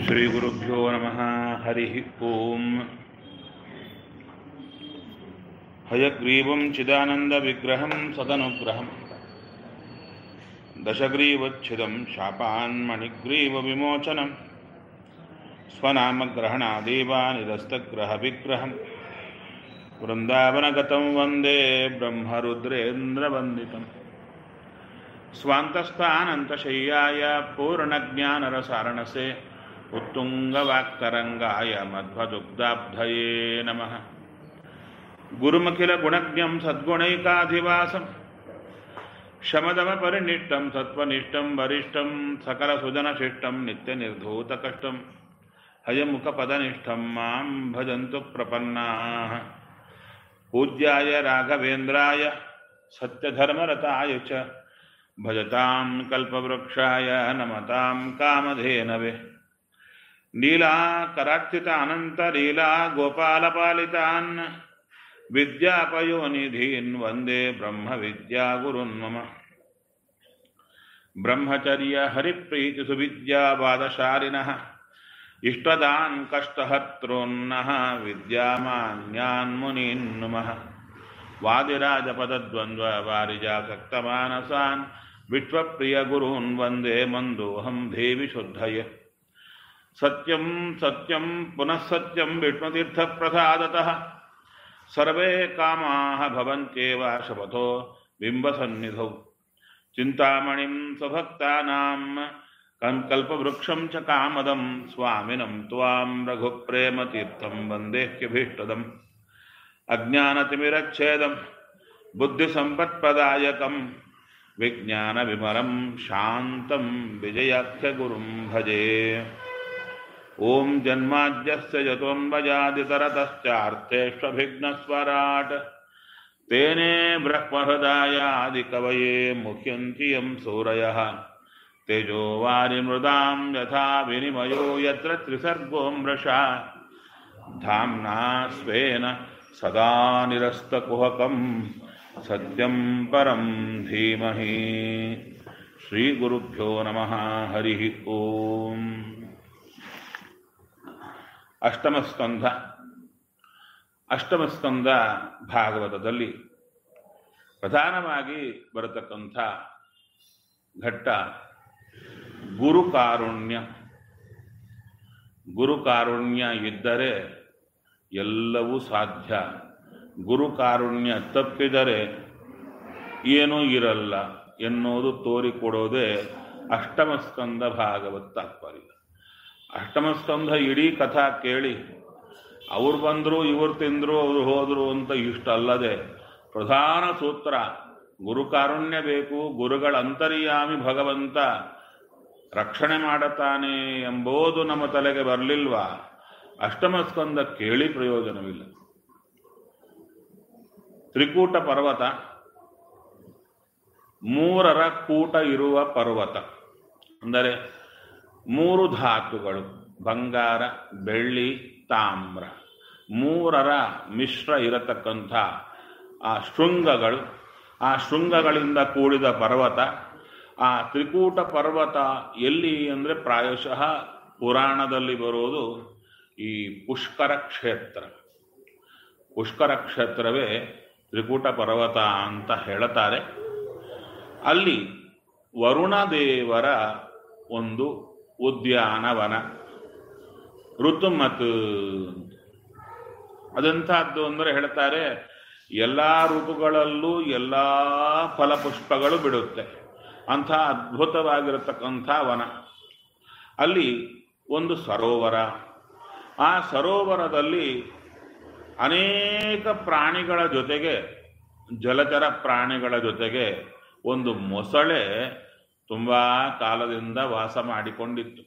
ಶ್ರೀಗುರುಭ್ಯೋ ನಮಃ ಹರಿ ಓಂ ಹಯಗ್ರೀವಂ ಚಿದಾನಂದವಿಗ್ರಹಂ ಸದನುಗ್ರಹಂ ದಶಗ್ರೀವಚ್ಛಿದಂ ಶಾಪಾನ್ಮಣಿಗ್ರೀವವಿಮೋಚನಂ ಸ್ವನಾಮಗ್ರಹಣಾದೇವಾನಿರಸ್ತಗ್ರಹವಿಗ್ರಹಂ ವೃಂದಾವನಗತಂ ವಂದೇ ಬ್ರಹ್ಮರುದ್ರೇಂದ್ರವಂದಿತಂ स्वान्तस्थानन्तशय्याय पूर्णज्ञानरसारणसे उत्तुङ्गवाक्तरङ्गाय मध्वदुग्धाब्धये नमः गुरुमखिलगुणज्ञं सद्गुणैकाधिवासं शमदमपरिनिष्टं सत्त्वनिष्ठं वरिष्ठं सकलसुजनशिष्टं नित्यनिर्धूतकष्टं हयमुखपदनिष्ठं मां भजन्तु प्रपन्नाः पूज्याय राघवेन्द्राय सत्यधर्मरताय च भजतां कल्पवृक्षाय नमतां कामधेनवे नीलाकरार्चितानन्तलीला गोपालपालितान् विद्यापयोनिधीन् वन्दे ब्रह्मविद्यागुरुन् मम ब्रह्मचर्यहरिप्रीतिसुविद्यावादशालिनः इष्टदान् कष्टहर्तॄन्नः विद्यामान्यान् मुनीन् नुमः वादिराजपदद्वन्द्ववारिजासक्तमानसान् विश्वप्रियगुरून् वन्दे मन्दोऽहं देवि शुद्धये सत्यं सत्यं पुनः सत्यं विष्णुतीर्थप्रसादतः सर्वे कामाः भवन्त्येव शपथो बिम्बसन्निधौ चिन्तामणिं स्वभक्तानां कल्पवृक्षं च कामदं स्वामिनं त्वां रघुप्रेमतीर्थं वन्देह्यभीष्टदम् अज्ञानतिमिरच्छेदं बुद्धिसम्पत्प्रदायकं विज्ञानविमलं शान्तं विजयाख्यगुरुं भजे ॐ जन्माद्यस्य यतोऽन्वजादितरतश्चार्थेष्वभिघ्नस्वराट् तेने ब्रह्महृदायादिकवये मुह्यन्ति यं सूरयः तेजो वारिमृदां यथा विनिमयो यत्र त्रिसर्गो मृषा धाम्ना स्वेन सदा निरस्तकुहकं सत्यं परं धीमहि श्रीगुरुभ्यो नमः हरिः ಓಂ ಅಷ್ಟಮಸ್ಕಂಧ ಅಷ್ಟಮಸ್ಕಂದ ಭಾಗವತದಲ್ಲಿ ಪ್ರಧಾನವಾಗಿ ಬರತಕ್ಕಂಥ ಘಟ್ಟ ಗುರುಕಾರುಣ್ಯ ಗುರುಕಾರುಣ್ಯ ಇದ್ದರೆ ಎಲ್ಲವೂ ಸಾಧ್ಯ ಗುರುಕಾರುಣ್ಯ ತಪ್ಪಿದರೆ ಏನೂ ಇರಲ್ಲ ಎನ್ನುವುದು ತೋರಿಕೊಡೋದೇ ಅಷ್ಟಮಸ್ಕಂದ ಭಾಗವತ ತಾತ್ಪರ್ಯ ಅಷ್ಟಮಸ್ಕಂದ ಇಡೀ ಕಥಾ ಕೇಳಿ ಅವ್ರು ಬಂದರು ಇವ್ರು ತಿಂದರು ಅವ್ರು ಹೋದರು ಅಂತ ಇಷ್ಟಲ್ಲದೆ ಪ್ರಧಾನ ಸೂತ್ರ ಗುರುಕಾರುಣ್ಯ ಬೇಕು ಗುರುಗಳ ಅಂತರ್ಯಾಮಿ ಭಗವಂತ ರಕ್ಷಣೆ ಮಾಡುತ್ತಾನೆ ಎಂಬುದು ನಮ್ಮ ತಲೆಗೆ ಬರಲಿಲ್ವಾ ಅಷ್ಟಮಸ್ಕಂದ ಕೇಳಿ ಪ್ರಯೋಜನವಿಲ್ಲ ತ್ರಿಕೂಟ ಪರ್ವತ ಮೂರರ ಕೂಟ ಇರುವ ಪರ್ವತ ಅಂದರೆ ಮೂರು ಧಾತುಗಳು ಬಂಗಾರ ಬೆಳ್ಳಿ ತಾಮ್ರ ಮೂರರ ಮಿಶ್ರ ಇರತಕ್ಕಂಥ ಆ ಶೃಂಗಗಳು ಆ ಶೃಂಗಗಳಿಂದ ಕೂಡಿದ ಪರ್ವತ ಆ ತ್ರಿಕೂಟ ಪರ್ವತ ಎಲ್ಲಿ ಅಂದರೆ ಪ್ರಾಯಶಃ ಪುರಾಣದಲ್ಲಿ ಬರೋದು ಈ ಪುಷ್ಕರ ಕ್ಷೇತ್ರ ಪುಷ್ಕರ ಕ್ಷೇತ್ರವೇ ತ್ರಿಕೂಟ ಪರ್ವತ ಅಂತ ಹೇಳುತ್ತಾರೆ ಅಲ್ಲಿ ವರುಣದೇವರ ಒಂದು ಉದ್ಯಾನವನ ಋತುಮತ್ ಅದಂತಹದ್ದು ಅಂದರೆ ಹೇಳ್ತಾರೆ ಎಲ್ಲ ಋತುಗಳಲ್ಲೂ ಎಲ್ಲ ಫಲಪುಷ್ಪಗಳು ಬಿಡುತ್ತೆ ಅಂಥ ಅದ್ಭುತವಾಗಿರತಕ್ಕಂಥ ವನ ಅಲ್ಲಿ ಒಂದು ಸರೋವರ ಆ ಸರೋವರದಲ್ಲಿ ಅನೇಕ ಪ್ರಾಣಿಗಳ ಜೊತೆಗೆ ಜಲಚರ ಪ್ರಾಣಿಗಳ ಜೊತೆಗೆ ಒಂದು ಮೊಸಳೆ ತುಂಬ ಕಾಲದಿಂದ ವಾಸ ಮಾಡಿಕೊಂಡಿತ್ತು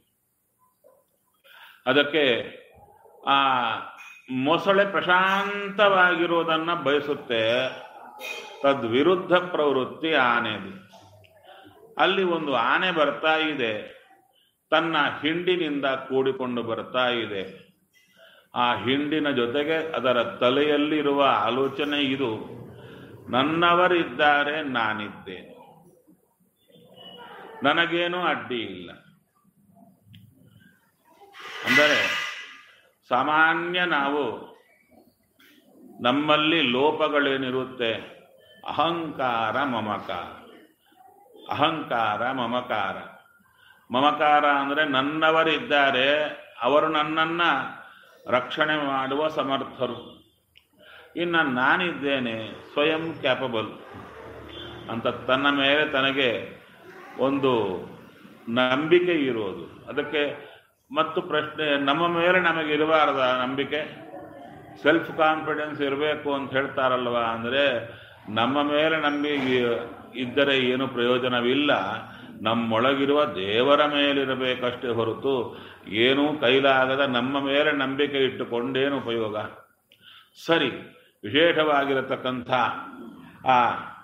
ಅದಕ್ಕೆ ಆ ಮೊಸಳೆ ಪ್ರಶಾಂತವಾಗಿರುವುದನ್ನು ಬಯಸುತ್ತೆ ತದ್ವಿರುದ್ಧ ಪ್ರವೃತ್ತಿ ಆನೆದು ಅಲ್ಲಿ ಒಂದು ಆನೆ ಬರ್ತಾ ಇದೆ ತನ್ನ ಹಿಂಡಿನಿಂದ ಕೂಡಿಕೊಂಡು ಬರ್ತಾ ಇದೆ ಆ ಹಿಂಡಿನ ಜೊತೆಗೆ ಅದರ ತಲೆಯಲ್ಲಿರುವ ಆಲೋಚನೆ ಇದು ನನ್ನವರಿದ್ದಾರೆ ನಾನಿದ್ದೇನೆ ನನಗೇನೂ ಅಡ್ಡಿ ಇಲ್ಲ ಅಂದರೆ ಸಾಮಾನ್ಯ ನಾವು ನಮ್ಮಲ್ಲಿ ಲೋಪಗಳೇನಿರುತ್ತೆ ಅಹಂಕಾರ ಮಮಕಾರ ಅಹಂಕಾರ ಮಮಕಾರ ಮಮಕಾರ ಅಂದರೆ ನನ್ನವರಿದ್ದಾರೆ ಅವರು ನನ್ನನ್ನು ರಕ್ಷಣೆ ಮಾಡುವ ಸಮರ್ಥರು ಇನ್ನು ನಾನಿದ್ದೇನೆ ಸ್ವಯಂ ಕ್ಯಾಪಬಲ್ ಅಂತ ತನ್ನ ಮೇಲೆ ತನಗೆ ಒಂದು ನಂಬಿಕೆ ಇರೋದು ಅದಕ್ಕೆ ಮತ್ತು ಪ್ರಶ್ನೆ ನಮ್ಮ ಮೇಲೆ ನಮಗೆ ಇರಬಾರ್ದ ನಂಬಿಕೆ ಸೆಲ್ಫ್ ಕಾನ್ಫಿಡೆನ್ಸ್ ಇರಬೇಕು ಅಂತ ಹೇಳ್ತಾರಲ್ವ ಅಂದರೆ ನಮ್ಮ ಮೇಲೆ ನಂಬಿಕೆ ಇದ್ದರೆ ಏನು ಪ್ರಯೋಜನವಿಲ್ಲ ನಮ್ಮೊಳಗಿರುವ ದೇವರ ಮೇಲಿರಬೇಕಷ್ಟೇ ಹೊರತು ಏನೂ ಕೈಲಾಗದ ನಮ್ಮ ಮೇಲೆ ನಂಬಿಕೆ ಇಟ್ಟುಕೊಂಡೇನು ಉಪಯೋಗ ಸರಿ ವಿಶೇಷವಾಗಿರತಕ್ಕಂಥ ಆ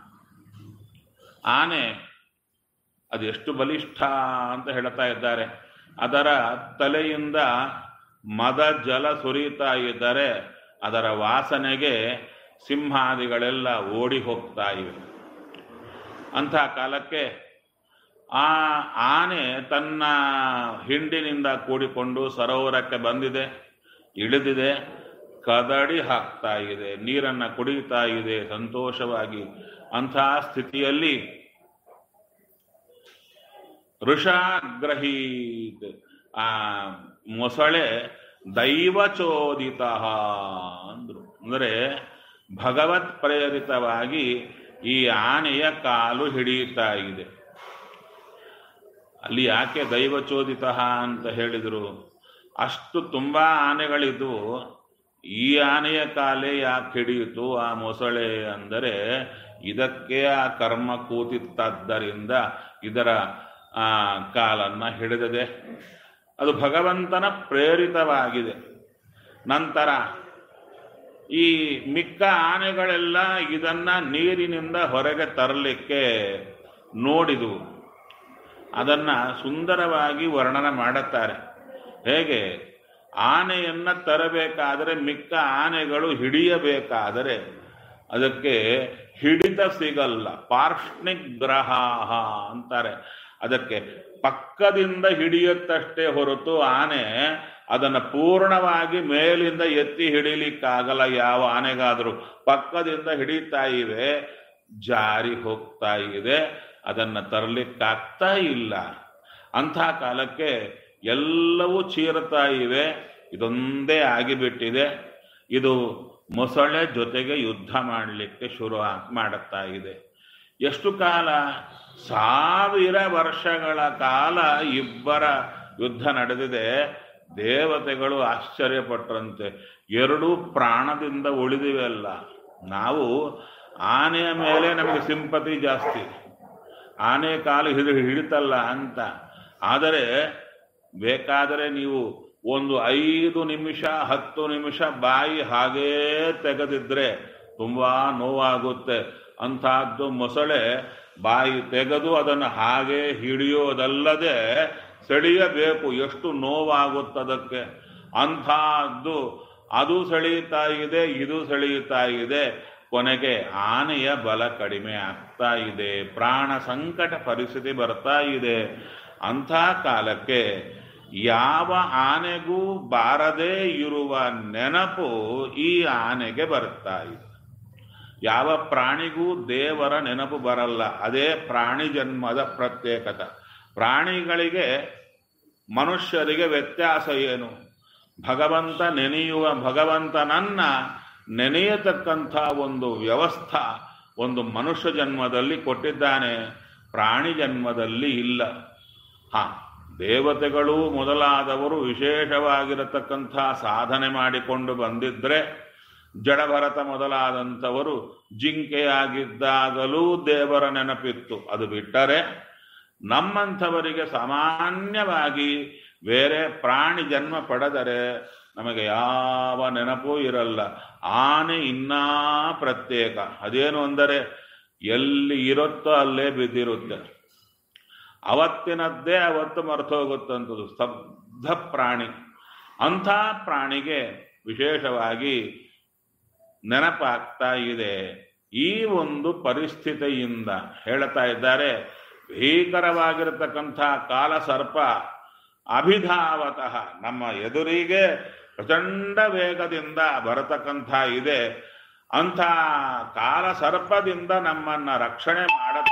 ಆನೆ ಅದೆಷ್ಟು ಬಲಿಷ್ಠ ಅಂತ ಹೇಳ್ತಾ ಇದ್ದಾರೆ ಅದರ ತಲೆಯಿಂದ ಮದ ಜಲ ಸುರಿತಾ ಇದ್ದರೆ ಅದರ ವಾಸನೆಗೆ ಸಿಂಹಾದಿಗಳೆಲ್ಲ ಓಡಿ ಹೋಗ್ತಾ ಇವೆ ಅಂಥ ಕಾಲಕ್ಕೆ ಆ ಆನೆ ತನ್ನ ಹಿಂಡಿನಿಂದ ಕೂಡಿಕೊಂಡು ಸರೋವರಕ್ಕೆ ಬಂದಿದೆ ಇಳಿದಿದೆ ಕದಡಿ ಹಾಕ್ತಾ ಇದೆ ನೀರನ್ನು ಕುಡಿಯುತ್ತಾ ಇದೆ ಸಂತೋಷವಾಗಿ ಅಂಥ ಸ್ಥಿತಿಯಲ್ಲಿ ಋಷಾಗ್ರಹೀತ್ ಆ ಮೊಸಳೆ ದೈವಚೋದಿತ ಅಂದ್ರು ಅಂದರೆ ಭಗವತ್ ಪ್ರೇರಿತವಾಗಿ ಈ ಆನೆಯ ಕಾಲು ಹಿಡಿಯುತ್ತಾ ಇದೆ ಅಲ್ಲಿ ಯಾಕೆ ದೈವಚೋದಿತ ಅಂತ ಹೇಳಿದರು ಅಷ್ಟು ತುಂಬಾ ಆನೆಗಳಿದ್ವು ಈ ಆನೆಯ ಕಾಲೇ ಯಾಕೆ ಹಿಡಿಯಿತು ಆ ಮೊಸಳೆ ಅಂದರೆ ಇದಕ್ಕೆ ಆ ಕರ್ಮ ಕೂತಿತ್ತದ್ದರಿಂದ ಇದರ ಆ ಕಾಲನ್ನ ಹಿಡಿದಿದೆ ಅದು ಭಗವಂತನ ಪ್ರೇರಿತವಾಗಿದೆ ನಂತರ ಈ ಮಿಕ್ಕ ಆನೆಗಳೆಲ್ಲ ಇದನ್ನ ನೀರಿನಿಂದ ಹೊರಗೆ ತರಲಿಕ್ಕೆ ನೋಡಿದವು ಅದನ್ನ ಸುಂದರವಾಗಿ ವರ್ಣನೆ ಮಾಡುತ್ತಾರೆ ಹೇಗೆ ಆನೆಯನ್ನ ತರಬೇಕಾದರೆ ಮಿಕ್ಕ ಆನೆಗಳು ಹಿಡಿಯಬೇಕಾದರೆ ಅದಕ್ಕೆ ಹಿಡಿತ ಸಿಗಲ್ಲ ಪಾರ್ಷ್ಣಿಗ್ರಹ ಅಂತಾರೆ ಅದಕ್ಕೆ ಪಕ್ಕದಿಂದ ಹಿಡಿಯುತ್ತಷ್ಟೇ ಹೊರತು ಆನೆ ಅದನ್ನು ಪೂರ್ಣವಾಗಿ ಮೇಲಿಂದ ಎತ್ತಿ ಹಿಡಿಲಿಕ್ಕಾಗಲ್ಲ ಯಾವ ಆನೆಗಾದರೂ ಪಕ್ಕದಿಂದ ಹಿಡಿತಾ ಇವೆ ಜಾರಿ ಹೋಗ್ತಾ ಇದೆ ಅದನ್ನು ತರಲಿಕ್ಕಾಗ್ತಾ ಇಲ್ಲ ಅಂಥ ಕಾಲಕ್ಕೆ ಎಲ್ಲವೂ ಚೀರುತ್ತಾ ಇವೆ ಇದೊಂದೇ ಆಗಿಬಿಟ್ಟಿದೆ ಇದು ಮೊಸಳೆ ಜೊತೆಗೆ ಯುದ್ಧ ಮಾಡಲಿಕ್ಕೆ ಶುರು ಮಾಡುತ್ತಾ ಇದೆ ಎಷ್ಟು ಕಾಲ ಸಾವಿರ ವರ್ಷಗಳ ಕಾಲ ಇಬ್ಬರ ಯುದ್ಧ ನಡೆದಿದೆ ದೇವತೆಗಳು ಆಶ್ಚರ್ಯಪಟ್ಟರಂತೆ ಎರಡೂ ಪ್ರಾಣದಿಂದ ಉಳಿದಿವೆಲ್ಲ ನಾವು ಆನೆಯ ಮೇಲೆ ನಮಗೆ ಸಿಂಪತಿ ಜಾಸ್ತಿ ಆನೆ ಕಾಲು ಹಿಡಿ ಹಿಡಿತಲ್ಲ ಅಂತ ಆದರೆ ಬೇಕಾದರೆ ನೀವು ಒಂದು ಐದು ನಿಮಿಷ ಹತ್ತು ನಿಮಿಷ ಬಾಯಿ ಹಾಗೇ ತೆಗೆದಿದ್ರೆ ತುಂಬಾ ನೋವಾಗುತ್ತೆ ಅಂಥದ್ದು ಮೊಸಳೆ ಬಾಯಿ ತೆಗೆದು ಅದನ್ನು ಹಾಗೆ ಹಿಡಿಯೋದಲ್ಲದೆ ಸೆಳೆಯಬೇಕು ಎಷ್ಟು ನೋವಾಗುತ್ತದಕ್ಕೆ ಅಂಥದ್ದು ಅದು ಸೆಳೆಯುತ್ತಾ ಇದೆ ಇದು ಸೆಳೆಯುತ್ತಾ ಇದೆ ಕೊನೆಗೆ ಆನೆಯ ಬಲ ಕಡಿಮೆ ಆಗ್ತಾ ಇದೆ ಪ್ರಾಣ ಸಂಕಟ ಪರಿಸ್ಥಿತಿ ಬರ್ತಾ ಇದೆ ಅಂಥ ಕಾಲಕ್ಕೆ ಯಾವ ಆನೆಗೂ ಬಾರದೇ ಇರುವ ನೆನಪು ಈ ಆನೆಗೆ ಬರ್ತಾ ಇದೆ ಯಾವ ಪ್ರಾಣಿಗೂ ದೇವರ ನೆನಪು ಬರಲ್ಲ ಅದೇ ಪ್ರಾಣಿ ಜನ್ಮದ ಪ್ರತ್ಯೇಕತೆ ಪ್ರಾಣಿಗಳಿಗೆ ಮನುಷ್ಯರಿಗೆ ವ್ಯತ್ಯಾಸ ಏನು ಭಗವಂತ ನೆನೆಯುವ ಭಗವಂತನನ್ನ ನೆನೆಯತಕ್ಕಂಥ ಒಂದು ವ್ಯವಸ್ಥ ಒಂದು ಮನುಷ್ಯ ಜನ್ಮದಲ್ಲಿ ಕೊಟ್ಟಿದ್ದಾನೆ ಪ್ರಾಣಿ ಜನ್ಮದಲ್ಲಿ ಇಲ್ಲ ಹಾ ದೇವತೆಗಳು ಮೊದಲಾದವರು ವಿಶೇಷವಾಗಿರತಕ್ಕಂಥ ಸಾಧನೆ ಮಾಡಿಕೊಂಡು ಬಂದಿದ್ರೆ ಜಡಭರತ ಮೊದಲಾದಂಥವರು ಜಿಂಕೆಯಾಗಿದ್ದಾಗಲೂ ದೇವರ ನೆನಪಿತ್ತು ಅದು ಬಿಟ್ಟರೆ ನಮ್ಮಂಥವರಿಗೆ ಸಾಮಾನ್ಯವಾಗಿ ಬೇರೆ ಪ್ರಾಣಿ ಜನ್ಮ ಪಡೆದರೆ ನಮಗೆ ಯಾವ ನೆನಪೂ ಇರಲ್ಲ ಆನೆ ಇನ್ನೂ ಪ್ರತ್ಯೇಕ ಅದೇನು ಅಂದರೆ ಎಲ್ಲಿ ಇರುತ್ತೋ ಅಲ್ಲೇ ಬಿದ್ದಿರುತ್ತೆ ಅವತ್ತಿನದ್ದೇ ಅವತ್ತು ಮರ್ತೋಗುತ್ತಂಥದ್ದು ಸ್ತಬ್ಧ ಪ್ರಾಣಿ ಅಂಥ ಪ್ರಾಣಿಗೆ ವಿಶೇಷವಾಗಿ ನೆನಪಾಗ್ತಾ ಇದೆ ಈ ಒಂದು ಪರಿಸ್ಥಿತಿಯಿಂದ ಹೇಳ್ತಾ ಇದ್ದಾರೆ ಭೀಕರವಾಗಿರತಕ್ಕಂಥ ಕಾಲ ಸರ್ಪ ಅಭಿಧಾವತಃ ನಮ್ಮ ಎದುರಿಗೆ ಪ್ರಚಂಡ ವೇಗದಿಂದ ಬರತಕ್ಕಂಥ ಇದೆ ಅಂಥ ಕಾಲ ಸರ್ಪದಿಂದ ನಮ್ಮನ್ನ ರಕ್ಷಣೆ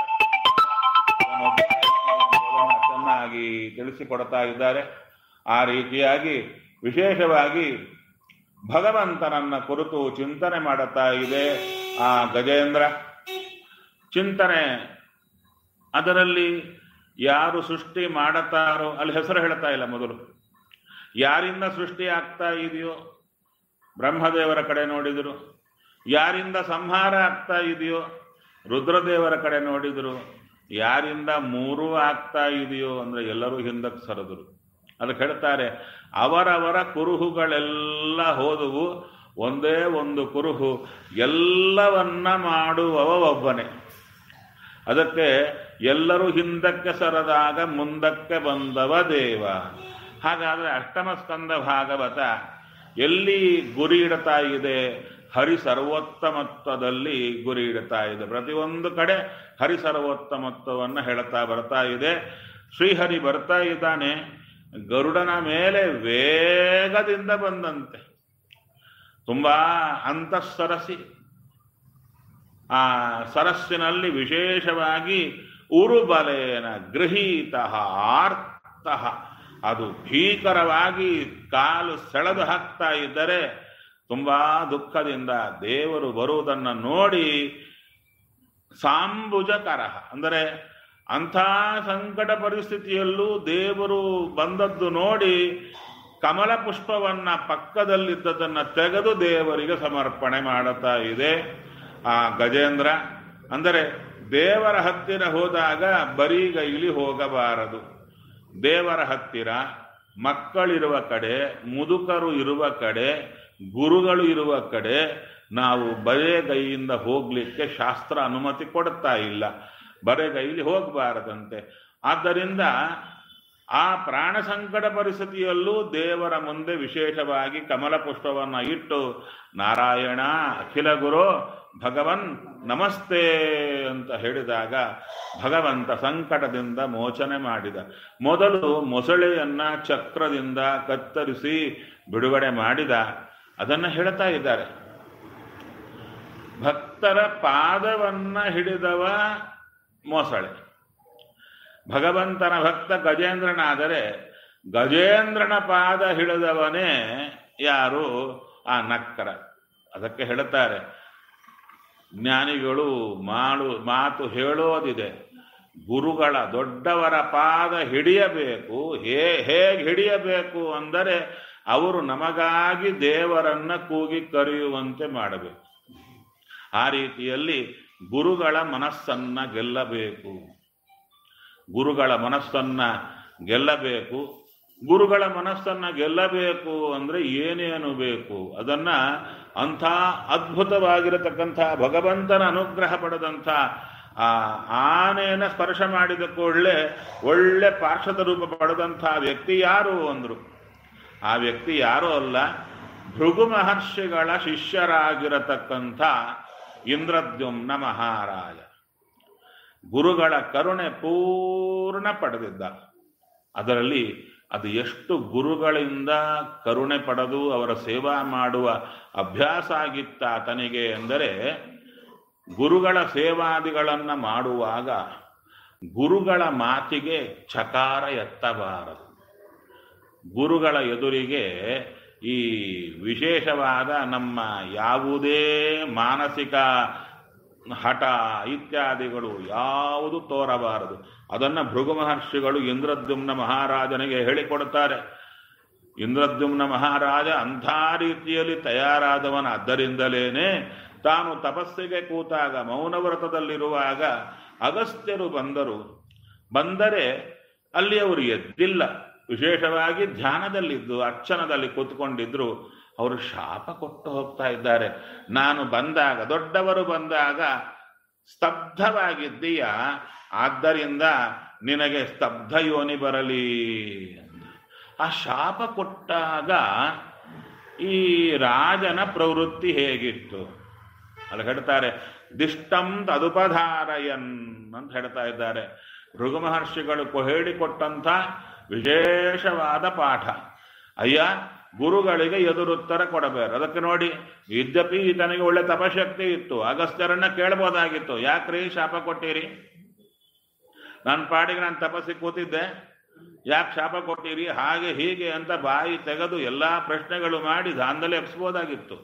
ಮಾಡತಕ್ಕಂಥ ಚೆನ್ನಾಗಿ ತಿಳಿಸಿಕೊಡ್ತಾ ಇದ್ದಾರೆ ಆ ರೀತಿಯಾಗಿ ವಿಶೇಷವಾಗಿ ಭಗವಂತನನ್ನ ಕುರಿತು ಚಿಂತನೆ ಮಾಡುತ್ತಾ ಇದೆ ಆ ಗಜೇಂದ್ರ ಚಿಂತನೆ ಅದರಲ್ಲಿ ಯಾರು ಸೃಷ್ಟಿ ಮಾಡುತ್ತಾರೋ ಅಲ್ಲಿ ಹೆಸರು ಹೇಳ್ತಾ ಇಲ್ಲ ಮೊದಲು ಯಾರಿಂದ ಸೃಷ್ಟಿ ಆಗ್ತಾ ಇದೆಯೋ ಬ್ರಹ್ಮದೇವರ ಕಡೆ ನೋಡಿದರು ಯಾರಿಂದ ಸಂಹಾರ ಆಗ್ತಾ ಇದೆಯೋ ರುದ್ರದೇವರ ಕಡೆ ನೋಡಿದರು ಯಾರಿಂದ ಮೂರೂ ಆಗ್ತಾ ಇದೆಯೋ ಅಂದ್ರೆ ಎಲ್ಲರೂ ಹಿಂದಕ್ಕೆ ಸರದರು ಅದಕ್ಕೆ ಹೇಳ್ತಾರೆ ಅವರವರ ಕುರುಹುಗಳೆಲ್ಲ ಹೋದವು ಒಂದೇ ಒಂದು ಕುರುಹು ಎಲ್ಲವನ್ನ ಮಾಡುವವ ಒಬ್ಬನೇ ಅದಕ್ಕೆ ಎಲ್ಲರೂ ಹಿಂದಕ್ಕೆ ಸರದಾಗ ಮುಂದಕ್ಕೆ ಬಂದವ ದೇವ ಹಾಗಾದ್ರೆ ಅಷ್ಟಮ ಸ್ಕಂದ ಭಾಗವತ ಎಲ್ಲಿ ಗುರಿ ಇಡ್ತಾ ಇದೆ ಹರಿ ಸರ್ವೋತ್ತಮತ್ವದಲ್ಲಿ ಗುರಿ ಇಡ್ತಾ ಇದೆ ಪ್ರತಿಯೊಂದು ಕಡೆ ಹರಿ ಸರ್ವೋತ್ತಮತ್ವವನ್ನು ಹೇಳ್ತಾ ಬರ್ತಾ ಇದೆ ಶ್ರೀಹರಿ ಬರ್ತಾ ಇದ್ದಾನೆ ಗರುಡನ ಮೇಲೆ ವೇಗದಿಂದ ಬಂದಂತೆ ತುಂಬಾ ಅಂತಃಸರಸಿ ಆ ಸರಸ್ಸಿನಲ್ಲಿ ವಿಶೇಷವಾಗಿ ಉರುಬಲೇನ ಗೃಹೀತ ಆರ್ತ ಅದು ಭೀಕರವಾಗಿ ಕಾಲು ಸೆಳೆದು ಹಾಕ್ತಾ ಇದ್ದರೆ ತುಂಬಾ ದುಃಖದಿಂದ ದೇವರು ಬರುವುದನ್ನು ನೋಡಿ ಸಾಂಬುಜಕರ ಅಂದರೆ ಅಂಥ ಸಂಕಟ ಪರಿಸ್ಥಿತಿಯಲ್ಲೂ ದೇವರು ಬಂದದ್ದು ನೋಡಿ ಕಮಲ ಪುಷ್ಪವನ್ನ ಪಕ್ಕದಲ್ಲಿದ್ದದನ್ನ ತೆಗೆದು ದೇವರಿಗೆ ಸಮರ್ಪಣೆ ಮಾಡುತ್ತಾ ಇದೆ ಆ ಗಜೇಂದ್ರ ಅಂದರೆ ದೇವರ ಹತ್ತಿರ ಹೋದಾಗ ಬರಿಗೈಲಿ ಹೋಗಬಾರದು ದೇವರ ಹತ್ತಿರ ಮಕ್ಕಳಿರುವ ಕಡೆ ಮುದುಕರು ಇರುವ ಕಡೆ ಗುರುಗಳು ಇರುವ ಕಡೆ ನಾವು ಬರೆಗೈಯಿಂದ ಹೋಗ್ಲಿಕ್ಕೆ ಶಾಸ್ತ್ರ ಅನುಮತಿ ಕೊಡ್ತಾ ಇಲ್ಲ ಬರೆಗೈಲಿ ಹೋಗಬಾರದಂತೆ ಆದ್ದರಿಂದ ಆ ಪ್ರಾಣ ಸಂಕಟ ಪರಿಸ್ಥಿತಿಯಲ್ಲೂ ದೇವರ ಮುಂದೆ ವಿಶೇಷವಾಗಿ ಕಮಲ ಪುಷ್ಪವನ್ನು ಇಟ್ಟು ನಾರಾಯಣ ಅಖಿಲ ಗುರು ಭಗವನ್ ನಮಸ್ತೆ ಅಂತ ಹೇಳಿದಾಗ ಭಗವಂತ ಸಂಕಟದಿಂದ ಮೋಚನೆ ಮಾಡಿದ ಮೊದಲು ಮೊಸಳೆಯನ್ನ ಚಕ್ರದಿಂದ ಕತ್ತರಿಸಿ ಬಿಡುಗಡೆ ಮಾಡಿದ ಅದನ್ನು ಹೇಳ್ತಾ ಇದ್ದಾರೆ ಭಕ್ತರ ಪಾದವನ್ನ ಹಿಡಿದವ ಮೊಸಳೆ ಭಗವಂತನ ಭಕ್ತ ಗಜೇಂದ್ರನಾದರೆ ಗಜೇಂದ್ರನ ಪಾದ ಹಿಡಿದವನೇ ಯಾರು ಆ ನಕ್ಕರ ಅದಕ್ಕೆ ಹೇಳುತ್ತಾರೆ ಜ್ಞಾನಿಗಳು ಮಾಡು ಮಾತು ಹೇಳೋದಿದೆ ಗುರುಗಳ ದೊಡ್ಡವರ ಪಾದ ಹಿಡಿಯಬೇಕು ಹೇ ಹೇಗೆ ಹಿಡಿಯಬೇಕು ಅಂದರೆ ಅವರು ನಮಗಾಗಿ ದೇವರನ್ನ ಕೂಗಿ ಕರೆಯುವಂತೆ ಮಾಡಬೇಕು ಆ ರೀತಿಯಲ್ಲಿ ಗುರುಗಳ ಮನಸ್ಸನ್ನ ಗೆಲ್ಲಬೇಕು ಗುರುಗಳ ಮನಸ್ಸನ್ನ ಗೆಲ್ಲಬೇಕು ಗುರುಗಳ ಮನಸ್ಸನ್ನ ಗೆಲ್ಲಬೇಕು ಅಂದ್ರೆ ಏನೇನು ಬೇಕು ಅದನ್ನ ಅಂಥ ಅದ್ಭುತವಾಗಿರತಕ್ಕಂಥ ಭಗವಂತನ ಅನುಗ್ರಹ ಪಡೆದಂಥ ಆ ಆನೆಯನ್ನ ಸ್ಪರ್ಶ ಮಾಡಿದ ಕೂಡಲೇ ಒಳ್ಳೆ ಪಾರ್ಶ್ವದ ರೂಪ ಪಡೆದಂಥ ವ್ಯಕ್ತಿ ಯಾರು ಅಂದ್ರು ಆ ವ್ಯಕ್ತಿ ಯಾರೂ ಅಲ್ಲ ಭೃಗು ಮಹರ್ಷಿಗಳ ಶಿಷ್ಯರಾಗಿರತಕ್ಕಂಥ ಇಂದ್ರದ್ಯುಮ್ನ ಮಹಾರಾಜ ಗುರುಗಳ ಕರುಣೆ ಪೂರ್ಣ ಪಡೆದಿದ್ದ ಅದರಲ್ಲಿ ಅದು ಎಷ್ಟು ಗುರುಗಳಿಂದ ಕರುಣೆ ಪಡೆದು ಅವರ ಸೇವಾ ಮಾಡುವ ಅಭ್ಯಾಸ ಆಗಿತ್ತ ಆತನಿಗೆ ಎಂದರೆ ಗುರುಗಳ ಸೇವಾದಿಗಳನ್ನು ಮಾಡುವಾಗ ಗುರುಗಳ ಮಾತಿಗೆ ಚಕಾರ ಎತ್ತಬಾರದು ಗುರುಗಳ ಎದುರಿಗೆ ಈ ವಿಶೇಷವಾದ ನಮ್ಮ ಯಾವುದೇ ಮಾನಸಿಕ ಹಠ ಇತ್ಯಾದಿಗಳು ಯಾವುದು ತೋರಬಾರದು ಅದನ್ನು ಭೃಗು ಮಹರ್ಷಿಗಳು ಇಂದ್ರದ್ಯುಮ್ನ ಮಹಾರಾಜನಿಗೆ ಹೇಳಿಕೊಡುತ್ತಾರೆ ಇಂದ್ರದ್ಯುಮ್ನ ಮಹಾರಾಜ ಅಂಥ ರೀತಿಯಲ್ಲಿ ತಯಾರಾದವನಾದ್ದರಿಂದಲೇನೆ ತಾನು ತಪಸ್ಸಿಗೆ ಕೂತಾಗ ಮೌನವ್ರತದಲ್ಲಿರುವಾಗ ಅಗಸ್ತ್ಯರು ಬಂದರು ಬಂದರೆ ಅಲ್ಲಿ ಅವರು ಎದ್ದಿಲ್ಲ ವಿಶೇಷವಾಗಿ ಧ್ಯಾನದಲ್ಲಿದ್ದು ಅರ್ಚನದಲ್ಲಿ ಕೂತ್ಕೊಂಡಿದ್ರು ಅವರು ಶಾಪ ಕೊಟ್ಟು ಹೋಗ್ತಾ ಇದ್ದಾರೆ ನಾನು ಬಂದಾಗ ದೊಡ್ಡವರು ಬಂದಾಗ ಸ್ತಬ್ಧವಾಗಿದ್ದೀಯ ಆದ್ದರಿಂದ ನಿನಗೆ ಸ್ತಬ್ಧ ಯೋನಿ ಬರಲಿ ಆ ಶಾಪ ಕೊಟ್ಟಾಗ ಈ ರಾಜನ ಪ್ರವೃತ್ತಿ ಹೇಗಿತ್ತು ಅಲ್ಲಿ ಹೇಳ್ತಾರೆ ದಿಷ್ಟಂ ತದುಪಧಾರಯನ್ ಅಂತ ಹೇಳ್ತಾ ಇದ್ದಾರೆ ಭೃಗು ಮಹರ್ಷಿಗಳು ಹೇಳಿಕೊಟ್ಟಂಥ ವಿಶೇಷವಾದ ಪಾಠ ಅಯ್ಯ ಗುರುಗಳಿಗೆ ಎದುರುತ್ತರ ಕೊಡಬೇಕು ಅದಕ್ಕೆ ನೋಡಿ ಯದ್ಯಪಿ ಈತನಿಗೆ ಒಳ್ಳೆ ತಪಶಕ್ತಿ ಇತ್ತು ಅಗಸ್ತ್ಯರನ್ನ ಕೇಳ್ಬೋದಾಗಿತ್ತು ಯಾಕ್ರಿ ಶಾಪ ಕೊಟ್ಟಿರಿ ನನ್ನ ಪಾಡಿಗೆ ನಾನು ತಪಸ್ಸಿ ಕೂತಿದ್ದೆ ಯಾಕೆ ಶಾಪ ಕೊಟ್ಟಿರಿ ಹಾಗೆ ಹೀಗೆ ಅಂತ ಬಾಯಿ ತೆಗೆದು ಎಲ್ಲಾ ಪ್ರಶ್ನೆಗಳು ಮಾಡಿ ದಾಂಧಲೆ ಎಬ್ಸ್ಬೋದಾಗಿತ್ತು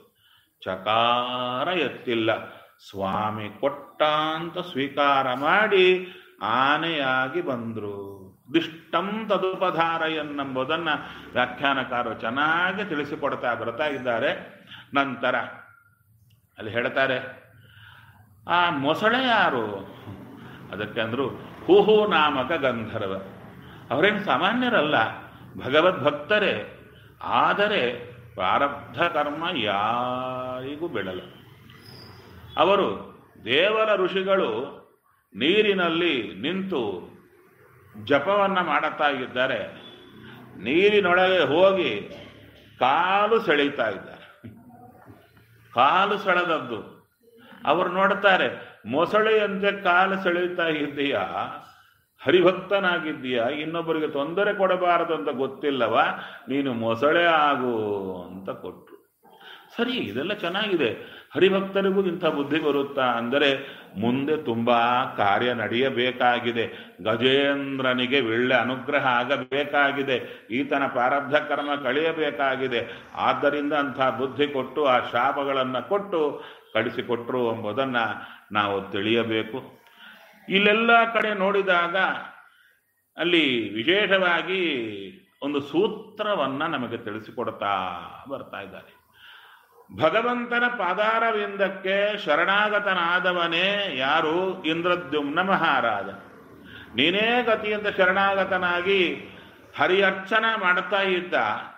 ಚಕಾರ ಎತ್ತಿಲ್ಲ ಸ್ವಾಮಿ ಕೊಟ್ಟ ಅಂತ ಸ್ವೀಕಾರ ಮಾಡಿ ಆನೆಯಾಗಿ ಬಂದ್ರು ದಿಷ್ಟಂ ತದುಪಧಾರಯನ್ನೆಂಬುದನ್ನ ವ್ಯಾಖ್ಯಾನಕಾರರು ಚೆನ್ನಾಗಿ ತಿಳಿಸಿಕೊಡ್ತಾ ಬರ್ತಾ ಇದ್ದಾರೆ ನಂತರ ಅಲ್ಲಿ ಹೇಳ್ತಾರೆ ಆ ಮೊಸಳೆ ಯಾರು ಅದಕ್ಕೆ ಅಂದ್ರು ಹೂಹು ನಾಮಕ ಗಂಧರ್ವ ಅವರೇನು ಸಾಮಾನ್ಯರಲ್ಲ ಭಗವದ್ಭಕ್ತರೇ ಆದರೆ ಪ್ರಾರಬ್ಧ ಕರ್ಮ ಯಾರಿಗೂ ಬಿಡಲ್ಲ ಅವರು ದೇವರ ಋಷಿಗಳು ನೀರಿನಲ್ಲಿ ನಿಂತು ಜಪವನ್ನ ಮಾಡುತ್ತಾ ಇದ್ದಾರೆ ನೀರಿನೊಳಗೆ ಹೋಗಿ ಕಾಲು ಸೆಳೀತಾ ಇದ್ದಾರೆ ಕಾಲು ಸೆಳೆದದ್ದು ಅವರು ನೋಡ್ತಾರೆ ಮೊಸಳೆಯಂತೆ ಕಾಲು ಸೆಳೆಯುತ್ತಾ ಇದ್ದೀಯಾ ಹರಿಭಕ್ತನಾಗಿದ್ದೀಯಾ ಇನ್ನೊಬ್ಬರಿಗೆ ತೊಂದರೆ ಕೊಡಬಾರದು ಅಂತ ಗೊತ್ತಿಲ್ಲವ ನೀನು ಮೊಸಳೆ ಆಗು ಅಂತ ಕೊಟ್ರು ಸರಿ ಇದೆಲ್ಲ ಚೆನ್ನಾಗಿದೆ ಹರಿಭಕ್ತರಿಗೂ ಇಂಥ ಬುದ್ಧಿ ಬರುತ್ತಾ ಅಂದರೆ ಮುಂದೆ ತುಂಬಾ ಕಾರ್ಯ ನಡೆಯಬೇಕಾಗಿದೆ ಗಜೇಂದ್ರನಿಗೆ ಒಳ್ಳೆ ಅನುಗ್ರಹ ಆಗಬೇಕಾಗಿದೆ ಈತನ ಪ್ರಾರಬ್ಧ ಕರ್ಮ ಕಳೆಯಬೇಕಾಗಿದೆ ಆದ್ದರಿಂದ ಅಂಥ ಬುದ್ಧಿ ಕೊಟ್ಟು ಆ ಶಾಪಗಳನ್ನು ಕೊಟ್ಟು ಕಳಿಸಿಕೊಟ್ರು ಎಂಬುದನ್ನ ನಾವು ತಿಳಿಯಬೇಕು ಇಲ್ಲೆಲ್ಲ ಕಡೆ ನೋಡಿದಾಗ ಅಲ್ಲಿ ವಿಶೇಷವಾಗಿ ಒಂದು ಸೂತ್ರವನ್ನ ನಮಗೆ ತಿಳಿಸಿಕೊಡ್ತಾ ಬರ್ತಾ ಇದ್ದಾರೆ ಭಗವಂತನ ಪಾದಾರವಿಂದಕ್ಕೆ ಶರಣಾಗತನಾದವನೇ ಯಾರು ಇಂದ್ರದ್ಯುಮ್ನ ಮಹಾರಾಜ ನೀನೇ ಗತಿಯಿಂದ ಶರಣಾಗತನಾಗಿ ಹರಿಯರ್ಚನ ಮಾಡ್ತಾ ಇದ್ದ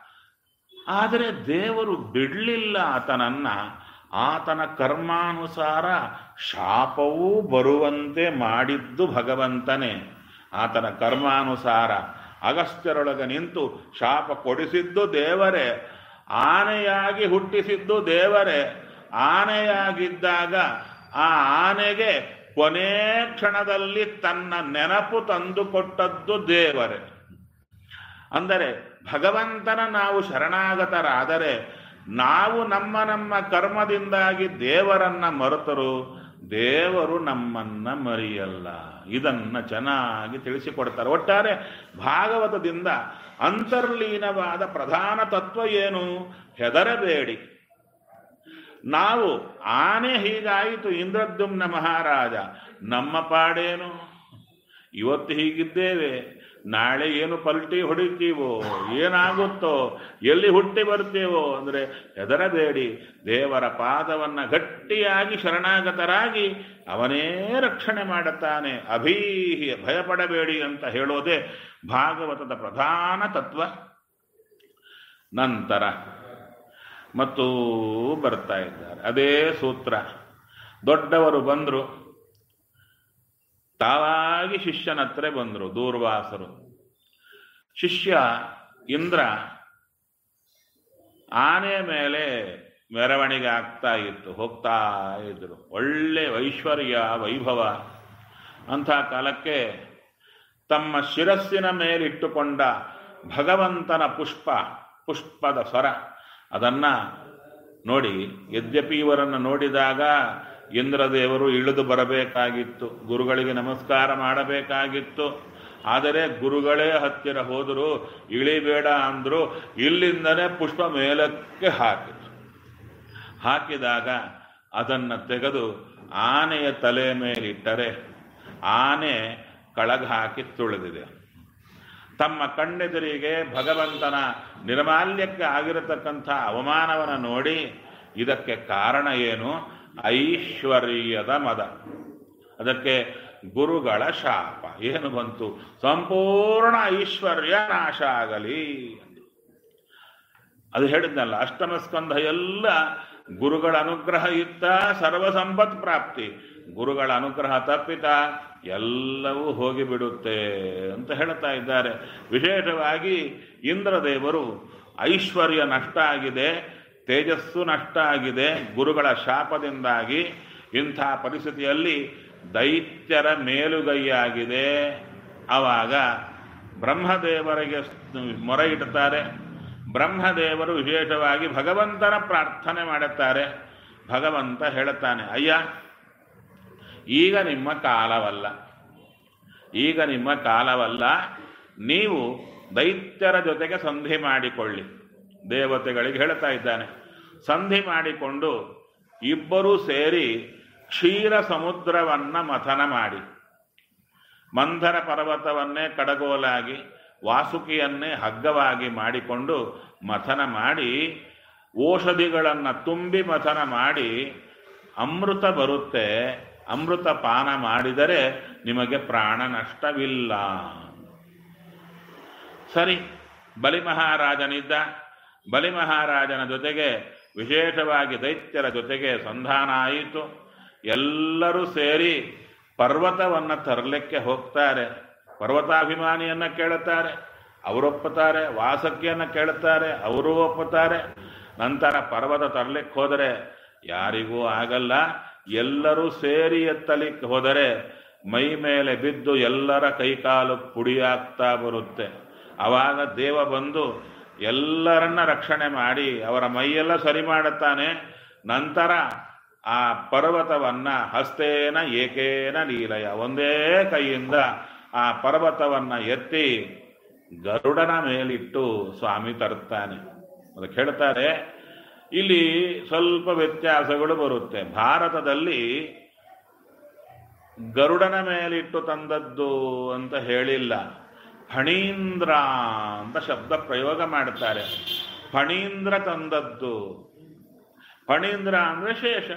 ಆದರೆ ದೇವರು ಬಿಡಲಿಲ್ಲ ಆತನನ್ನ ಆತನ ಕರ್ಮಾನುಸಾರ ಶಾಪವೂ ಬರುವಂತೆ ಮಾಡಿದ್ದು ಭಗವಂತನೇ ಆತನ ಕರ್ಮಾನುಸಾರ ಅಗಸ್ತ್ಯರೊಳಗೆ ನಿಂತು ಶಾಪ ಕೊಡಿಸಿದ್ದು ದೇವರೇ ಆನೆಯಾಗಿ ಹುಟ್ಟಿಸಿದ್ದು ದೇವರೇ ಆನೆಯಾಗಿದ್ದಾಗ ಆ ಆನೆಗೆ ಕೊನೆ ಕ್ಷಣದಲ್ಲಿ ತನ್ನ ನೆನಪು ತಂದುಕೊಟ್ಟದ್ದು ದೇವರೇ ಅಂದರೆ ಭಗವಂತನ ನಾವು ಶರಣಾಗತರಾದರೆ ನಾವು ನಮ್ಮ ನಮ್ಮ ಕರ್ಮದಿಂದಾಗಿ ದೇವರನ್ನ ಮರೆತರು ದೇವರು ನಮ್ಮನ್ನ ಮರೆಯಲ್ಲ ಇದನ್ನ ಚೆನ್ನಾಗಿ ತಿಳಿಸಿಕೊಡ್ತಾರೆ ಒಟ್ಟಾರೆ ಭಾಗವತದಿಂದ ಅಂತರ್ಲೀನವಾದ ಪ್ರಧಾನ ತತ್ವ ಏನು ಹೆದರಬೇಡಿ ನಾವು ಆನೆ ಹೀಗಾಯಿತು ಇಂದ್ರದ್ಯುಮ್ನ ಮಹಾರಾಜ ನಮ್ಮ ಪಾಡೇನು ಇವತ್ತು ಹೀಗಿದ್ದೇವೆ ನಾಳೆ ಏನು ಪಲ್ಟಿ ಹೊಡಿತೀವೋ ಏನಾಗುತ್ತೋ ಎಲ್ಲಿ ಹುಟ್ಟಿ ಬರ್ತೀವೋ ಅಂದರೆ ಹೆದರಬೇಡಿ ದೇವರ ಪಾದವನ್ನ ಗಟ್ಟಿಯಾಗಿ ಶರಣಾಗತರಾಗಿ ಅವನೇ ರಕ್ಷಣೆ ಮಾಡುತ್ತಾನೆ ಅಭೀಹಿ ಭಯಪಡಬೇಡಿ ಅಂತ ಹೇಳೋದೇ ಭಾಗವತದ ಪ್ರಧಾನ ತತ್ವ ನಂತರ ಮತ್ತು ಬರ್ತಾ ಇದ್ದಾರೆ ಅದೇ ಸೂತ್ರ ದೊಡ್ಡವರು ಬಂದರು ತಾವಾಗಿ ಶಿಷ್ಯನ ಹತ್ರ ಬಂದರು ದೂರ್ವಾಸರು ಶಿಷ್ಯ ಇಂದ್ರ ಆನೆ ಮೇಲೆ ಮೆರವಣಿಗೆ ಆಗ್ತಾ ಇತ್ತು ಹೋಗ್ತಾ ಇದ್ರು ಒಳ್ಳೆ ಐಶ್ವರ್ಯ ವೈಭವ ಅಂಥ ಕಾಲಕ್ಕೆ ತಮ್ಮ ಶಿರಸ್ಸಿನ ಮೇಲಿಟ್ಟುಕೊಂಡ ಭಗವಂತನ ಪುಷ್ಪ ಪುಷ್ಪದ ಸ್ವರ ಅದನ್ನ ನೋಡಿ ಯದ್ಯಪಿ ಇವರನ್ನು ನೋಡಿದಾಗ ಇಂದ್ರದೇವರು ಇಳಿದು ಬರಬೇಕಾಗಿತ್ತು ಗುರುಗಳಿಗೆ ನಮಸ್ಕಾರ ಮಾಡಬೇಕಾಗಿತ್ತು ಆದರೆ ಗುರುಗಳೇ ಹತ್ತಿರ ಹೋದರು ಇಳಿಬೇಡ ಅಂದ್ರು ಇಲ್ಲಿಂದನೇ ಪುಷ್ಪ ಮೇಲಕ್ಕೆ ಹಾಕಿದ್ರು ಹಾಕಿದಾಗ ಅದನ್ನು ತೆಗೆದು ಆನೆಯ ತಲೆ ಮೇಲಿಟ್ಟರೆ ಆನೆ ಕಳಗ ಹಾಕಿ ತುಳಿದಿದೆ ತಮ್ಮ ಕಣ್ಣೆದುರಿಗೆ ಭಗವಂತನ ನಿರ್ಮಾಲ್ಯಕ್ಕೆ ಆಗಿರತಕ್ಕಂಥ ಅವಮಾನವನ್ನು ನೋಡಿ ಇದಕ್ಕೆ ಕಾರಣ ಏನು ಐಶ್ವರ್ಯದ ಮದ ಅದಕ್ಕೆ ಗುರುಗಳ ಶಾಪ ಏನು ಬಂತು ಸಂಪೂರ್ಣ ಐಶ್ವರ್ಯ ನಾಶ ಆಗಲಿ ಅದು ಹೇಳಿದ್ನಲ್ಲ ಅಷ್ಟಮ ಸ್ಕಂಧ ಎಲ್ಲ ಗುರುಗಳ ಅನುಗ್ರಹ ಇತ್ತ ಸರ್ವ ಸಂಪತ್ ಪ್ರಾಪ್ತಿ ಗುರುಗಳ ಅನುಗ್ರಹ ತಪ್ಪಿತ ಎಲ್ಲವೂ ಹೋಗಿಬಿಡುತ್ತೆ ಅಂತ ಹೇಳ್ತಾ ಇದ್ದಾರೆ ವಿಶೇಷವಾಗಿ ಇಂದ್ರದೇವರು ಐಶ್ವರ್ಯ ನಷ್ಟ ಆಗಿದೆ ತೇಜಸ್ಸು ನಷ್ಟ ಆಗಿದೆ ಗುರುಗಳ ಶಾಪದಿಂದಾಗಿ ಇಂಥ ಪರಿಸ್ಥಿತಿಯಲ್ಲಿ ದೈತ್ಯರ ಮೇಲುಗೈಯಾಗಿದೆ ಆವಾಗ ಬ್ರಹ್ಮದೇವರಿಗೆ ಮೊರೆ ಇಡುತ್ತಾರೆ ಬ್ರಹ್ಮದೇವರು ವಿಶೇಷವಾಗಿ ಭಗವಂತನ ಪ್ರಾರ್ಥನೆ ಮಾಡುತ್ತಾರೆ ಭಗವಂತ ಹೇಳುತ್ತಾನೆ ಅಯ್ಯ ಈಗ ನಿಮ್ಮ ಕಾಲವಲ್ಲ ಈಗ ನಿಮ್ಮ ಕಾಲವಲ್ಲ ನೀವು ದೈತ್ಯರ ಜೊತೆಗೆ ಸಂಧಿ ಮಾಡಿಕೊಳ್ಳಿ ದೇವತೆಗಳಿಗೆ ಹೇಳ್ತಾ ಇದ್ದಾನೆ ಸಂಧಿ ಮಾಡಿಕೊಂಡು ಇಬ್ಬರೂ ಸೇರಿ ಕ್ಷೀರ ಸಮುದ್ರವನ್ನ ಮಥನ ಮಾಡಿ ಮಂಥರ ಪರ್ವತವನ್ನೇ ಕಡಗೋಲಾಗಿ ವಾಸುಕಿಯನ್ನೇ ಹಗ್ಗವಾಗಿ ಮಾಡಿಕೊಂಡು ಮಥನ ಮಾಡಿ ಔಷಧಿಗಳನ್ನು ತುಂಬಿ ಮಥನ ಮಾಡಿ ಅಮೃತ ಬರುತ್ತೆ ಅಮೃತ ಪಾನ ಮಾಡಿದರೆ ನಿಮಗೆ ಪ್ರಾಣ ನಷ್ಟವಿಲ್ಲ ಸರಿ ಬಲಿ ಮಹಾರಾಜನಿದ್ದ ಬಲಿ ಮಹಾರಾಜನ ಜೊತೆಗೆ ವಿಶೇಷವಾಗಿ ದೈತ್ಯರ ಜೊತೆಗೆ ಸಂಧಾನ ಆಯಿತು ಎಲ್ಲರೂ ಸೇರಿ ಪರ್ವತವನ್ನು ತರಲಿಕ್ಕೆ ಹೋಗ್ತಾರೆ ಪರ್ವತಾಭಿಮಾನಿಯನ್ನ ಕೇಳುತ್ತಾರೆ ಅವರೊಪ್ಪುತ್ತಾರೆ ವಾಸಕ್ಕಿಯನ್ನು ಕೇಳುತ್ತಾರೆ ಅವರು ಒಪ್ಪುತ್ತಾರೆ ನಂತರ ಪರ್ವತ ತರಲಿಕ್ಕೆ ಹೋದರೆ ಯಾರಿಗೂ ಆಗಲ್ಲ ಎಲ್ಲರೂ ಸೇರಿ ಎತ್ತಲಿಕ್ಕೆ ಹೋದರೆ ಮೈ ಮೇಲೆ ಬಿದ್ದು ಎಲ್ಲರ ಕೈಕಾಲು ಪುಡಿಯಾಗ್ತಾ ಬರುತ್ತೆ ಆವಾಗ ದೇವ ಬಂದು ಎಲ್ಲರನ್ನ ರಕ್ಷಣೆ ಮಾಡಿ ಅವರ ಮೈಯೆಲ್ಲ ಸರಿ ಮಾಡುತ್ತಾನೆ ನಂತರ ಆ ಪರ್ವತವನ್ನ ಹಸ್ತೇನ ಏಕೇನ ಲೀಲಯ ಒಂದೇ ಕೈಯಿಂದ ಆ ಪರ್ವತವನ್ನ ಎತ್ತಿ ಗರುಡನ ಮೇಲಿಟ್ಟು ಸ್ವಾಮಿ ತರುತ್ತಾನೆ ಅದಕ್ಕೆ ಹೇಳ್ತಾರೆ ಇಲ್ಲಿ ಸ್ವಲ್ಪ ವ್ಯತ್ಯಾಸಗಳು ಬರುತ್ತೆ ಭಾರತದಲ್ಲಿ ಗರುಡನ ಮೇಲಿಟ್ಟು ತಂದದ್ದು ಅಂತ ಹೇಳಿಲ್ಲ ಫಣೀಂದ್ರ ಅಂತ ಶಬ್ದ ಪ್ರಯೋಗ ಮಾಡುತ್ತಾರೆ ಫಣೀಂದ್ರ ತಂದದ್ದು ಫಣೀಂದ್ರ ಅಂದ್ರೆ ಶೇಷ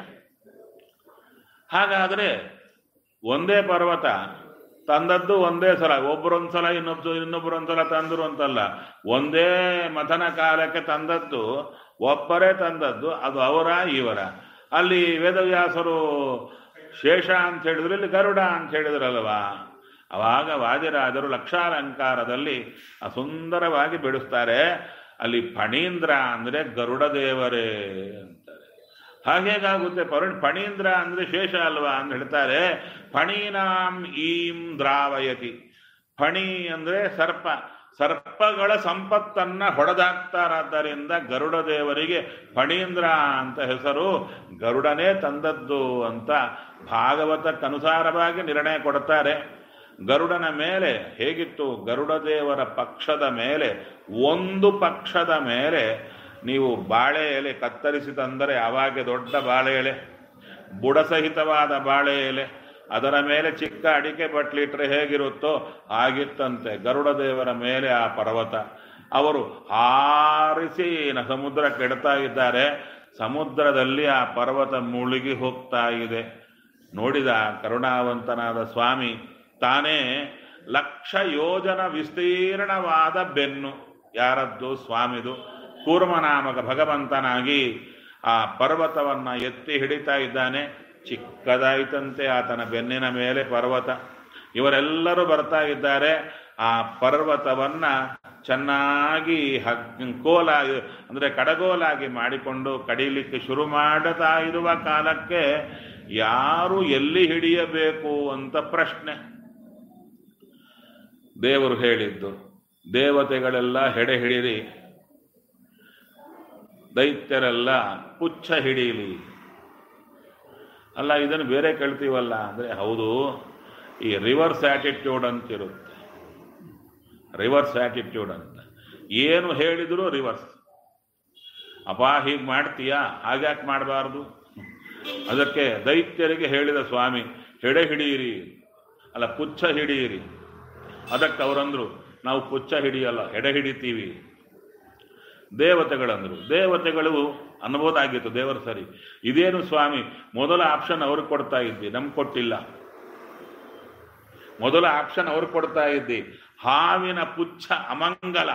ಹಾಗಾದ್ರೆ ಒಂದೇ ಪರ್ವತ ತಂದದ್ದು ಒಂದೇ ಸಲ ಒಬ್ಬರೊಂದ್ಸಲ ಇನ್ನೊಬ್ಬ ಇನ್ನೊಬ್ಬರೊಂದ್ಸಲ ತಂದ್ರು ಅಂತಲ್ಲ ಒಂದೇ ಮಥನ ಕಾಲಕ್ಕೆ ತಂದದ್ದು ಒಬ್ಬರೇ ತಂದದ್ದು ಅದು ಅವರ ಇವರ ಅಲ್ಲಿ ವೇದವ್ಯಾಸರು ಶೇಷ ಅಂತ ಹೇಳಿದ್ರು ಇಲ್ಲಿ ಗರುಡ ಅಂತ ಹೇಳಿದ್ರಲ್ವಾ ಅವಾಗ ವಾದಿರಾಜರು ಲಕ್ಷಾಲಂಕಾರದಲ್ಲಿ ಆ ಸುಂದರವಾಗಿ ಬಿಡಿಸ್ತಾರೆ ಅಲ್ಲಿ ಫಣೀಂದ್ರ ಅಂದ್ರೆ ಗರುಡ ದೇವರೇ ಅಂತಾರೆ ಹಾಗೇಗಾಗುತ್ತೆ ಪರು ಫಣೀಂದ್ರ ಅಂದ್ರೆ ಶೇಷ ಅಲ್ವಾ ಅಂತ ಹೇಳ್ತಾರೆ ಫಣೀನಾಂ ಈಂ ದ್ರಾವಯತಿ ಫಣಿ ಅಂದ್ರೆ ಸರ್ಪ ಸರ್ಪಗಳ ಸಂಪತ್ತನ್ನ ಹೊಡೆದಾಕ್ತಾರಾದ್ದರಿಂದ ಗರುಡ ದೇವರಿಗೆ ಫಣೀಂದ್ರ ಅಂತ ಹೆಸರು ಗರುಡನೇ ತಂದದ್ದು ಅಂತ ಭಾಗವತಕ್ಕನುಸಾರವಾಗಿ ನಿರ್ಣಯ ಕೊಡುತ್ತಾರೆ ಗರುಡನ ಮೇಲೆ ಹೇಗಿತ್ತು ಗರುಡ ದೇವರ ಪಕ್ಷದ ಮೇಲೆ ಒಂದು ಪಕ್ಷದ ಮೇಲೆ ನೀವು ಬಾಳೆ ಎಲೆ ಕತ್ತರಿಸಿ ತಂದರೆ ಅವಾಗೆ ದೊಡ್ಡ ಬಾಳೆ ಎಲೆ ಬುಡಸಹಿತವಾದ ಬಾಳೆ ಎಲೆ ಅದರ ಮೇಲೆ ಚಿಕ್ಕ ಅಡಿಕೆ ಬಟ್ಲಿಟ್ರೆ ಹೇಗಿರುತ್ತೋ ಆಗಿತ್ತಂತೆ ಗರುಡ ದೇವರ ಮೇಲೆ ಆ ಪರ್ವತ ಅವರು ಹಾರಿಸಿ ನ ಸಮುದ್ರಕ್ಕೆ ಇಡ್ತಾ ಇದ್ದಾರೆ ಸಮುದ್ರದಲ್ಲಿ ಆ ಪರ್ವತ ಮುಳುಗಿ ಹೋಗ್ತಾ ಇದೆ ನೋಡಿದ ಕರುಣಾವಂತನಾದ ಸ್ವಾಮಿ ತಾನೇ ಲಕ್ಷ ಯೋಜನ ವಿಸ್ತೀರ್ಣವಾದ ಬೆನ್ನು ಯಾರದ್ದು ಸ್ವಾಮಿದು ಕೂರ್ಮನಾಮಕ ಭಗವಂತನಾಗಿ ಆ ಪರ್ವತವನ್ನ ಎತ್ತಿ ಹಿಡಿತಾ ಇದ್ದಾನೆ ಚಿಕ್ಕದಾಯಿತಂತೆ ಆತನ ಬೆನ್ನಿನ ಮೇಲೆ ಪರ್ವತ ಇವರೆಲ್ಲರೂ ಬರ್ತಾ ಇದ್ದಾರೆ ಆ ಪರ್ವತವನ್ನ ಚೆನ್ನಾಗಿ ಹಗ್ ಕೋಲಾಗಿ ಅಂದ್ರೆ ಕಡಗೋಲಾಗಿ ಮಾಡಿಕೊಂಡು ಕಡಿಲಿಕ್ಕೆ ಶುರು ಮಾಡುತ್ತಾ ಇರುವ ಕಾಲಕ್ಕೆ ಯಾರು ಎಲ್ಲಿ ಹಿಡಿಯಬೇಕು ಅಂತ ಪ್ರಶ್ನೆ ದೇವರು ಹೇಳಿದ್ದು ದೇವತೆಗಳೆಲ್ಲ ಹೆಡೆ ಹಿಡಿರಿ ದೈತ್ಯರೆಲ್ಲ ಪುಚ್ಛ ಹಿಡೀಲಿ ಅಲ್ಲ ಇದನ್ನು ಬೇರೆ ಕೇಳ್ತೀವಲ್ಲ ಅಂದರೆ ಹೌದು ಈ ರಿವರ್ಸ್ ಆಟಿಟ್ಯೂಡ್ ಅಂತಿರುತ್ತೆ ರಿವರ್ಸ್ ಆಟಿಟ್ಯೂಡ್ ಅಂತ ಏನು ಹೇಳಿದ್ರು ರಿವರ್ಸ್ ಅಪ್ಪ ಹೀಗೆ ಮಾಡ್ತೀಯಾ ಹಾಗ್ಯಾಕೆ ಮಾಡಬಾರ್ದು ಅದಕ್ಕೆ ದೈತ್ಯರಿಗೆ ಹೇಳಿದ ಸ್ವಾಮಿ ಹೆಡೆ ಹಿಡಿಯಿರಿ ಅಲ್ಲ ಪುಚ್ಛ ಹಿಡಿಯಿರಿ ಅದಕ್ಕೆ ಅವರಂದ್ರು ನಾವು ಪುಚ್ಛ ಹಿಡಿಯಲ್ಲ ಹೆಡೆ ಹಿಡಿತೀವಿ ದೇವತೆಗಳಂದ್ರು ದೇವತೆಗಳು ಅನ್ಬೋದಾಗಿತ್ತು ದೇವರು ಸರಿ ಇದೇನು ಸ್ವಾಮಿ ಮೊದಲ ಆಪ್ಷನ್ ಅವ್ರಿಗೆ ಕೊಡ್ತಾ ಇದ್ದಿ ನಮ್ಗೆ ಕೊಟ್ಟಿಲ್ಲ ಮೊದಲ ಆಪ್ಷನ್ ಅವ್ರಿಗೆ ಕೊಡ್ತಾ ಇದ್ದಿ ಹಾವಿನ ಪುಚ್ಛ ಅಮಂಗಲ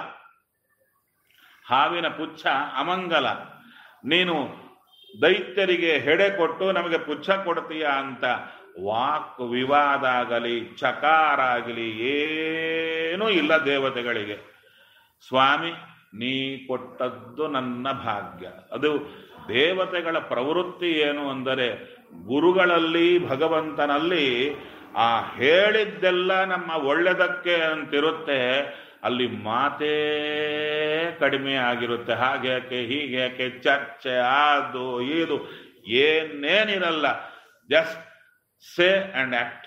ಹಾವಿನ ಪುಚ್ಛ ಅಮಂಗಲ ನೀನು ದೈತ್ಯರಿಗೆ ಹೆಡೆ ಕೊಟ್ಟು ನಮಗೆ ಪುಚ್ಛ ಕೊಡ್ತೀಯ ಅಂತ ವಾಕ್ ವಿವಾದ ಆಗಲಿ ಚಕಾರ ಆಗಲಿ ಏನೂ ಇಲ್ಲ ದೇವತೆಗಳಿಗೆ ಸ್ವಾಮಿ ನೀ ಕೊಟ್ಟದ್ದು ನನ್ನ ಭಾಗ್ಯ ಅದು ದೇವತೆಗಳ ಪ್ರವೃತ್ತಿ ಏನು ಅಂದರೆ ಗುರುಗಳಲ್ಲಿ ಭಗವಂತನಲ್ಲಿ ಆ ಹೇಳಿದ್ದೆಲ್ಲ ನಮ್ಮ ಒಳ್ಳೆದಕ್ಕೆ ಅಂತಿರುತ್ತೆ ಅಲ್ಲಿ ಮಾತೇ ಕಡಿಮೆ ಆಗಿರುತ್ತೆ ಹಾಗೆ ಯಾಕೆ ಹೀಗೆ ಯಾಕೆ ಚರ್ಚೆ ಅದು ಇದು ಏನೇನಿರಲ್ಲ just say and act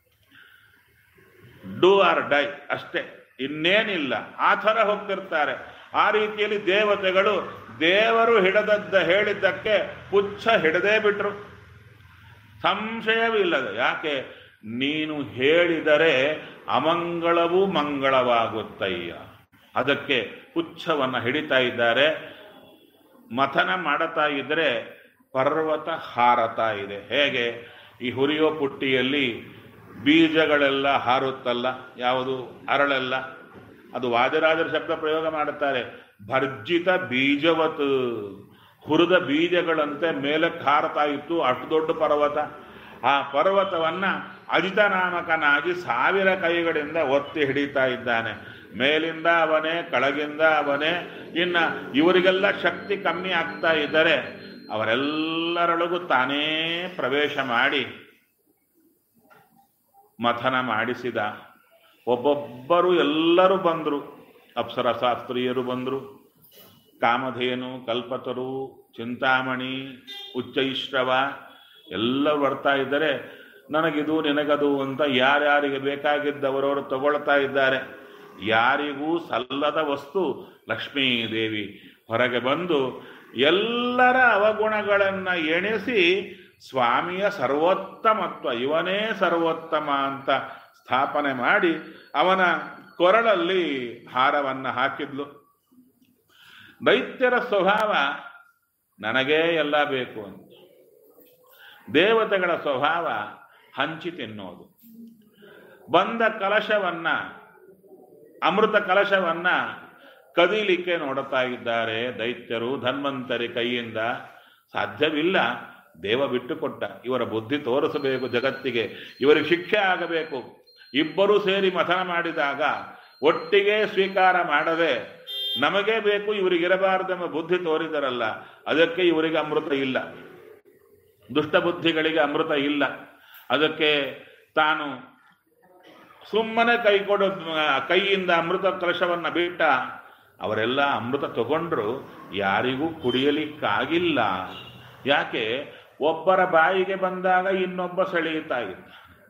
do or die ಅಷ್ಟೇ ಇನ್ನೇನಿಲ್ಲ ಆ ಥರ ಹೋಗ್ತಿರ್ತಾರೆ ಆ ರೀತಿಯಲ್ಲಿ ದೇವತೆಗಳು ದೇವರು ಹಿಡದದ್ದ ಹೇಳಿದ್ದಕ್ಕೆ ಪುಚ್ಛ ಹಿಡದೇ ಬಿಟ್ರು ಸಂಶಯವಿಲ್ಲದ ಯಾಕೆ ನೀನು ಹೇಳಿದರೆ ಅಮಂಗಳವೂ ಮಂಗಳವಾಗುತ್ತಯ್ಯ ಅದಕ್ಕೆ ಪುಚ್ಛವನ್ನು ಹಿಡಿತಾ ಇದ್ದಾರೆ ಮಥನ ಮಾಡುತ್ತಾ ಇದ್ರೆ ಪರ್ವತ ಹಾರತಾ ಇದೆ ಹೇಗೆ ಈ ಹುರಿಯೋ ಪುಟ್ಟಿಯಲ್ಲಿ ಬೀಜಗಳೆಲ್ಲ ಹಾರುತ್ತಲ್ಲ ಯಾವುದು ಅರಳೆಲ್ಲ ಅದು ವಾದಿರಾಜರ ಶಬ್ದ ಪ್ರಯೋಗ ಮಾಡುತ್ತಾರೆ ಭರ್ಜಿತ ಬೀಜವತ್ ಹುರಿದ ಬೀಜಗಳಂತೆ ಮೇಲಕ್ಕೆ ಹಾರತಾ ಇತ್ತು ಅಷ್ಟು ದೊಡ್ಡ ಪರ್ವತ ಆ ಪರ್ವತವನ್ನ ಅಜಿತ ನಾಮಕನಾಗಿ ಸಾವಿರ ಕೈಗಳಿಂದ ಒತ್ತಿ ಹಿಡಿತಾ ಇದ್ದಾನೆ ಮೇಲಿಂದ ಅವನೇ ಕೆಳಗಿಂದ ಅವನೇ ಇನ್ನ ಇವರಿಗೆಲ್ಲ ಶಕ್ತಿ ಕಮ್ಮಿ ಆಗ್ತಾ ಇದ್ದರೆ ಅವರೆಲ್ಲರೊಳಗೂ ತಾನೇ ಪ್ರವೇಶ ಮಾಡಿ ಮಥನ ಮಾಡಿಸಿದ ಒಬ್ಬೊಬ್ಬರು ಎಲ್ಲರೂ ಬಂದರು ಅಪ್ಸರಶಾಸ್ತ್ರೀಯರು ಬಂದರು ಕಾಮಧೇನು ಕಲ್ಪತರು ಚಿಂತಾಮಣಿ ಉಚ್ಚೈಶ್ರವ ಎಲ್ಲರೂ ಬರ್ತಾ ಇದ್ದರೆ ನನಗಿದು ನಿನಗದು ಅಂತ ಯಾರ್ಯಾರಿಗೆ ಬೇಕಾಗಿದ್ದವರವರು ತಗೊಳ್ತಾ ಇದ್ದಾರೆ ಯಾರಿಗೂ ಸಲ್ಲದ ವಸ್ತು ಲಕ್ಷ್ಮೀದೇವಿ ಹೊರಗೆ ಬಂದು ಎಲ್ಲರ ಅವಗುಣಗಳನ್ನು ಎಣಿಸಿ ಸ್ವಾಮಿಯ ಸರ್ವೋತ್ತಮತ್ವ ಇವನೇ ಸರ್ವೋತ್ತಮ ಅಂತ ಸ್ಥಾಪನೆ ಮಾಡಿ ಅವನ ಕೊರಳಲ್ಲಿ ಹಾರವನ್ನು ಹಾಕಿದ್ಲು ದೈತ್ಯರ ಸ್ವಭಾವ ನನಗೇ ಎಲ್ಲ ಬೇಕು ಅಂತ ದೇವತೆಗಳ ಸ್ವಭಾವ ಹಂಚಿ ತಿನ್ನೋದು ಬಂದ ಕಲಶವನ್ನ ಅಮೃತ ಕಲಶವನ್ನ ಕದೀಲಿಕ್ಕೆ ನೋಡುತ್ತಾ ಇದ್ದಾರೆ ದೈತ್ಯರು ಧನ್ವಂತರಿ ಕೈಯಿಂದ ಸಾಧ್ಯವಿಲ್ಲ ದೇವ ಬಿಟ್ಟುಕೊಟ್ಟ ಇವರ ಬುದ್ಧಿ ತೋರಿಸಬೇಕು ಜಗತ್ತಿಗೆ ಇವರಿಗೆ ಶಿಕ್ಷೆ ಆಗಬೇಕು ಇಬ್ಬರು ಸೇರಿ ಮಥನ ಮಾಡಿದಾಗ ಒಟ್ಟಿಗೆ ಸ್ವೀಕಾರ ಮಾಡದೆ ನಮಗೇ ಬೇಕು ಇವರಿಗಿರಬಾರದೆಂಬ ಬುದ್ಧಿ ತೋರಿದರಲ್ಲ ಅದಕ್ಕೆ ಇವರಿಗೆ ಅಮೃತ ಇಲ್ಲ ದುಷ್ಟ ಬುದ್ಧಿಗಳಿಗೆ ಅಮೃತ ಇಲ್ಲ ಅದಕ್ಕೆ ತಾನು ಸುಮ್ಮನೆ ಕೈ ಕೊಡೋ ಕೈಯಿಂದ ಅಮೃತ ಕಲಶವನ್ನ ಬಿಟ್ಟ ಅವರೆಲ್ಲ ಅಮೃತ ತಗೊಂಡ್ರು ಯಾರಿಗೂ ಕುಡಿಯಲಿಕ್ಕಾಗಿಲ್ಲ ಯಾಕೆ ಒಬ್ಬರ ಬಾಯಿಗೆ ಬಂದಾಗ ಇನ್ನೊಬ್ಬ ಸೆಳೆಯುತ್ತಾ ಇದ್ದ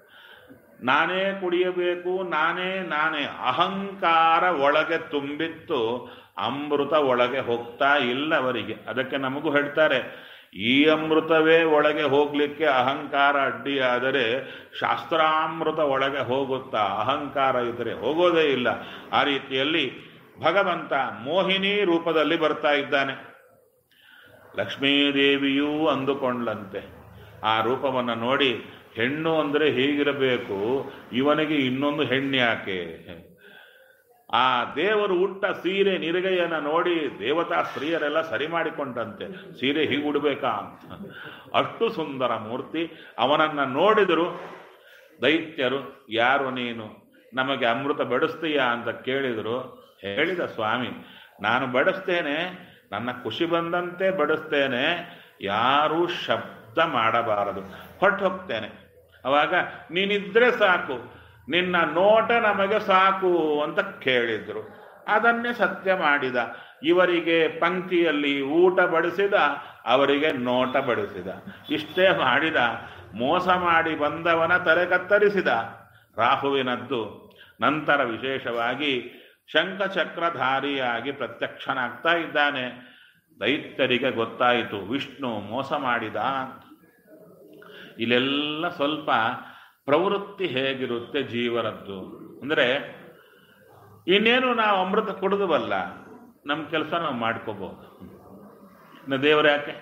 ನಾನೇ ಕುಡಿಯಬೇಕು ನಾನೇ ನಾನೇ ಅಹಂಕಾರ ಒಳಗೆ ತುಂಬಿತ್ತು ಅಮೃತ ಒಳಗೆ ಹೋಗ್ತಾ ಇಲ್ಲ ಅವರಿಗೆ ಅದಕ್ಕೆ ನಮಗೂ ಹೇಳ್ತಾರೆ ಈ ಅಮೃತವೇ ಒಳಗೆ ಹೋಗ್ಲಿಕ್ಕೆ ಅಹಂಕಾರ ಅಡ್ಡಿಯಾದರೆ ಶಾಸ್ತ್ರಾಮೃತ ಒಳಗೆ ಹೋಗುತ್ತಾ ಅಹಂಕಾರ ಇದ್ದರೆ ಹೋಗೋದೇ ಇಲ್ಲ ಆ ರೀತಿಯಲ್ಲಿ ಭಗವಂತ ಮೋಹಿನಿ ರೂಪದಲ್ಲಿ ಬರ್ತಾ ಇದ್ದಾನೆ ಲಕ್ಷ್ಮೀದೇವಿಯೂ ಅಂದುಕೊಂಡ್ಲಂತೆ ಆ ರೂಪವನ್ನು ನೋಡಿ ಹೆಣ್ಣು ಅಂದರೆ ಹೀಗಿರಬೇಕು ಇವನಿಗೆ ಇನ್ನೊಂದು ಹೆಣ್ಣು ಯಾಕೆ ಆ ದೇವರು ಉಟ್ಟ ಸೀರೆ ನಿರಿಗೆಯನ್ನು ನೋಡಿ ದೇವತಾ ಸ್ತ್ರೀಯರೆಲ್ಲ ಸರಿ ಮಾಡಿಕೊಂಡಂತೆ ಸೀರೆ ಹೀಗೆ ಉಡ್ಬೇಕಾ ಅಂತ ಅಷ್ಟು ಸುಂದರ ಮೂರ್ತಿ ಅವನನ್ನ ನೋಡಿದರು ದೈತ್ಯರು ಯಾರು ನೀನು ನಮಗೆ ಅಮೃತ ಬಡಿಸ್ತೀಯಾ ಅಂತ ಕೇಳಿದರು ಹೇಳಿದ ಸ್ವಾಮಿ ನಾನು ಬಡಿಸ್ತೇನೆ ನನ್ನ ಖುಷಿ ಬಂದಂತೆ ಬಡಿಸ್ತೇನೆ ಯಾರೂ ಶಬ್ದ ಮಾಡಬಾರದು ಹೊರಟು ಹೋಗ್ತೇನೆ ಅವಾಗ ನೀನಿದ್ರೆ ಸಾಕು ನಿನ್ನ ನೋಟ ನಮಗೆ ಸಾಕು ಅಂತ ಕೇಳಿದ್ರು ಅದನ್ನೇ ಸತ್ಯ ಮಾಡಿದ ಇವರಿಗೆ ಪಂಕ್ತಿಯಲ್ಲಿ ಊಟ ಬಡಿಸಿದ ಅವರಿಗೆ ನೋಟ ಬಡಿಸಿದ ಇಷ್ಟೇ ಮಾಡಿದ ಮೋಸ ಮಾಡಿ ಬಂದವನ ತಲೆ ಕತ್ತರಿಸಿದ ರಾಹುವಿನದ್ದು ನಂತರ ವಿಶೇಷವಾಗಿ ಶಂಖಚಕ್ರಧಾರಿಯಾಗಿ ಪ್ರತ್ಯಕ್ಷನಾಗ್ತಾ ಇದ್ದಾನೆ ದೈತ್ಯರಿಗೆ ಗೊತ್ತಾಯಿತು ವಿಷ್ಣು ಮೋಸ ಮಾಡಿದ ಅಂತ ಇಲ್ಲೆಲ್ಲ ಸ್ವಲ್ಪ ಪ್ರವೃತ್ತಿ ಹೇಗಿರುತ್ತೆ ಜೀವನದ್ದು ಅಂದರೆ ಇನ್ನೇನು ನಾವು ಅಮೃತ ಕುಡಿದವಲ್ಲ ನಮ್ಮ ಕೆಲಸ ನಾವು ಮಾಡ್ಕೋಬಹುದು ಇನ್ನು ದೇವರ ಯಾಕೆ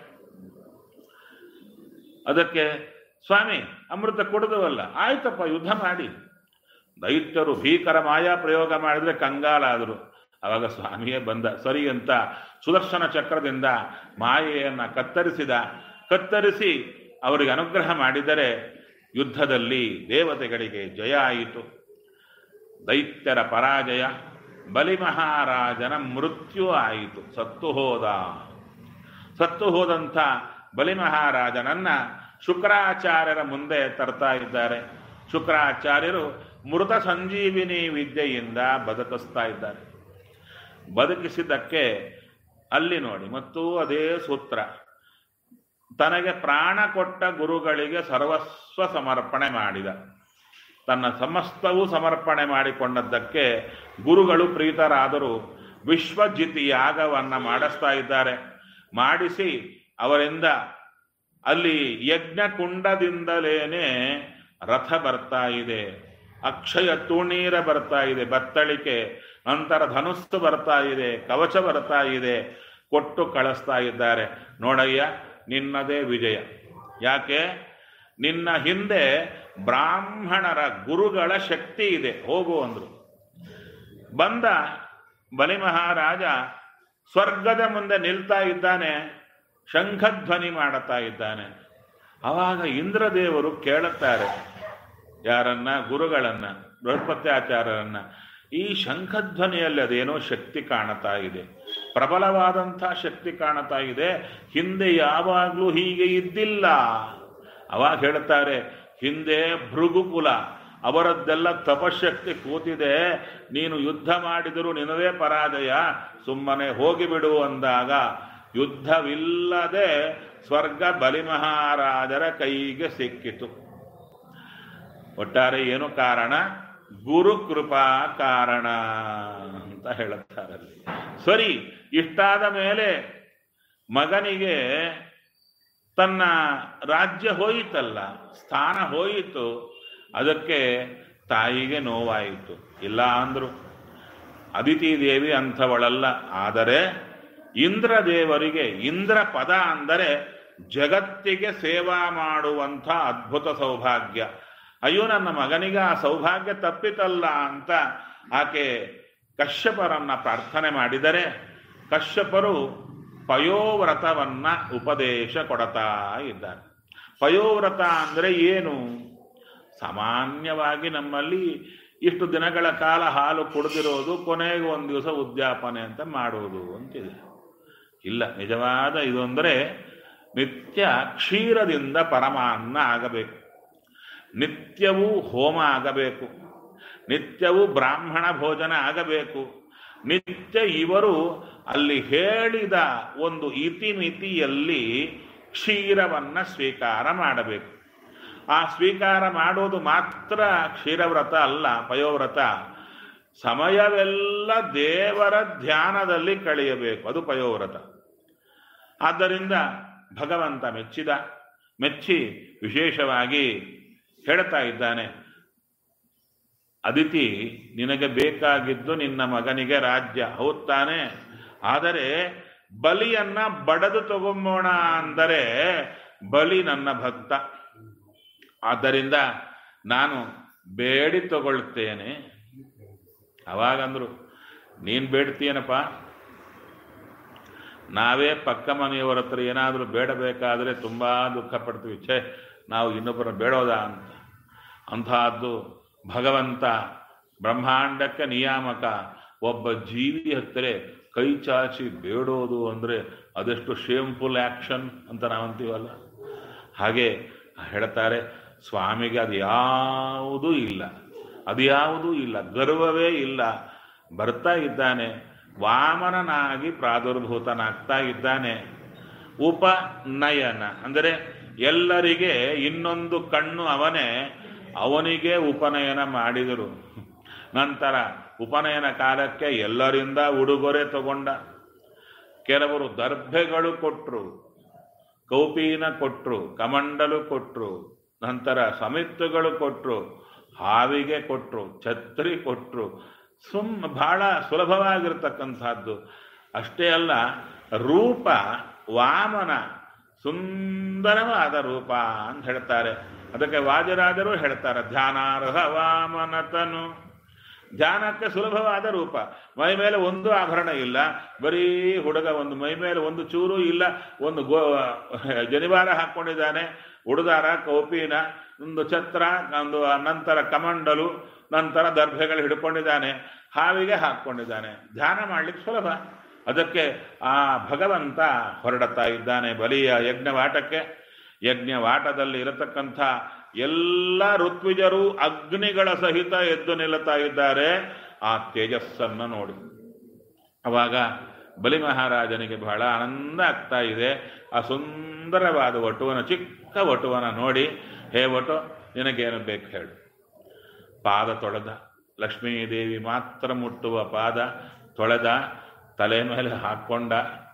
ಅದಕ್ಕೆ ಸ್ವಾಮಿ ಅಮೃತ ಕುಡಿದವಲ್ಲ ಆಯ್ತಪ್ಪ ಯುದ್ಧ ಮಾಡಿ ದೈತ್ಯರು ಭೀಕರ ಮಾಯಾ ಪ್ರಯೋಗ ಮಾಡಿದ್ರೆ ಕಂಗಾಲಾದರು ಅವಾಗ ಸ್ವಾಮಿಯೇ ಬಂದ ಸರಿ ಅಂತ ಸುದರ್ಶನ ಚಕ್ರದಿಂದ ಮಾಯೆಯನ್ನು ಕತ್ತರಿಸಿದ ಕತ್ತರಿಸಿ ಅವರಿಗೆ ಅನುಗ್ರಹ ಮಾಡಿದರೆ ಯುದ್ಧದಲ್ಲಿ ದೇವತೆಗಳಿಗೆ ಜಯ ಆಯಿತು ದೈತ್ಯರ ಪರಾಜಯ ಬಲಿ ಮಹಾರಾಜನ ಮೃತ್ಯು ಆಯಿತು ಸತ್ತು ಹೋದ ಸತ್ತು ಹೋದಂಥ ಬಲಿ ಮಹಾರಾಜನನ್ನ ಶುಕ್ರಾಚಾರ್ಯರ ಮುಂದೆ ತರ್ತಾ ಇದ್ದಾರೆ ಶುಕ್ರಾಚಾರ್ಯರು ಮೃತ ಸಂಜೀವಿನಿ ವಿದ್ಯೆಯಿಂದ ಬದುಕಿಸ್ತಾ ಇದ್ದಾರೆ ಬದುಕಿಸಿದ್ದಕ್ಕೆ ಅಲ್ಲಿ ನೋಡಿ ಮತ್ತು ಅದೇ ಸೂತ್ರ ತನಗೆ ಪ್ರಾಣ ಕೊಟ್ಟ ಗುರುಗಳಿಗೆ ಸರ್ವಸ್ವ ಸಮರ್ಪಣೆ ಮಾಡಿದ ತನ್ನ ಸಮಸ್ತವೂ ಸಮರ್ಪಣೆ ಮಾಡಿಕೊಂಡದ್ದಕ್ಕೆ ಗುರುಗಳು ಪ್ರೀತರಾದರು ವಿಶ್ವಜಿತ್ ಯಾಗವನ್ನ ಮಾಡಿಸ್ತಾ ಇದ್ದಾರೆ ಮಾಡಿಸಿ ಅವರಿಂದ ಅಲ್ಲಿ ಯಜ್ಞ ಕುಂಡದಿಂದಲೇನೆ ರಥ ಬರ್ತಾ ಇದೆ ಅಕ್ಷಯ ತೂಣೀರ ಬರ್ತಾ ಇದೆ ಬತ್ತಳಿಕೆ ನಂತರ ಧನುಸ್ಸು ಬರ್ತಾ ಇದೆ ಕವಚ ಬರ್ತಾ ಇದೆ ಕೊಟ್ಟು ಕಳಿಸ್ತಾ ಇದ್ದಾರೆ ನೋಡಯ್ಯ ನಿನ್ನದೇ ವಿಜಯ ಯಾಕೆ ನಿನ್ನ ಹಿಂದೆ ಬ್ರಾಹ್ಮಣರ ಗುರುಗಳ ಶಕ್ತಿ ಇದೆ ಹೋಗು ಅಂದ್ರು ಬಂದ ಬಲಿ ಮಹಾರಾಜ ಸ್ವರ್ಗದ ಮುಂದೆ ನಿಲ್ತಾ ಇದ್ದಾನೆ ಶಂಖಧ್ವನಿ ಮಾಡುತ್ತಾ ಇದ್ದಾನೆ ಅವಾಗ ಇಂದ್ರದೇವರು ಕೇಳುತ್ತಾರೆ ಯಾರನ್ನ ಗುರುಗಳನ್ನ ಬೃಹಸ್ಪತ್ಯಾಚಾರ್ಯರನ್ನ ಈ ಶಂಖಧ್ವನಿಯಲ್ಲಿ ಅದೇನೋ ಶಕ್ತಿ ಕಾಣುತ್ತಾ ಇದೆ ಪ್ರಬಲವಾದಂಥ ಶಕ್ತಿ ಕಾಣುತ್ತಾ ಇದೆ ಹಿಂದೆ ಯಾವಾಗಲೂ ಹೀಗೆ ಇದ್ದಿಲ್ಲ ಅವಾಗ ಹೇಳ್ತಾರೆ ಹಿಂದೆ ಭೃಗುಕುಲ ಅವರದ್ದೆಲ್ಲ ತಪಶಕ್ತಿ ಕೂತಿದೆ ನೀನು ಯುದ್ಧ ಮಾಡಿದರೂ ನಿನವೇ ಪರಾಜಯ ಸುಮ್ಮನೆ ಹೋಗಿಬಿಡು ಅಂದಾಗ ಯುದ್ಧವಿಲ್ಲದೆ ಸ್ವರ್ಗ ಬಲಿಮಹಾರಾಜರ ಕೈಗೆ ಸಿಕ್ಕಿತು ಒಟ್ಟಾರೆ ಏನು ಕಾರಣ ಗುರು ಕೃಪಾ ಕಾರಣ ಅಂತ ಹೇಳುತ್ತಾರಲ್ಲಿ ಸರಿ ಇಷ್ಟಾದ ಮೇಲೆ ಮಗನಿಗೆ ತನ್ನ ರಾಜ್ಯ ಹೋಯಿತಲ್ಲ ಸ್ಥಾನ ಹೋಯಿತು ಅದಕ್ಕೆ ತಾಯಿಗೆ ನೋವಾಯಿತು ಇಲ್ಲ ಅಂದ್ರು ಅದಿತಿ ದೇವಿ ಅಂಥವಳಲ್ಲ ಆದರೆ ಇಂದ್ರದೇವರಿಗೆ ಇಂದ್ರ ಪದ ಅಂದರೆ ಜಗತ್ತಿಗೆ ಸೇವಾ ಮಾಡುವಂಥ ಅದ್ಭುತ ಸೌಭಾಗ್ಯ ಅಯ್ಯೋ ನನ್ನ ಮಗನಿಗೆ ಆ ಸೌಭಾಗ್ಯ ತಪ್ಪಿತಲ್ಲ ಅಂತ ಆಕೆ ಕಶ್ಯಪರನ್ನ ಪ್ರಾರ್ಥನೆ ಮಾಡಿದರೆ ಕಶ್ಯಪರು ಪಯೋವ್ರತವನ್ನ ಉಪದೇಶ ಕೊಡತಾ ಇದ್ದಾರೆ ಪಯೋವ್ರತ ಅಂದರೆ ಏನು ಸಾಮಾನ್ಯವಾಗಿ ನಮ್ಮಲ್ಲಿ ಇಷ್ಟು ದಿನಗಳ ಕಾಲ ಹಾಲು ಕುಡಿದಿರೋದು ಕೊನೆಗೆ ಒಂದು ದಿವಸ ಉದ್ಯಾಪನೆ ಅಂತ ಮಾಡುವುದು ಅಂತಿದೆ ಇಲ್ಲ ನಿಜವಾದ ಇದು ಅಂದರೆ ನಿತ್ಯ ಕ್ಷೀರದಿಂದ ಪರಮಾನ್ನ ಆಗಬೇಕು ನಿತ್ಯವೂ ಹೋಮ ಆಗಬೇಕು ನಿತ್ಯವೂ ಬ್ರಾಹ್ಮಣ ಭೋಜನ ಆಗಬೇಕು ನಿತ್ಯ ಇವರು ಅಲ್ಲಿ ಹೇಳಿದ ಒಂದು ಇತಿಮಿತಿಯಲ್ಲಿ ಕ್ಷೀರವನ್ನ ಸ್ವೀಕಾರ ಮಾಡಬೇಕು ಆ ಸ್ವೀಕಾರ ಮಾಡೋದು ಮಾತ್ರ ಕ್ಷೀರವ್ರತ ಅಲ್ಲ ಪಯೋವ್ರತ ಸಮಯವೆಲ್ಲ ದೇವರ ಧ್ಯಾನದಲ್ಲಿ ಕಳೆಯಬೇಕು ಅದು ಪಯೋವ್ರತ ಆದ್ದರಿಂದ ಭಗವಂತ ಮೆಚ್ಚಿದ ಮೆಚ್ಚಿ ವಿಶೇಷವಾಗಿ ಹೇಳ್ತಾ ಇದ್ದಾನೆ ಅದಿತಿ ನಿನಗೆ ಬೇಕಾಗಿದ್ದು ನಿನ್ನ ಮಗನಿಗೆ ರಾಜ್ಯ ಹೌದ್ ತಾನೆ ಆದರೆ ಬಲಿಯನ್ನ ಬಡದು ತಗೊಂಬೋಣ ಅಂದರೆ ಬಲಿ ನನ್ನ ಭಕ್ತ ಆದ್ದರಿಂದ ನಾನು ಬೇಡಿ ತಗೊಳ್ತೇನೆ ಅವಾಗಂದ್ರು ನೀನ್ ಬೇಡ್ತೀಯನಪ್ಪ ನಾವೇ ಪಕ್ಕ ಮನೆಯವರ ಹತ್ರ ಏನಾದರೂ ಬೇಡಬೇಕಾದ್ರೆ ತುಂಬಾ ದುಃಖ ಪಡ್ತೀವಿ ಛೇ ನಾವು ಇನ್ನೊಬ್ಬರ ಬೇಡೋದಾ ಅಂತ ಅಂತಹದ್ದು ಭಗವಂತ ಬ್ರಹ್ಮಾಂಡಕ್ಕೆ ನಿಯಾಮಕ ಒಬ್ಬ ಜೀವಿ ಹತ್ತಿರ ಕೈ ಚಾಚಿ ಬೇಡೋದು ಅಂದರೆ ಅದೆಷ್ಟು ಶೇಮ್ಫುಲ್ ಆ್ಯಕ್ಷನ್ ಅಂತ ನಾವಂತೀವಲ್ಲ ಹಾಗೆ ಹೇಳ್ತಾರೆ ಸ್ವಾಮಿಗೆ ಅದು ಯಾವುದೂ ಇಲ್ಲ ಅದು ಯಾವುದೂ ಇಲ್ಲ ಗರ್ವವೇ ಇಲ್ಲ ಬರ್ತಾ ಇದ್ದಾನೆ ವಾಮನನಾಗಿ ಪ್ರಾದುರ್ಭೂತನಾಗ್ತಾ ಇದ್ದಾನೆ ಉಪನಯನ ಅಂದರೆ ಎಲ್ಲರಿಗೆ ಇನ್ನೊಂದು ಕಣ್ಣು ಅವನೇ ಅವನಿಗೆ ಉಪನಯನ ಮಾಡಿದರು ನಂತರ ಉಪನಯನ ಕಾಲಕ್ಕೆ ಎಲ್ಲರಿಂದ ಉಡುಗೊರೆ ತಗೊಂಡ ಕೆಲವರು ದರ್ಭೆಗಳು ಕೊಟ್ಟರು ಕೌಪೀನ ಕೊಟ್ಟರು ಕಮಂಡಲು ಕೊಟ್ಟರು ನಂತರ ಸಮಿತ್ತುಗಳು ಕೊಟ್ಟರು ಹಾವಿಗೆ ಕೊಟ್ಟರು ಛತ್ರಿ ಕೊಟ್ಟರು ಸುಮ್ ಬಹಳ ಸುಲಭವಾಗಿರ್ತಕ್ಕಂಥದ್ದು ಅಷ್ಟೇ ಅಲ್ಲ ರೂಪ ವಾಮನ ಸುಂದರವಾದ ರೂಪ ಅಂತ ಹೇಳ್ತಾರೆ ಅದಕ್ಕೆ ವಾಜರಾಜರು ಹೇಳ್ತಾರೆ ಧ್ಯಾನಾರ್ಹ ವಾಮನತನು ಧ್ಯಾನಕ್ಕೆ ಸುಲಭವಾದ ರೂಪ ಮೈ ಮೇಲೆ ಒಂದು ಆಭರಣ ಇಲ್ಲ ಬರೀ ಹುಡುಗ ಒಂದು ಮೈ ಮೇಲೆ ಒಂದು ಚೂರು ಇಲ್ಲ ಒಂದು ಗೋ ಜನಿವಾರ ಹಾಕ್ಕೊಂಡಿದ್ದಾನೆ ಉಡುದಾರ ಕೌಪಿನ ಒಂದು ಛತ್ರ ಒಂದು ನಂತರ ಕಮಂಡಲು ನಂತರ ದರ್ಭೆಗಳು ಹಿಡ್ಕೊಂಡಿದ್ದಾನೆ ಹಾವಿಗೆ ಹಾಕ್ಕೊಂಡಿದ್ದಾನೆ ಧ್ಯಾನ ಮಾಡ್ಲಿಕ್ಕೆ ಸುಲಭ ಅದಕ್ಕೆ ಆ ಭಗವಂತ ಹೊರಡುತ್ತಾ ಇದ್ದಾನೆ ಬಲಿಯ ಯಜ್ಞವಾಟಕ್ಕೆ ಯಜ್ಞವಾಟದಲ್ಲಿ ಇರತಕ್ಕಂಥ ಎಲ್ಲ ಋತ್ವಿಜರು ಅಗ್ನಿಗಳ ಸಹಿತ ಎದ್ದು ನಿಲ್ಲುತ್ತಾ ಇದ್ದಾರೆ ಆ ತೇಜಸ್ಸನ್ನ ನೋಡಿ ಅವಾಗ ಬಲಿ ಮಹಾರಾಜನಿಗೆ ಬಹಳ ಆನಂದ ಆಗ್ತಾ ಇದೆ ಆ ಸುಂದರವಾದ ವಟುವನ ಚಿಕ್ಕ ವಟುವನ ನೋಡಿ ಹೇ ವಟು ನಿನಗೇನು ಬೇಕು ಹೇಳು ಪಾದ ತೊಳೆದ ಲಕ್ಷ್ಮೀದೇವಿ ಮಾತ್ರ ಮುಟ್ಟುವ ಪಾದ ತೊಳೆದ ತಲೆ ಮೇಲೆ ಹಾಕ್ಕೊಂಡ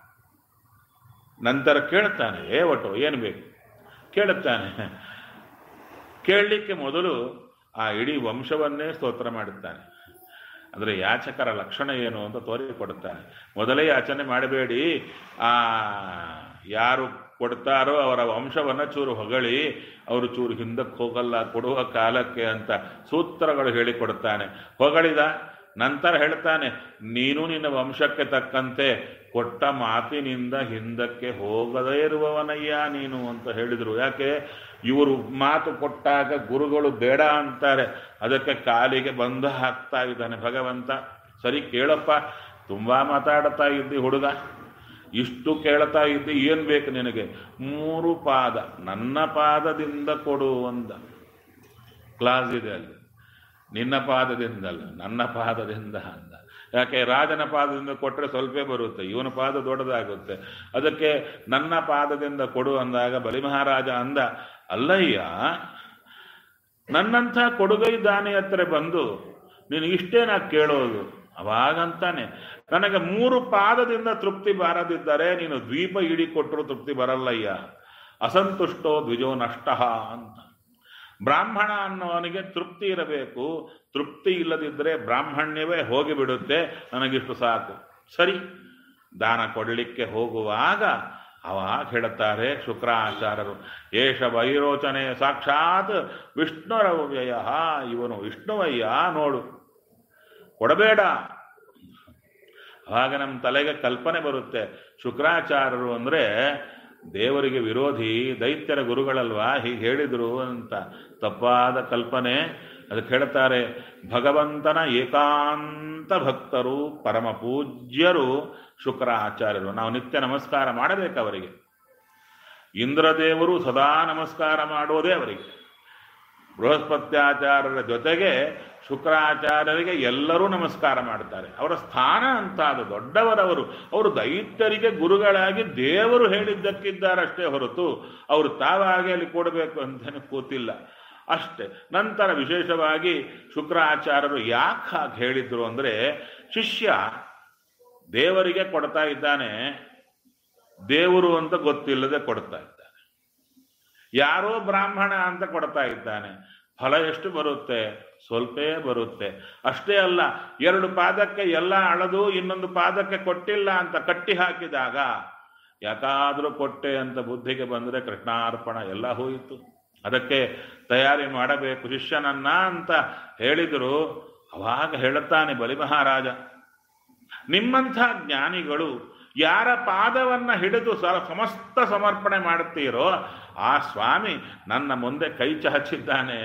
ನಂತರ ಕೇಳ್ತಾನೆ ಏ ಒಟ್ಟು ಏನು ಬೇಕು ಕೇಳುತ್ತಾನೆ ಕೇಳಲಿಕ್ಕೆ ಮೊದಲು ಆ ಇಡೀ ವಂಶವನ್ನೇ ಸ್ತೋತ್ರ ಮಾಡುತ್ತಾನೆ ಅಂದರೆ ಯಾಚಕರ ಲಕ್ಷಣ ಏನು ಅಂತ ತೋರಿಕೊಡುತ್ತಾನೆ ಮೊದಲೇ ಯಾಚನೆ ಮಾಡಬೇಡಿ ಆ ಯಾರು ಕೊಡ್ತಾರೋ ಅವರ ವಂಶವನ್ನು ಚೂರು ಹೊಗಳಿ ಅವರು ಚೂರು ಹಿಂದಕ್ಕೆ ಹೋಗಲ್ಲ ಕೊಡುವ ಕಾಲಕ್ಕೆ ಅಂತ ಸೂತ್ರಗಳು ಹೇಳಿಕೊಡುತ್ತಾನೆ ಹೊಗಳಿದ ನಂತರ ಹೇಳ್ತಾನೆ ನೀನು ನಿನ್ನ ವಂಶಕ್ಕೆ ತಕ್ಕಂತೆ ಕೊಟ್ಟ ಮಾತಿನಿಂದ ಹಿಂದಕ್ಕೆ ಹೋಗದೇ ಇರುವವನಯ್ಯ ನೀನು ಅಂತ ಹೇಳಿದರು ಯಾಕೆ ಇವರು ಮಾತು ಕೊಟ್ಟಾಗ ಗುರುಗಳು ಬೇಡ ಅಂತಾರೆ ಅದಕ್ಕೆ ಕಾಲಿಗೆ ಬಂದು ಹಾಕ್ತಾ ಇದ್ದಾನೆ ಭಗವಂತ ಸರಿ ಕೇಳಪ್ಪ ತುಂಬಾ ಮಾತಾಡ್ತಾ ಇದ್ದಿ ಹುಡುಗ ಇಷ್ಟು ಕೇಳ್ತಾ ಇದ್ದಿ ಏನು ಬೇಕು ನಿನಗೆ ಮೂರು ಪಾದ ನನ್ನ ಪಾದದಿಂದ ಕೊಡು ಅಂದ ಕ್ಲಾಸ್ ಇದೆ ಅಲ್ಲಿ ನಿನ್ನ ಪಾದದಿಂದಲ್ಲ ನನ್ನ ಪಾದದಿಂದ ಅಂದ ಯಾಕೆ ರಾಜನ ಪಾದದಿಂದ ಕೊಟ್ಟರೆ ಸ್ವಲ್ಪೇ ಬರುತ್ತೆ ಇವನ ಪಾದ ದೊಡ್ಡದಾಗುತ್ತೆ ಅದಕ್ಕೆ ನನ್ನ ಪಾದದಿಂದ ಕೊಡು ಅಂದಾಗ ಬಲಿ ಮಹಾರಾಜ ಅಂದ ಅಲ್ಲಯ್ಯ ನನ್ನಂಥ ಕೊಡುಗೈ ದಾನಿ ಹತ್ರ ಬಂದು ನಿನಗಿಷ್ಟೇ ನಾ ಕೇಳೋದು ಅವಾಗಂತಾನೆ ನನಗೆ ಮೂರು ಪಾದದಿಂದ ತೃಪ್ತಿ ಬಾರದಿದ್ದರೆ ನೀನು ದ್ವೀಪ ಇಡಿ ಕೊಟ್ಟರು ತೃಪ್ತಿ ಬರಲ್ಲಯ್ಯ ಅಸಂತುಷ್ಟೋ ದ್ವಿಜೋ ನಷ್ಟ ಅಂತ ಬ್ರಾಹ್ಮಣ ಅನ್ನೋವನಿಗೆ ತೃಪ್ತಿ ಇರಬೇಕು ತೃಪ್ತಿ ಇಲ್ಲದಿದ್ದರೆ ಬ್ರಾಹ್ಮಣ್ಯವೇ ಹೋಗಿಬಿಡುತ್ತೆ ನನಗಿಷ್ಟು ಸಾಕು ಸರಿ ದಾನ ಕೊಡಲಿಕ್ಕೆ ಹೋಗುವಾಗ ಅವಾಗ ಹೇಳುತ್ತಾರೆ ಶುಕ್ರಾಚಾರ್ಯರು ಏಷ ವೈರೋಚನೆ ಸಾಕ್ಷಾತ್ ವಿಷ್ಣುರವ್ಯಯ ಇವನು ವಿಷ್ಣುವಯ್ಯ ನೋಡು ಕೊಡಬೇಡ ಆಗ ನಮ್ಮ ತಲೆಗೆ ಕಲ್ಪನೆ ಬರುತ್ತೆ ಶುಕ್ರಾಚಾರ್ಯರು ಅಂದರೆ ದೇವರಿಗೆ ವಿರೋಧಿ ದೈತ್ಯರ ಗುರುಗಳಲ್ವಾ ಹೀಗೆ ಹೇಳಿದರು ಅಂತ ತಪ್ಪಾದ ಕಲ್ಪನೆ ಅದಕ್ಕೆ ಹೇಳ್ತಾರೆ ಭಗವಂತನ ಏಕಾಂತ ಭಕ್ತರು ಪರಮ ಪೂಜ್ಯರು ಶುಕ್ರಾಚಾರ್ಯರು ನಾವು ನಿತ್ಯ ನಮಸ್ಕಾರ ಮಾಡಬೇಕು ಅವರಿಗೆ ಇಂದ್ರದೇವರು ಸದಾ ನಮಸ್ಕಾರ ಮಾಡೋದೇ ಅವರಿಗೆ ಬೃಹಸ್ಪತ್ಯಾಚಾರ್ಯರ ಜೊತೆಗೆ ಶುಕ್ರಾಚಾರ್ಯರಿಗೆ ಎಲ್ಲರೂ ನಮಸ್ಕಾರ ಮಾಡ್ತಾರೆ ಅವರ ಸ್ಥಾನ ಅಂತ ಅದು ದೊಡ್ಡವರವರು ಅವರು ದೈತ್ಯರಿಗೆ ಗುರುಗಳಾಗಿ ದೇವರು ಹೇಳಿದ್ದಕ್ಕಿದ್ದಾರಷ್ಟೇ ಹೊರತು ಅವರು ತಾವಾಗಿ ಅಲ್ಲಿ ಕೊಡಬೇಕು ಅಂತಲೇ ಕೂತಿಲ್ಲ ಅಷ್ಟೇ ನಂತರ ವಿಶೇಷವಾಗಿ ಶುಕ್ರಾಚಾರ್ಯರು ಯಾಕೆ ಹಾಗೆ ಹೇಳಿದ್ರು ಅಂದರೆ ಶಿಷ್ಯ ದೇವರಿಗೆ ಕೊಡ್ತಾ ಇದ್ದಾನೆ ದೇವರು ಅಂತ ಗೊತ್ತಿಲ್ಲದೆ ಕೊಡ್ತಾ ಇದ್ದಾನೆ ಯಾರೋ ಬ್ರಾಹ್ಮಣ ಅಂತ ಕೊಡ್ತಾ ಇದ್ದಾನೆ ಫಲ ಎಷ್ಟು ಬರುತ್ತೆ ಸ್ವಲ್ಪೇ ಬರುತ್ತೆ ಅಷ್ಟೇ ಅಲ್ಲ ಎರಡು ಪಾದಕ್ಕೆ ಎಲ್ಲ ಅಳದು ಇನ್ನೊಂದು ಪಾದಕ್ಕೆ ಕೊಟ್ಟಿಲ್ಲ ಅಂತ ಕಟ್ಟಿ ಹಾಕಿದಾಗ ಯಾಕಾದ್ರೂ ಕೊಟ್ಟೆ ಅಂತ ಬುದ್ಧಿಗೆ ಬಂದರೆ ಕೃಷ್ಣಾರ್ಪಣ ಎಲ್ಲ ಹೋಯಿತು ಅದಕ್ಕೆ ತಯಾರಿ ಮಾಡಬೇಕು ಶಿಷ್ಯನನ್ನ ಅಂತ ಹೇಳಿದರು ಅವಾಗ ಹೇಳುತ್ತಾನೆ ಬಲಿ ಮಹಾರಾಜ ನಿಮ್ಮಂಥ ಜ್ಞಾನಿಗಳು ಯಾರ ಪಾದವನ್ನ ಹಿಡಿದು ಸ ಸಮಸ್ತ ಸಮರ್ಪಣೆ ಮಾಡುತ್ತೀರೋ ಆ ಸ್ವಾಮಿ ನನ್ನ ಮುಂದೆ ಕೈ ಚಾಚಿದ್ದಾನೆ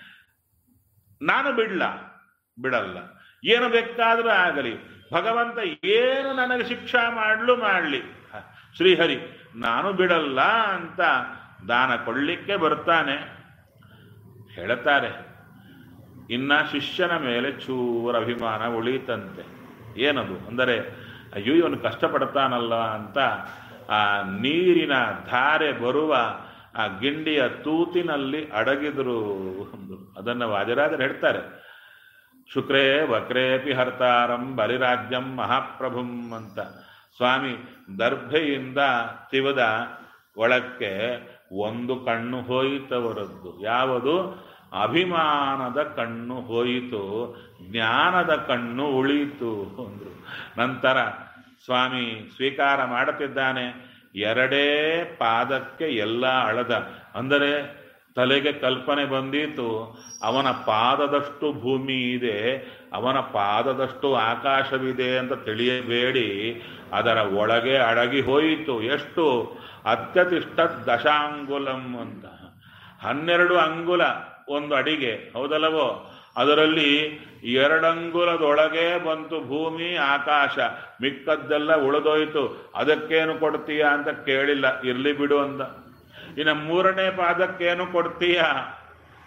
ನಾನು ಬಿಡ್ಲ ಬಿಡಲ್ಲ ಏನು ಬೇಕಾದರೂ ಆಗಲಿ ಭಗವಂತ ಏನು ನನಗೆ ಶಿಕ್ಷಾ ಮಾಡಲು ಮಾಡಲಿ ಶ್ರೀಹರಿ ನಾನು ಬಿಡಲ್ಲ ಅಂತ ದಾನ ಕೊಡ್ಲಿಕ್ಕೆ ಬರ್ತಾನೆ ಹೇಳುತ್ತಾರೆ ಇನ್ನ ಶಿಷ್ಯನ ಮೇಲೆ ಚೂರ ಅಭಿಮಾನ ಉಳೀತಂತೆ ಏನದು ಅಂದರೆ ಅಯ್ಯೋ ಇವನು ಕಷ್ಟಪಡ್ತಾನಲ್ಲ ಅಂತ ಆ ನೀರಿನ ಧಾರೆ ಬರುವ ಆ ಗಿಂಡಿಯ ತೂತಿನಲ್ಲಿ ಅಡಗಿದ್ರು ಒಂದು ಅದನ್ನು ವಾಜರಾಜರು ಹೇಳ್ತಾರೆ ಶುಕ್ರೇ ವಕ್ರೇಪಿ ಹರ್ತಾರಂ ಬಲಿರಾಜ್ಯಂ ಮಹಾಪ್ರಭುಂ ಅಂತ ಸ್ವಾಮಿ ದರ್ಭೆಯಿಂದ ತಿವದ ಒಳಕ್ಕೆ ಒಂದು ಕಣ್ಣು ಹೋಯಿತವರದ್ದು ಯಾವುದು ಅಭಿಮಾನದ ಕಣ್ಣು ಹೋಯಿತು ಜ್ಞಾನದ ಕಣ್ಣು ಉಳಿಯಿತು ಅಂದ್ರು ನಂತರ ಸ್ವಾಮಿ ಸ್ವೀಕಾರ ಮಾಡುತ್ತಿದ್ದಾನೆ ಎರಡೇ ಪಾದಕ್ಕೆ ಎಲ್ಲ ಅಳದ ಅಂದರೆ ತಲೆಗೆ ಕಲ್ಪನೆ ಬಂದಿತು ಅವನ ಪಾದದಷ್ಟು ಭೂಮಿ ಇದೆ ಅವನ ಪಾದದಷ್ಟು ಆಕಾಶವಿದೆ ಅಂತ ತಿಳಿಯಬೇಡಿ ಅದರ ಒಳಗೆ ಅಡಗಿ ಹೋಯಿತು ಎಷ್ಟು ಅತ್ಯತಿಷ್ಠ ದಶಾಂಗುಲಂ ಅಂತ ಹನ್ನೆರಡು ಅಂಗುಲ ಒಂದು ಅಡಿಗೆ ಹೌದಲ್ಲವೋ ಅದರಲ್ಲಿ ಎರಡಂಗುಲದೊಳಗೆ ಬಂತು ಭೂಮಿ ಆಕಾಶ ಮಿಕ್ಕದ್ದೆಲ್ಲ ಉಳಿದೋಯ್ತು ಅದಕ್ಕೇನು ಕೊಡ್ತೀಯ ಅಂತ ಕೇಳಿಲ್ಲ ಇರ್ಲಿ ಬಿಡು ಅಂದ ಇನ್ನು ಮೂರನೇ ಪಾದಕ್ಕೇನು ಕೊಡ್ತೀಯ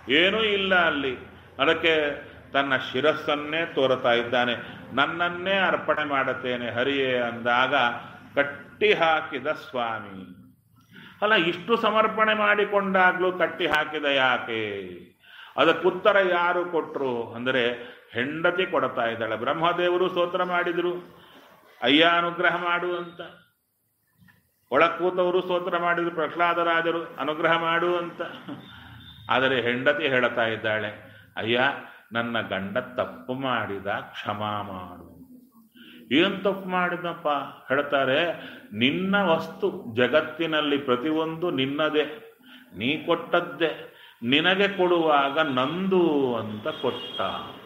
ಏನೂ ಇಲ್ಲ ಅಲ್ಲಿ ಅದಕ್ಕೆ ತನ್ನ ಶಿರಸ್ಸನ್ನೇ ತೋರುತ್ತಾ ಇದ್ದಾನೆ ನನ್ನನ್ನೇ ಅರ್ಪಣೆ ಮಾಡುತ್ತೇನೆ ಹರಿಯೇ ಅಂದಾಗ ಕಟ್ಟಿ ಹಾಕಿದ ಸ್ವಾಮಿ ಅಲ್ಲ ಇಷ್ಟು ಸಮರ್ಪಣೆ ಮಾಡಿಕೊಂಡಾಗ್ಲೂ ಕಟ್ಟಿ ಹಾಕಿದ ಯಾಕೆ ಅದಕ್ಕುತ್ತರ ಯಾರು ಕೊಟ್ಟರು ಅಂದರೆ ಹೆಂಡತಿ ಕೊಡ್ತಾ ಇದ್ದಾಳೆ ಬ್ರಹ್ಮದೇವರು ಸ್ತೋತ್ರ ಮಾಡಿದ್ರು ಅಯ್ಯ ಅನುಗ್ರಹ ಮಾಡು ಅಂತ ಒಳಕ್ ಕೂತವರು ಸ್ತೋತ್ರ ಮಾಡಿದ್ರು ಪ್ರಹ್ಲಾದರಾಜರು ಅನುಗ್ರಹ ಮಾಡು ಅಂತ ಆದರೆ ಹೆಂಡತಿ ಹೇಳ್ತಾ ಇದ್ದಾಳೆ ಅಯ್ಯ ನನ್ನ ಗಂಡ ತಪ್ಪು ಮಾಡಿದ ಕ್ಷಮಾ ಮಾಡು ಏನ್ ತಪ್ಪು ಮಾಡಿದಪ್ಪ ಹೇಳ್ತಾರೆ ನಿನ್ನ ವಸ್ತು ಜಗತ್ತಿನಲ್ಲಿ ಪ್ರತಿಯೊಂದು ನಿನ್ನದೇ ನೀ ಕೊಟ್ಟದ್ದೇ ನಿನಗೆ ಕೊಡುವಾಗ ನಂದು ಅಂತ ಕೊಟ್ಟ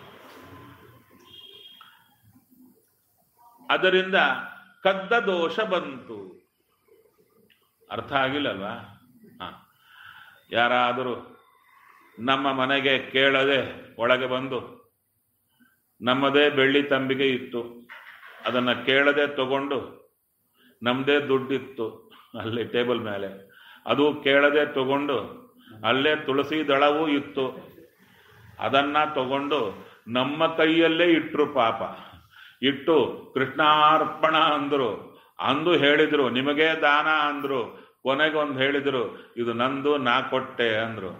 ಅದರಿಂದ ಕದ್ದ ದೋಷ ಬಂತು ಅರ್ಥ ಆಗಿಲ್ಲಲ್ವಾ ಹ ಯಾರಾದರೂ ನಮ್ಮ ಮನೆಗೆ ಕೇಳದೆ ಒಳಗೆ ಬಂದು ನಮ್ಮದೇ ಬೆಳ್ಳಿ ತಂಬಿಗೆ ಇತ್ತು ಅದನ್ನು ಕೇಳದೆ ತಗೊಂಡು ನಮ್ಮದೇ ದುಡ್ಡಿತ್ತು ಅಲ್ಲಿ ಟೇಬಲ್ ಮೇಲೆ ಅದು ಕೇಳದೆ ತಗೊಂಡು ಅಲ್ಲೇ ತುಳಸಿ ದಳವೂ ಇತ್ತು ಅದನ್ನ ತಗೊಂಡು ನಮ್ಮ ಕೈಯಲ್ಲೇ ಇಟ್ರು ಪಾಪ ಇಟ್ಟು ಕೃಷ್ಣಾರ್ಪಣ ಅಂದ್ರು ಅಂದು ಹೇಳಿದ್ರು ನಿಮಗೇ ದಾನ ಅಂದ್ರು ಕೊನೆಗೊಂದು ಹೇಳಿದ್ರು ಇದು ನಂದು ನಾ ಕೊಟ್ಟೆ ಅಂದ್ರು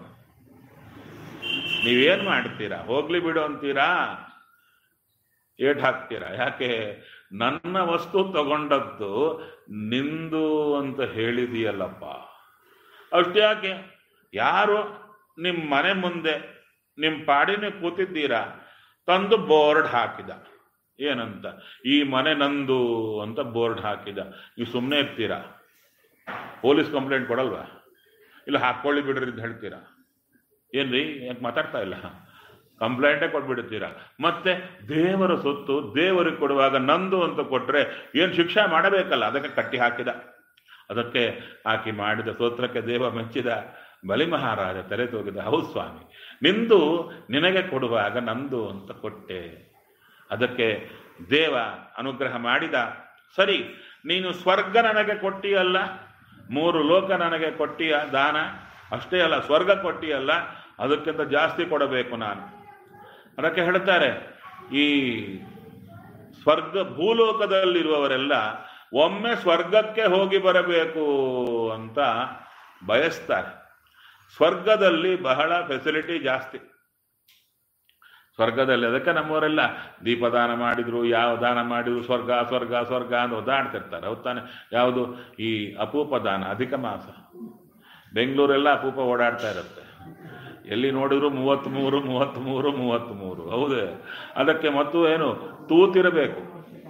ನೀವೇನ್ ಮಾಡ್ತೀರಾ ಹೋಗ್ಲಿ ಬಿಡು ಅಂತೀರಾ ಏಟ್ ಹಾಕ್ತೀರಾ ಯಾಕೆ ನನ್ನ ವಸ್ತು ತಗೊಂಡದ್ದು ನಿಂದು ಅಂತ ಹೇಳಿದೀಯಲ್ಲಪ್ಪ ಅಷ್ಟ್ಯಾಕೆ ಯಾರು ನಿಮ್ಮ ಮನೆ ಮುಂದೆ ನಿಮ್ಮ ಪಾಡಿನ ಕೂತಿದ್ದೀರಾ ತಂದು ಬೋರ್ಡ್ ಹಾಕಿದ ಏನಂತ ಈ ಮನೆ ನಂದು ಅಂತ ಬೋರ್ಡ್ ಹಾಕಿದ ನೀವು ಸುಮ್ಮನೆ ಇರ್ತೀರಾ ಪೊಲೀಸ್ ಕಂಪ್ಲೇಂಟ್ ಕೊಡಲ್ವಾ ಇಲ್ಲ ಹಾಕೊಳ್ಳಿ ಬಿಡ್ರಿ ಅಂತ ಹೇಳ್ತೀರಾ ಏನ್ರಿ ಯಾಕೆ ಮಾತಾಡ್ತಾ ಇಲ್ಲ ಕಂಪ್ಲೇಂಟೇ ಕೊಟ್ಬಿಡ್ತೀರಾ ಮತ್ತೆ ದೇವರ ಸೊತ್ತು ದೇವರಿಗೆ ಕೊಡುವಾಗ ನಂದು ಅಂತ ಕೊಟ್ರೆ ಏನು ಶಿಕ್ಷೆ ಮಾಡಬೇಕಲ್ಲ ಅದಕ್ಕೆ ಕಟ್ಟಿ ಹಾಕಿದ ಅದಕ್ಕೆ ಆಕಿ ಮಾಡಿದ ಸ್ತೋತ್ರಕ್ಕೆ ದೇವ ಮೆಚ್ಚಿದ ಬಲಿ ಮಹಾರಾಜ ತೆರೆ ತೋಗಿದ ಹೌದು ಸ್ವಾಮಿ ನಿಂದು ನಿನಗೆ ಕೊಡುವಾಗ ನಂದು ಅಂತ ಕೊಟ್ಟೆ ಅದಕ್ಕೆ ದೇವ ಅನುಗ್ರಹ ಮಾಡಿದ ಸರಿ ನೀನು ಸ್ವರ್ಗ ನನಗೆ ಕೊಟ್ಟಿಯಲ್ಲ ಮೂರು ಲೋಕ ನನಗೆ ಕೊಟ್ಟಿಯ ದಾನ ಅಷ್ಟೇ ಅಲ್ಲ ಸ್ವರ್ಗ ಕೊಟ್ಟಿಯಲ್ಲ ಅದಕ್ಕಿಂತ ಜಾಸ್ತಿ ಕೊಡಬೇಕು ನಾನು ಅದಕ್ಕೆ ಹೇಳ್ತಾರೆ ಈ ಸ್ವರ್ಗ ಭೂಲೋಕದಲ್ಲಿರುವವರೆಲ್ಲ ಒಮ್ಮೆ ಸ್ವರ್ಗಕ್ಕೆ ಹೋಗಿ ಬರಬೇಕು ಅಂತ ಬಯಸ್ತಾರೆ ಸ್ವರ್ಗದಲ್ಲಿ ಬಹಳ ಫೆಸಿಲಿಟಿ ಜಾಸ್ತಿ ಸ್ವರ್ಗದಲ್ಲಿ ಅದಕ್ಕೆ ನಮ್ಮವರೆಲ್ಲ ದೀಪದಾನ ಮಾಡಿದ್ರು ಯಾವ ದಾನ ಮಾಡಿದ್ರು ಸ್ವರ್ಗ ಸ್ವರ್ಗ ಸ್ವರ್ಗ ಅಂತ ಒದ್ದಾಡ್ತಿರ್ತಾರೆ ಹೌದ್ ತಾನೆ ಯಾವುದು ಈ ಅಪೂಪ ದಾನ ಅಧಿಕ ಮಾಸ ಬೆಂಗಳೂರೆಲ್ಲ ಅಪೂಪ ಓಡಾಡ್ತಾ ಇರುತ್ತೆ ಎಲ್ಲಿ ನೋಡಿದ್ರು ಮೂವತ್ತ್ಮೂರು ಮೂವತ್ತ್ಮೂರು ಮೂವತ್ತ್ಮೂರು ಹೌದೇ ಅದಕ್ಕೆ ಮತ್ತು ಏನು ತೂತಿರಬೇಕು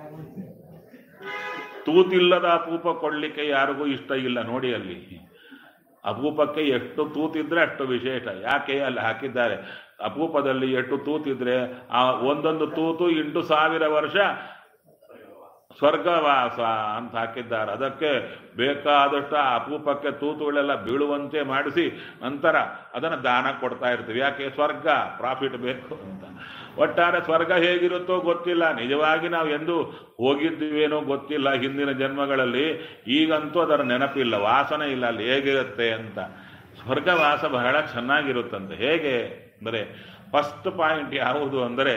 ತೂತಿಲ್ಲದ ಅಪೂಪ ಕೊಡ್ಲಿಕ್ಕೆ ಯಾರಿಗೂ ಇಷ್ಟ ಇಲ್ಲ ನೋಡಿ ಅಲ್ಲಿ ಅಪೂಪಕ್ಕೆ ಎಷ್ಟು ತೂತಿದ್ರೆ ಅಷ್ಟು ವಿಶೇಷ ಯಾಕೆ ಅಲ್ಲಿ ಹಾಕಿದ್ದಾರೆ ಅಪೂಪದಲ್ಲಿ ಎಷ್ಟು ತೂತಿದ್ರೆ ಆ ಒಂದೊಂದು ತೂತು ಎಂಟು ಸಾವಿರ ವರ್ಷ ಸ್ವರ್ಗವಾಸ ಅಂತ ಹಾಕಿದ್ದಾರೆ ಅದಕ್ಕೆ ಬೇಕಾದಷ್ಟು ಆ ಅಪೂಪಕ್ಕೆ ತೂತುಗಳೆಲ್ಲ ಬೀಳುವಂತೆ ಮಾಡಿಸಿ ನಂತರ ಅದನ್ನು ದಾನ ಕೊಡ್ತಾ ಇರ್ತೀವಿ ಯಾಕೆ ಸ್ವರ್ಗ ಪ್ರಾಫಿಟ್ ಬೇಕು ಅಂತ ಒಟ್ಟಾರೆ ಸ್ವರ್ಗ ಹೇಗಿರುತ್ತೋ ಗೊತ್ತಿಲ್ಲ ನಿಜವಾಗಿ ನಾವು ಎಂದು ಹೋಗಿದ್ದೀವೇನೋ ಗೊತ್ತಿಲ್ಲ ಹಿಂದಿನ ಜನ್ಮಗಳಲ್ಲಿ ಈಗಂತೂ ಅದರ ನೆನಪಿಲ್ಲ ವಾಸನೆ ಇಲ್ಲ ಅಲ್ಲಿ ಹೇಗಿರುತ್ತೆ ಅಂತ ಸ್ವರ್ಗವಾಸ ಬಹಳ ಚೆನ್ನಾಗಿರುತ್ತಂತೆ ಹೇಗೆ ಅಂದರೆ ಫಸ್ಟ್ ಪಾಯಿಂಟ್ ಯಾವುದು ಅಂದರೆ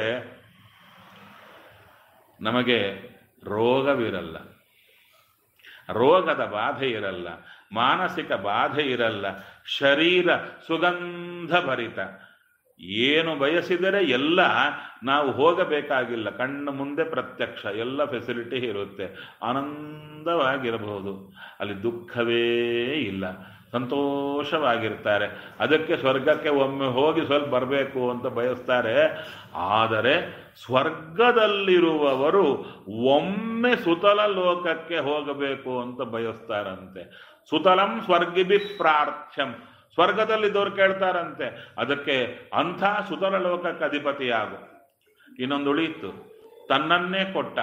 ನಮಗೆ ರೋಗವಿರಲ್ಲ ರೋಗದ ಬಾಧೆ ಇರಲ್ಲ ಮಾನಸಿಕ ಬಾಧೆ ಇರಲ್ಲ ಶರೀರ ಸುಗಂಧ ಭರಿತ ಏನು ಬಯಸಿದರೆ ಎಲ್ಲ ನಾವು ಹೋಗಬೇಕಾಗಿಲ್ಲ ಕಣ್ಣು ಮುಂದೆ ಪ್ರತ್ಯಕ್ಷ ಎಲ್ಲ ಫೆಸಿಲಿಟಿ ಇರುತ್ತೆ ಆನಂದವಾಗಿರಬಹುದು ಅಲ್ಲಿ ದುಃಖವೇ ಇಲ್ಲ ಸಂತೋಷವಾಗಿರ್ತಾರೆ ಅದಕ್ಕೆ ಸ್ವರ್ಗಕ್ಕೆ ಒಮ್ಮೆ ಹೋಗಿ ಸ್ವಲ್ಪ ಬರಬೇಕು ಅಂತ ಬಯಸ್ತಾರೆ ಆದರೆ ಸ್ವರ್ಗದಲ್ಲಿರುವವರು ಒಮ್ಮೆ ಸುತಲ ಲೋಕಕ್ಕೆ ಹೋಗಬೇಕು ಅಂತ ಬಯಸ್ತಾರಂತೆ ಸುತಲಂ ಸ್ವರ್ಗಿಭಿ ಪ್ರಾರ್ಥ್ಯಂ ಸ್ವರ್ಗದಲ್ಲಿದ್ದವ್ರು ಕೇಳ್ತಾರಂತೆ ಅದಕ್ಕೆ ಅಂಥ ಸುತಲ ಲೋಕಕ್ಕೆ ಅಧಿಪತಿಯಾಗು ಇನ್ನೊಂದು ಉಳಿಯಿತು ತನ್ನನ್ನೇ ಕೊಟ್ಟ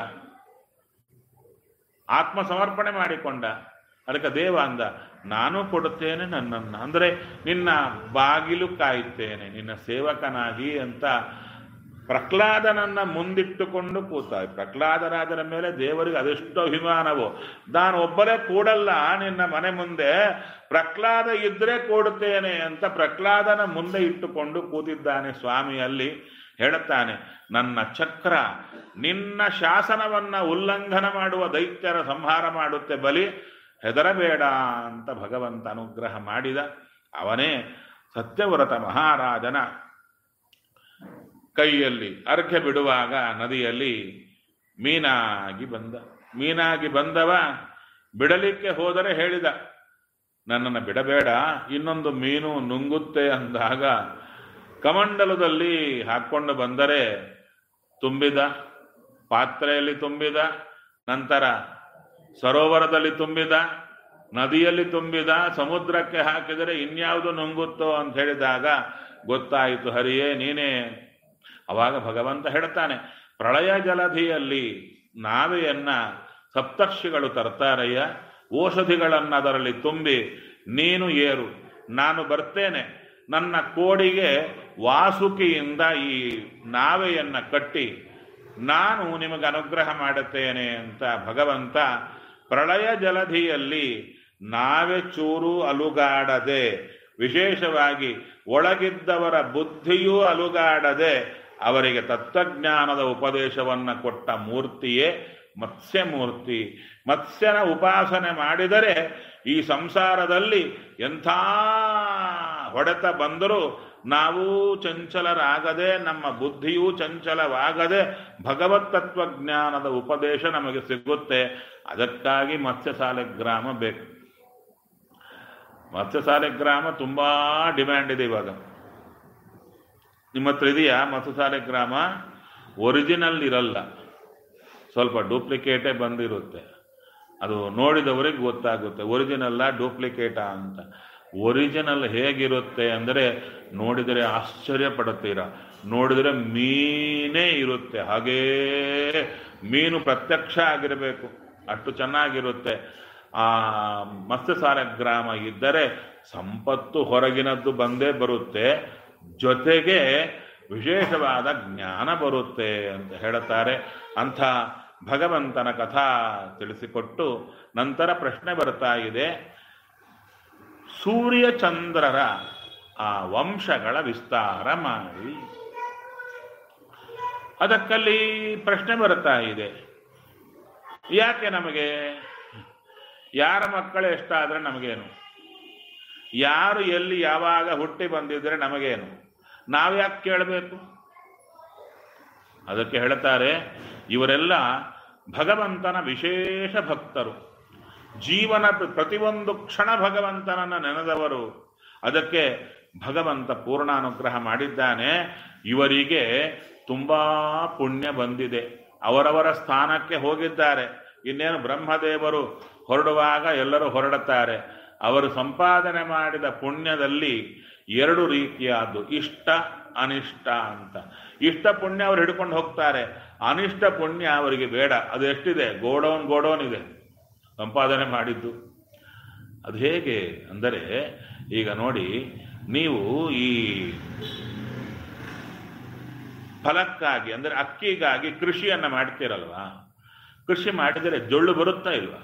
ಆತ್ಮ ಸಮರ್ಪಣೆ ಮಾಡಿಕೊಂಡ ಅದಕ್ಕೆ ದೇವ ಅಂದ ನಾನು ಕೊಡುತ್ತೇನೆ ನನ್ನನ್ನು ಅಂದರೆ ನಿನ್ನ ಬಾಗಿಲು ಕಾಯುತ್ತೇನೆ ನಿನ್ನ ಸೇವಕನಾಗಿ ಅಂತ ಪ್ರಹ್ಲಾದನನ್ನ ಮುಂದಿಟ್ಟುಕೊಂಡು ಕೂತ ಪ್ರಹ್ಲಾದರಾಜರ ಮೇಲೆ ದೇವರಿಗೆ ಅದೆಷ್ಟು ಅಭಿಮಾನವು ನಾನು ಒಬ್ಬರೇ ಕೂಡಲ್ಲ ನಿನ್ನ ಮನೆ ಮುಂದೆ ಪ್ರಹ್ಲಾದ ಇದ್ರೆ ಕೂಡುತ್ತೇನೆ ಅಂತ ಪ್ರಹ್ಲಾದನ ಮುಂದೆ ಇಟ್ಟುಕೊಂಡು ಕೂತಿದ್ದಾನೆ ಸ್ವಾಮಿ ಅಲ್ಲಿ ಹೇಳುತ್ತಾನೆ ನನ್ನ ಚಕ್ರ ನಿನ್ನ ಶಾಸನವನ್ನ ಉಲ್ಲಂಘನ ಮಾಡುವ ದೈತ್ಯರ ಸಂಹಾರ ಮಾಡುತ್ತೆ ಬಲಿ ಹೆದರಬೇಡ ಅಂತ ಭಗವಂತ ಅನುಗ್ರಹ ಮಾಡಿದ ಅವನೇ ಸತ್ಯವ್ರತ ಮಹಾರಾಜನ ಕೈಯಲ್ಲಿ ಅರ್ಘ್ಯ ಬಿಡುವಾಗ ನದಿಯಲ್ಲಿ ಮೀನಾಗಿ ಬಂದ ಮೀನಾಗಿ ಬಂದವ ಬಿಡಲಿಕ್ಕೆ ಹೋದರೆ ಹೇಳಿದ ನನ್ನನ್ನು ಬಿಡಬೇಡ ಇನ್ನೊಂದು ಮೀನು ನುಂಗುತ್ತೆ ಅಂದಾಗ ಕಮಂಡಲದಲ್ಲಿ ಹಾಕ್ಕೊಂಡು ಬಂದರೆ ತುಂಬಿದ ಪಾತ್ರೆಯಲ್ಲಿ ತುಂಬಿದ ನಂತರ ಸರೋವರದಲ್ಲಿ ತುಂಬಿದ ನದಿಯಲ್ಲಿ ತುಂಬಿದ ಸಮುದ್ರಕ್ಕೆ ಹಾಕಿದರೆ ಇನ್ಯಾವುದು ನುಂಗುತ್ತೋ ಅಂತ ಹೇಳಿದಾಗ ಗೊತ್ತಾಯಿತು ಹರಿಯೇ ನೀನೇ ಅವಾಗ ಭಗವಂತ ಹೇಳ್ತಾನೆ ಪ್ರಳಯ ಜಲಧಿಯಲ್ಲಿ ನಾವೆಯನ್ನ ಸಪ್ತರ್ಷಿಗಳು ತರ್ತಾರಯ್ಯ ಔಷಧಿಗಳನ್ನು ಅದರಲ್ಲಿ ತುಂಬಿ ನೀನು ಏರು ನಾನು ಬರ್ತೇನೆ ನನ್ನ ಕೋಡಿಗೆ ವಾಸುಕಿಯಿಂದ ಈ ನಾವೆಯನ್ನ ಕಟ್ಟಿ ನಾನು ನಿಮಗೆ ಅನುಗ್ರಹ ಮಾಡುತ್ತೇನೆ ಅಂತ ಭಗವಂತ ಪ್ರಳಯ ಜಲಧಿಯಲ್ಲಿ ನಾವೇ ಚೂರು ಅಲುಗಾಡದೆ ವಿಶೇಷವಾಗಿ ಒಳಗಿದ್ದವರ ಬುದ್ಧಿಯೂ ಅಲುಗಾಡದೆ ಅವರಿಗೆ ತತ್ವಜ್ಞಾನದ ಉಪದೇಶವನ್ನು ಕೊಟ್ಟ ಮೂರ್ತಿಯೇ ಮತ್ಸ್ಯಮೂರ್ತಿ ಮತ್ಸ್ಯನ ಉಪಾಸನೆ ಮಾಡಿದರೆ ಈ ಸಂಸಾರದಲ್ಲಿ ಎಂಥ ಹೊಡೆತ ಬಂದರೂ ನಾವು ಚಂಚಲರಾಗದೆ ನಮ್ಮ ಬುದ್ಧಿಯೂ ಚಂಚಲವಾಗದೆ ಭಗವತ್ ತತ್ವಜ್ಞಾನದ ಉಪದೇಶ ನಮಗೆ ಸಿಗುತ್ತೆ ಅದಕ್ಕಾಗಿ ಮತ್ಸ್ಯ ಗ್ರಾಮ ಬೇಕು ಮತ್ಸ್ಯ ಗ್ರಾಮ ತುಂಬಾ ಡಿಮ್ಯಾಂಡ್ ಇದೆ ಇವಾಗ ನಿಮ್ಮ ಹತ್ರ ಇದೆಯಾ ಮತ್ಸ್ಯ ಗ್ರಾಮ ಒರಿಜಿನಲ್ ಇರಲ್ಲ ಸ್ವಲ್ಪ ಡೂಪ್ಲಿಕೇಟೇ ಬಂದಿರುತ್ತೆ ಅದು ನೋಡಿದವರಿಗೆ ಗೊತ್ತಾಗುತ್ತೆ ಒರಿಜಿನಲ್ಲ ಡೂಪ್ಲಿಕೇಟಾ ಅಂತ ಒರಿಜಿನಲ್ ಹೇಗಿರುತ್ತೆ ಅಂದರೆ ನೋಡಿದರೆ ಆಶ್ಚರ್ಯ ಪಡುತ್ತೀರ ನೋಡಿದರೆ ಮೀನೇ ಇರುತ್ತೆ ಹಾಗೇ ಮೀನು ಪ್ರತ್ಯಕ್ಷ ಆಗಿರಬೇಕು ಅಷ್ಟು ಚೆನ್ನಾಗಿರುತ್ತೆ ಆ ಮತ್ಸ್ಯಸಾರ ಗ್ರಾಮ ಇದ್ದರೆ ಸಂಪತ್ತು ಹೊರಗಿನದ್ದು ಬಂದೇ ಬರುತ್ತೆ ಜೊತೆಗೆ ವಿಶೇಷವಾದ ಜ್ಞಾನ ಬರುತ್ತೆ ಅಂತ ಹೇಳುತ್ತಾರೆ ಅಂಥ ಭಗವಂತನ ಕಥಾ ತಿಳಿಸಿಕೊಟ್ಟು ನಂತರ ಪ್ರಶ್ನೆ ಬರ್ತಾ ಇದೆ ಸೂರ್ಯ ಚಂದ್ರರ ಆ ವಂಶಗಳ ವಿಸ್ತಾರ ಮಾಡಿ ಅದಕ್ಕಲ್ಲಿ ಪ್ರಶ್ನೆ ಬರ್ತಾ ಇದೆ ಯಾಕೆ ನಮಗೆ ಯಾರ ಮಕ್ಕಳು ಎಷ್ಟಾದ್ರೆ ನಮಗೇನು ಯಾರು ಎಲ್ಲಿ ಯಾವಾಗ ಹುಟ್ಟಿ ಬಂದಿದ್ರೆ ನಮಗೇನು ನಾವು ಯಾಕೆ ಕೇಳಬೇಕು ಅದಕ್ಕೆ ಹೇಳ್ತಾರೆ ಇವರೆಲ್ಲ ಭಗವಂತನ ವಿಶೇಷ ಭಕ್ತರು ಜೀವನ ಪ್ರತಿಯೊಂದು ಕ್ಷಣ ಭಗವಂತನನ್ನು ನೆನೆದವರು ಅದಕ್ಕೆ ಭಗವಂತ ಪೂರ್ಣಾನುಗ್ರಹ ಮಾಡಿದ್ದಾನೆ ಇವರಿಗೆ ತುಂಬಾ ಪುಣ್ಯ ಬಂದಿದೆ ಅವರವರ ಸ್ಥಾನಕ್ಕೆ ಹೋಗಿದ್ದಾರೆ ಇನ್ನೇನು ಬ್ರಹ್ಮದೇವರು ಹೊರಡುವಾಗ ಎಲ್ಲರೂ ಹೊರಡುತ್ತಾರೆ ಅವರು ಸಂಪಾದನೆ ಮಾಡಿದ ಪುಣ್ಯದಲ್ಲಿ ಎರಡು ರೀತಿಯಾದ್ದು ಇಷ್ಟ ಅನಿಷ್ಟ ಅಂತ ಇಷ್ಟ ಪುಣ್ಯ ಅವರು ಹಿಡ್ಕೊಂಡು ಹೋಗ್ತಾರೆ ಅನಿಷ್ಟ ಪುಣ್ಯ ಅವರಿಗೆ ಬೇಡ ಅದು ಎಷ್ಟಿದೆ ಗೋಡೌನ್ ಗೋಡೌನ್ ಇದೆ ಸಂಪಾದನೆ ಮಾಡಿದ್ದು ಅದು ಹೇಗೆ ಅಂದರೆ ಈಗ ನೋಡಿ ನೀವು ಈ ಫಲಕ್ಕಾಗಿ ಅಂದರೆ ಅಕ್ಕಿಗಾಗಿ ಕೃಷಿಯನ್ನ ಮಾಡ್ತೀರಲ್ವಾ ಕೃಷಿ ಮಾಡಿದರೆ ಜೊಳ್ಳು ಬರುತ್ತಾ ಇಲ್ವಾ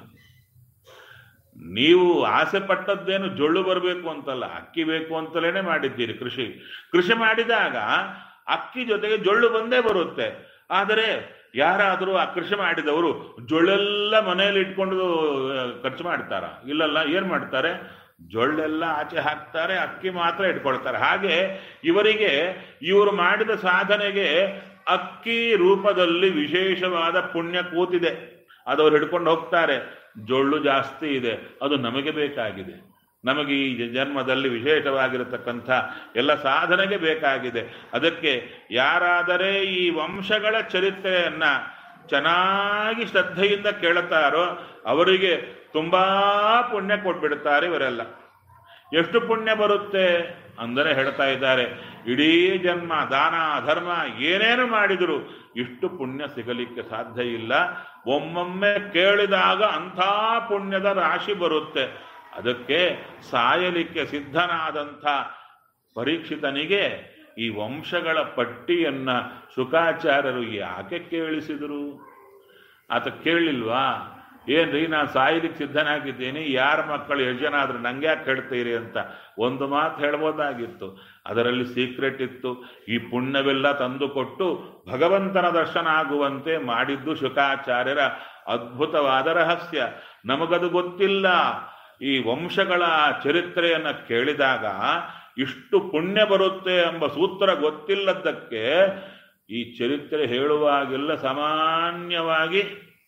ನೀವು ಆಸೆ ಪಟ್ಟದ್ದೇನು ಜೊಳ್ಳು ಬರಬೇಕು ಅಂತಲ್ಲ ಅಕ್ಕಿ ಬೇಕು ಅಂತಲೇ ಮಾಡಿದ್ದೀರಿ ಕೃಷಿ ಕೃಷಿ ಮಾಡಿದಾಗ ಅಕ್ಕಿ ಜೊತೆಗೆ ಜೊಳ್ಳು ಬಂದೇ ಬರುತ್ತೆ ಆದರೆ ಯಾರಾದರೂ ಆ ಕೃಷಿ ಮಾಡಿದವರು ಜೊಳ್ಳೆಲ್ಲ ಮನೆಯಲ್ಲಿ ಇಟ್ಕೊಂಡು ಖರ್ಚು ಮಾಡ್ತಾರ ಇಲ್ಲಲ್ಲ ಏನ್ ಮಾಡ್ತಾರೆ ಜೊಳ್ಳೆಲ್ಲ ಆಚೆ ಹಾಕ್ತಾರೆ ಅಕ್ಕಿ ಮಾತ್ರ ಇಟ್ಕೊಳ್ತಾರೆ ಹಾಗೆ ಇವರಿಗೆ ಇವರು ಮಾಡಿದ ಸಾಧನೆಗೆ ಅಕ್ಕಿ ರೂಪದಲ್ಲಿ ವಿಶೇಷವಾದ ಪುಣ್ಯ ಕೂತಿದೆ ಅದವ್ರು ಹಿಡ್ಕೊಂಡು ಹೋಗ್ತಾರೆ ಜೊಳ್ಳು ಜಾಸ್ತಿ ಇದೆ ಅದು ನಮಗೆ ಬೇಕಾಗಿದೆ ನಮಗೆ ಈ ಜನ್ಮದಲ್ಲಿ ವಿಶೇಷವಾಗಿರತಕ್ಕಂಥ ಎಲ್ಲ ಸಾಧನೆಗೆ ಬೇಕಾಗಿದೆ ಅದಕ್ಕೆ ಯಾರಾದರೆ ಈ ವಂಶಗಳ ಚರಿತ್ರೆಯನ್ನ ಚೆನ್ನಾಗಿ ಶ್ರದ್ಧೆಯಿಂದ ಕೇಳುತ್ತಾರೋ ಅವರಿಗೆ ತುಂಬಾ ಪುಣ್ಯ ಕೊಟ್ಬಿಡ್ತಾರೆ ಇವರೆಲ್ಲ ಎಷ್ಟು ಪುಣ್ಯ ಬರುತ್ತೆ ಅಂದರೆ ಹೇಳ್ತಾ ಇದ್ದಾರೆ ಇಡೀ ಜನ್ಮ ದಾನ ಧರ್ಮ ಏನೇನು ಮಾಡಿದ್ರು ಇಷ್ಟು ಪುಣ್ಯ ಸಿಗಲಿಕ್ಕೆ ಸಾಧ್ಯ ಇಲ್ಲ ಒಮ್ಮೊಮ್ಮೆ ಕೇಳಿದಾಗ ಅಂಥ ಪುಣ್ಯದ ರಾಶಿ ಬರುತ್ತೆ ಅದಕ್ಕೆ ಸಾಯಲಿಕ್ಕೆ ಸಿದ್ಧನಾದಂಥ ಪರೀಕ್ಷಿತನಿಗೆ ಈ ವಂಶಗಳ ಪಟ್ಟಿಯನ್ನ ಶುಕಾಚಾರ್ಯರು ಯಾಕೆ ಕೇಳಿಸಿದರು ಆತ ಕೇಳಲಿಲ್ವಾ ಏನ್ರಿ ನಾನು ಸಾಯ್ಲಿಕ್ಕೆ ಸಿದ್ಧನಾಗಿದ್ದೀನಿ ಯಾರ ಮಕ್ಕಳು ಎಷ್ಟು ಜನ ಆದ್ರೆ ನಂಗೆ ಯಾಕೆ ಹೇಳ್ತೀರಿ ಅಂತ ಒಂದು ಮಾತು ಹೇಳ್ಬೋದಾಗಿತ್ತು ಅದರಲ್ಲಿ ಸೀಕ್ರೆಟ್ ಇತ್ತು ಈ ಪುಣ್ಯವೆಲ್ಲ ತಂದುಕೊಟ್ಟು ಭಗವಂತನ ದರ್ಶನ ಆಗುವಂತೆ ಮಾಡಿದ್ದು ಶುಕಾಚಾರ್ಯರ ಅದ್ಭುತವಾದ ರಹಸ್ಯ ನಮಗದು ಗೊತ್ತಿಲ್ಲ ಈ ವಂಶಗಳ ಚರಿತ್ರೆಯನ್ನ ಕೇಳಿದಾಗ ಇಷ್ಟು ಪುಣ್ಯ ಬರುತ್ತೆ ಎಂಬ ಸೂತ್ರ ಗೊತ್ತಿಲ್ಲದಕ್ಕೆ ಈ ಚರಿತ್ರೆ ಹೇಳುವಾಗೆಲ್ಲ ಸಾಮಾನ್ಯವಾಗಿ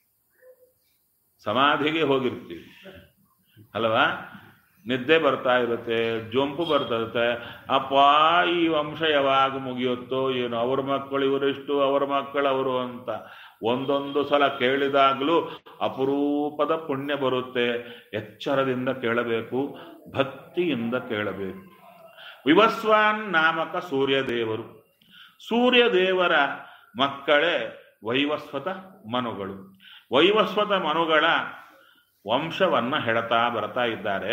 ಸಮಾಧಿಗೆ ಹೋಗಿರ್ತೀವಿ ಅಲ್ವಾ ನಿದ್ದೆ ಬರ್ತಾ ಇರುತ್ತೆ ಜೊಂಪು ಬರ್ತಾ ಇರುತ್ತೆ ಅಪ್ಪ ಈ ವಂಶ ಯಾವಾಗ ಮುಗಿಯುತ್ತೋ ಏನು ಅವ್ರ ಮಕ್ಕಳು ಇವರಿಷ್ಟು ಅವ್ರ ಮಕ್ಕಳು ಅವರು ಅಂತ ಒಂದೊಂದು ಸಲ ಕೇಳಿದಾಗಲೂ ಅಪರೂಪದ ಪುಣ್ಯ ಬರುತ್ತೆ ಎಚ್ಚರದಿಂದ ಕೇಳಬೇಕು ಭಕ್ತಿಯಿಂದ ಕೇಳಬೇಕು ವಿವಸ್ವಾನ್ ನಾಮಕ ಸೂರ್ಯದೇವರು ಸೂರ್ಯದೇವರ ಮಕ್ಕಳೇ ವೈವಸ್ವತ ಮನುಗಳು ವೈವಸ್ವತ ಮನುಗಳ ವಂಶವನ್ನ ಹೆಳತಾ ಬರ್ತಾ ಇದ್ದಾರೆ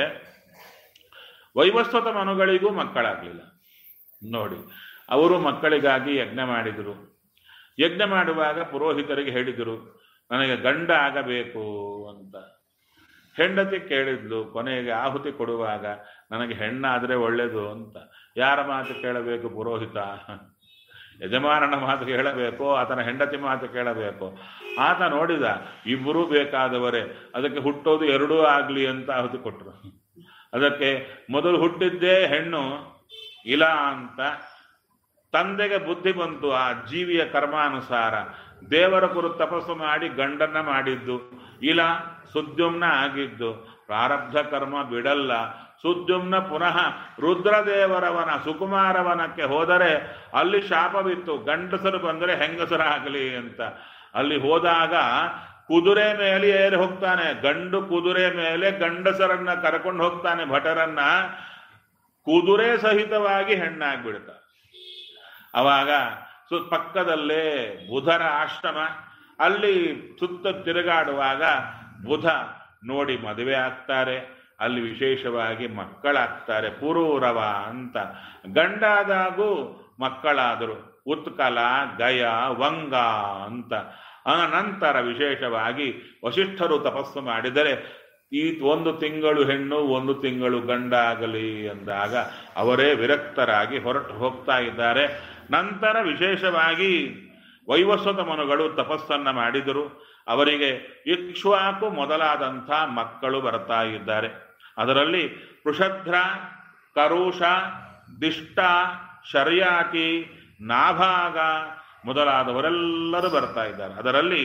ವೈವಸ್ವತ ಮನುಗಳಿಗೂ ಮಕ್ಕಳಾಗಲಿಲ್ಲ ನೋಡಿ ಅವರು ಮಕ್ಕಳಿಗಾಗಿ ಯಜ್ಞ ಮಾಡಿದರು ಯಜ್ಞ ಮಾಡುವಾಗ ಪುರೋಹಿತರಿಗೆ ಹೇಳಿದರು ನನಗೆ ಗಂಡ ಆಗಬೇಕು ಅಂತ ಹೆಂಡತಿ ಕೇಳಿದ್ಲು ಕೊನೆಗೆ ಆಹುತಿ ಕೊಡುವಾಗ ನನಗೆ ಹೆಣ್ಣಾದರೆ ಒಳ್ಳೇದು ಅಂತ ಯಾರ ಮಾತು ಕೇಳಬೇಕು ಪುರೋಹಿತ ಯಜಮಾನನ ಮಾತು ಕೇಳಬೇಕು ಆತನ ಹೆಂಡತಿ ಮಾತು ಕೇಳಬೇಕು ಆತ ನೋಡಿದ ಇಬ್ಬರೂ ಬೇಕಾದವರೇ ಅದಕ್ಕೆ ಹುಟ್ಟೋದು ಎರಡೂ ಆಗಲಿ ಅಂತ ಆಹುತಿ ಕೊಟ್ಟರು ಅದಕ್ಕೆ ಮೊದಲು ಹುಟ್ಟಿದ್ದೇ ಹೆಣ್ಣು ಇಲ್ಲ ಅಂತ ತಂದೆಗೆ ಬುದ್ಧಿ ಬಂತು ಆ ಜೀವಿಯ ಕರ್ಮಾನುಸಾರ ದೇವರ ಕುರಿತು ತಪಸ್ಸು ಮಾಡಿ ಗಂಡನ್ನ ಮಾಡಿದ್ದು ಇಲ್ಲ ಸುದ್ಯುಮ್ನ ಆಗಿದ್ದು ಪ್ರಾರಬ್ಧ ಕರ್ಮ ಬಿಡಲ್ಲ ಸುದ್ಯುಮ್ನ ಪುನಃ ರುದ್ರದೇವರವನ ಸುಕುಮಾರವನಕ್ಕೆ ಹೋದರೆ ಅಲ್ಲಿ ಶಾಪವಿತ್ತು ಗಂಡಸರು ಬಂದರೆ ಹೆಂಗಸರಾಗಲಿ ಅಂತ ಅಲ್ಲಿ ಹೋದಾಗ ಕುದುರೆ ಮೇಲೆ ಏರಿ ಹೋಗ್ತಾನೆ ಗಂಡು ಕುದುರೆ ಮೇಲೆ ಗಂಡಸರನ್ನ ಕರ್ಕೊಂಡು ಹೋಗ್ತಾನೆ ಭಟರನ್ನ ಕುದುರೆ ಸಹಿತವಾಗಿ ಹೆಣ್ಣಾಗ್ಬಿಡ್ತ ಅವಾಗ ಸು ಪಕ್ಕದಲ್ಲೇ ಬುಧರ ಆಶ್ರಮ ಅಲ್ಲಿ ಸುತ್ತ ತಿರುಗಾಡುವಾಗ ಬುಧ ನೋಡಿ ಮದುವೆ ಆಗ್ತಾರೆ ಅಲ್ಲಿ ವಿಶೇಷವಾಗಿ ಮಕ್ಕಳಾಗ್ತಾರೆ ಪುರೂರವ ಅಂತ ಗಂಡಾದಾಗೂ ಮಕ್ಕಳಾದರು ಉತ್ಕಲ ಗಯ ವಂಗ ಅಂತ ಆ ನಂತರ ವಿಶೇಷವಾಗಿ ವಸಿಷ್ಠರು ತಪಸ್ಸು ಮಾಡಿದರೆ ಈ ಒಂದು ತಿಂಗಳು ಹೆಣ್ಣು ಒಂದು ತಿಂಗಳು ಗಂಡ ಆಗಲಿ ಎಂದಾಗ ಅವರೇ ವಿರಕ್ತರಾಗಿ ಹೊರಟು ಹೋಗ್ತಾ ಇದ್ದಾರೆ ನಂತರ ವಿಶೇಷವಾಗಿ ವೈವಸ್ವತ ಮನುಗಳು ತಪಸ್ಸನ್ನ ಮಾಡಿದರು ಅವರಿಗೆ ಇಕ್ಷ್ವಾಕು ಮೊದಲಾದಂಥ ಮಕ್ಕಳು ಬರ್ತಾ ಇದ್ದಾರೆ ಅದರಲ್ಲಿ ಪೃಷಧ್ರ ಕರುಷ ದಿಷ್ಟ ಶರ್ಯಾತಿ ನಾಭಾಗ ಮೊದಲಾದವರೆಲ್ಲರೂ ಬರ್ತಾ ಇದ್ದಾರೆ ಅದರಲ್ಲಿ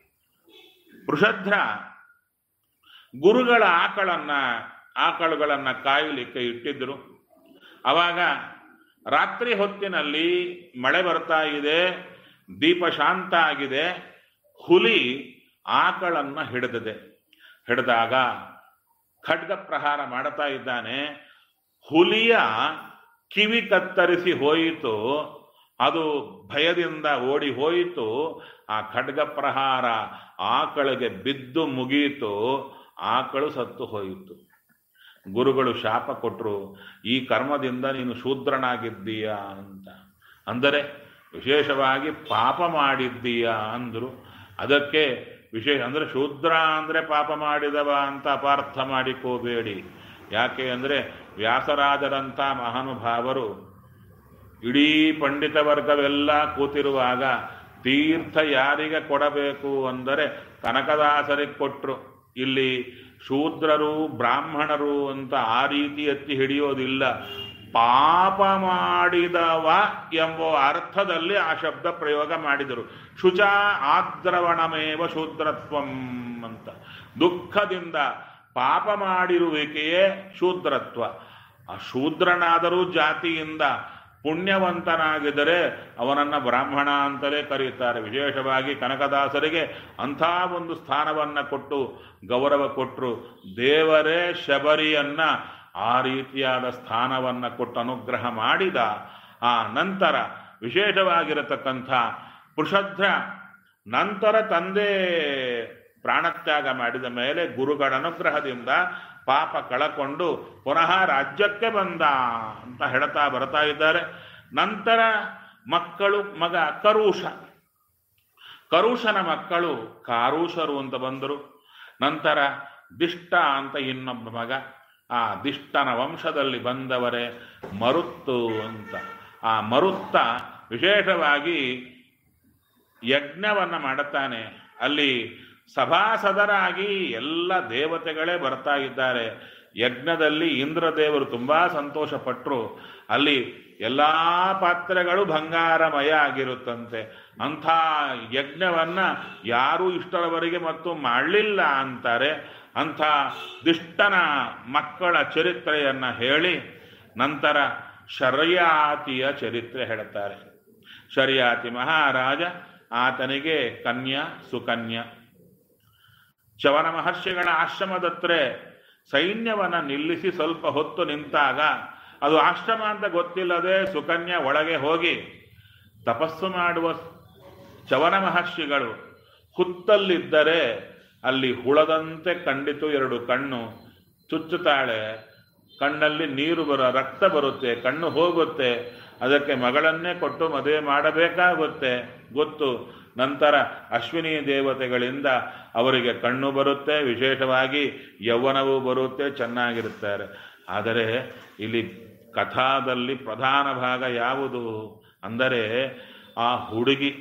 ಪೃಷಧ್ರ ಗುರುಗಳ ಆಕಳನ್ನ ಆಕಳುಗಳನ್ನ ಕಾಯಲಿಕ್ಕೆ ಇಟ್ಟಿದ್ರು ಅವಾಗ ರಾತ್ರಿ ಹೊತ್ತಿನಲ್ಲಿ ಮಳೆ ಬರ್ತಾ ಇದೆ ದೀಪ ಶಾಂತ ಆಗಿದೆ ಹುಲಿ ಆಕಳನ್ನ ಹಿಡಿದಿದೆ ಹಿಡಿದಾಗ ಖಡ್ಗ ಪ್ರಹಾರ ಮಾಡ್ತಾ ಇದ್ದಾನೆ ಹುಲಿಯ ಕಿವಿ ಕತ್ತರಿಸಿ ಹೋಯಿತು ಅದು ಭಯದಿಂದ ಓಡಿ ಹೋಯಿತು ಆ ಖಡ್ಗ ಪ್ರಹಾರ ಆಕಳಿಗೆ ಬಿದ್ದು ಮುಗಿಯಿತು ಆಕಳು ಸತ್ತು ಹೋಯಿತು ಗುರುಗಳು ಶಾಪ ಕೊಟ್ಟರು ಈ ಕರ್ಮದಿಂದ ನೀನು ಶೂದ್ರನಾಗಿದ್ದೀಯಾ ಅಂತ ಅಂದರೆ ವಿಶೇಷವಾಗಿ ಪಾಪ ಮಾಡಿದ್ದೀಯಾ ಅಂದರು ಅದಕ್ಕೆ ವಿಶೇಷ ಅಂದರೆ ಶೂದ್ರ ಅಂದರೆ ಪಾಪ ಮಾಡಿದವ ಅಂತ ಅಪಾರ್ಥ ಮಾಡಿಕೋಬೇಡಿ ಯಾಕೆ ಅಂದರೆ ವ್ಯಾಸರಾಜರಂಥ ಮಹಾನುಭಾವರು ಇಡೀ ಪಂಡಿತ ವರ್ಗವೆಲ್ಲ ಕೂತಿರುವಾಗ ತೀರ್ಥ ಯಾರಿಗೆ ಕೊಡಬೇಕು ಅಂದರೆ ಕನಕದಾಸರಿಗೆ ಕೊಟ್ಟರು ಇಲ್ಲಿ ಶೂದ್ರರು ಬ್ರಾಹ್ಮಣರು ಅಂತ ಆ ರೀತಿ ಎತ್ತಿ ಹಿಡಿಯೋದಿಲ್ಲ ಪಾಪ ಮಾಡಿದವ ಎಂಬ ಅರ್ಥದಲ್ಲಿ ಆ ಶಬ್ದ ಪ್ರಯೋಗ ಮಾಡಿದರು ಶುಚ ಆದ್ರವಣಮೇವ ಶೂದ್ರತ್ವಂ ಅಂತ ದುಃಖದಿಂದ ಪಾಪ ಮಾಡಿರುವಿಕೆಯೇ ಶೂದ್ರತ್ವ ಆ ಶೂದ್ರನಾದರೂ ಜಾತಿಯಿಂದ ಪುಣ್ಯವಂತನಾಗಿದ್ದರೆ ಅವನನ್ನ ಬ್ರಾಹ್ಮಣ ಅಂತಲೇ ಕರೆಯುತ್ತಾರೆ ವಿಶೇಷವಾಗಿ ಕನಕದಾಸರಿಗೆ ಅಂಥ ಒಂದು ಸ್ಥಾನವನ್ನ ಕೊಟ್ಟು ಗೌರವ ಕೊಟ್ಟರು ದೇವರೇ ಶಬರಿಯನ್ನ ಆ ರೀತಿಯಾದ ಸ್ಥಾನವನ್ನ ಕೊಟ್ಟು ಅನುಗ್ರಹ ಮಾಡಿದ ಆ ನಂತರ ವಿಶೇಷವಾಗಿರತಕ್ಕಂಥ ಪುಷಧ್ರ ನಂತರ ತಂದೆ ಪ್ರಾಣತ್ಯಾಗ ಮಾಡಿದ ಮೇಲೆ ಗುರುಗಳ ಅನುಗ್ರಹದಿಂದ ಪಾಪ ಕಳಕೊಂಡು ಪುನಃ ರಾಜ್ಯಕ್ಕೆ ಬಂದ ಅಂತ ಹೇಳ್ತಾ ಬರ್ತಾ ಇದ್ದಾರೆ ನಂತರ ಮಕ್ಕಳು ಮಗ ಕರುಷ ಕರುಷನ ಮಕ್ಕಳು ಕಾರುಷರು ಅಂತ ಬಂದರು ನಂತರ ದಿಷ್ಟ ಅಂತ ಇನ್ನೊಬ್ಬ ಮಗ ಆ ದಿಷ್ಟನ ವಂಶದಲ್ಲಿ ಬಂದವರೇ ಮರುತ್ತು ಅಂತ ಆ ಮರುತ್ತ ವಿಶೇಷವಾಗಿ ಯಜ್ಞವನ್ನ ಮಾಡುತ್ತಾನೆ ಅಲ್ಲಿ ಸಭಾಸದರಾಗಿ ಎಲ್ಲ ದೇವತೆಗಳೇ ಬರ್ತಾ ಇದ್ದಾರೆ ಯಜ್ಞದಲ್ಲಿ ಇಂದ್ರದೇವರು ತುಂಬಾ ಸಂತೋಷ ಪಟ್ಟರು ಅಲ್ಲಿ ಎಲ್ಲಾ ಪಾತ್ರೆಗಳು ಬಂಗಾರಮಯ ಆಗಿರುತ್ತಂತೆ ಅಂಥ ಯಜ್ಞವನ್ನ ಯಾರೂ ಇಷ್ಟರವರೆಗೆ ಮತ್ತು ಮಾಡಲಿಲ್ಲ ಅಂತಾರೆ ಅಂಥ ದಿಷ್ಟನ ಮಕ್ಕಳ ಚರಿತ್ರೆಯನ್ನ ಹೇಳಿ ನಂತರ ಶರ್ಯಾತಿಯ ಚರಿತ್ರೆ ಹೇಳುತ್ತಾರೆ ಶರ್ಯಾತಿ ಮಹಾರಾಜ ಆತನಿಗೆ ಕನ್ಯಾ ಸುಕನ್ಯಾ ಚವನ ಮಹರ್ಷಿಗಳ ಆಶ್ರಮದತ್ರ ಸೈನ್ಯವನ್ನ ನಿಲ್ಲಿಸಿ ಸ್ವಲ್ಪ ಹೊತ್ತು ನಿಂತಾಗ ಅದು ಆಶ್ರಮ ಅಂತ ಗೊತ್ತಿಲ್ಲದೆ ಸುಕನ್ಯಾ ಒಳಗೆ ಹೋಗಿ ತಪಸ್ಸು ಮಾಡುವ ಚವನ ಮಹರ್ಷಿಗಳು ಹುತ್ತಲ್ಲಿದ್ದರೆ ಅಲ್ಲಿ ಹುಳದಂತೆ ಕಂಡಿತು ಎರಡು ಕಣ್ಣು ಚುಚ್ಚುತ್ತಾಳೆ ಕಣ್ಣಲ್ಲಿ ನೀರು ಬರೋ ರಕ್ತ ಬರುತ್ತೆ ಕಣ್ಣು ಹೋಗುತ್ತೆ ಅದಕ್ಕೆ ಮಗಳನ್ನೇ ಕೊಟ್ಟು ಮದುವೆ ಮಾಡಬೇಕಾಗುತ್ತೆ ಗೊತ್ತು ನಂತರ ಅಶ್ವಿನಿ ದೇವತೆಗಳಿಂದ ಅವರಿಗೆ ಕಣ್ಣು ಬರುತ್ತೆ ವಿಶೇಷವಾಗಿ ಯೌವನವೂ ಬರುತ್ತೆ ಚೆನ್ನಾಗಿರುತ್ತಾರೆ ಆದರೆ ಇಲ್ಲಿ ಕಥಾದಲ್ಲಿ ಪ್ರಧಾನ ಭಾಗ ಯಾವುದು ಅಂದರೆ ಆ ಹುಡುಗಿ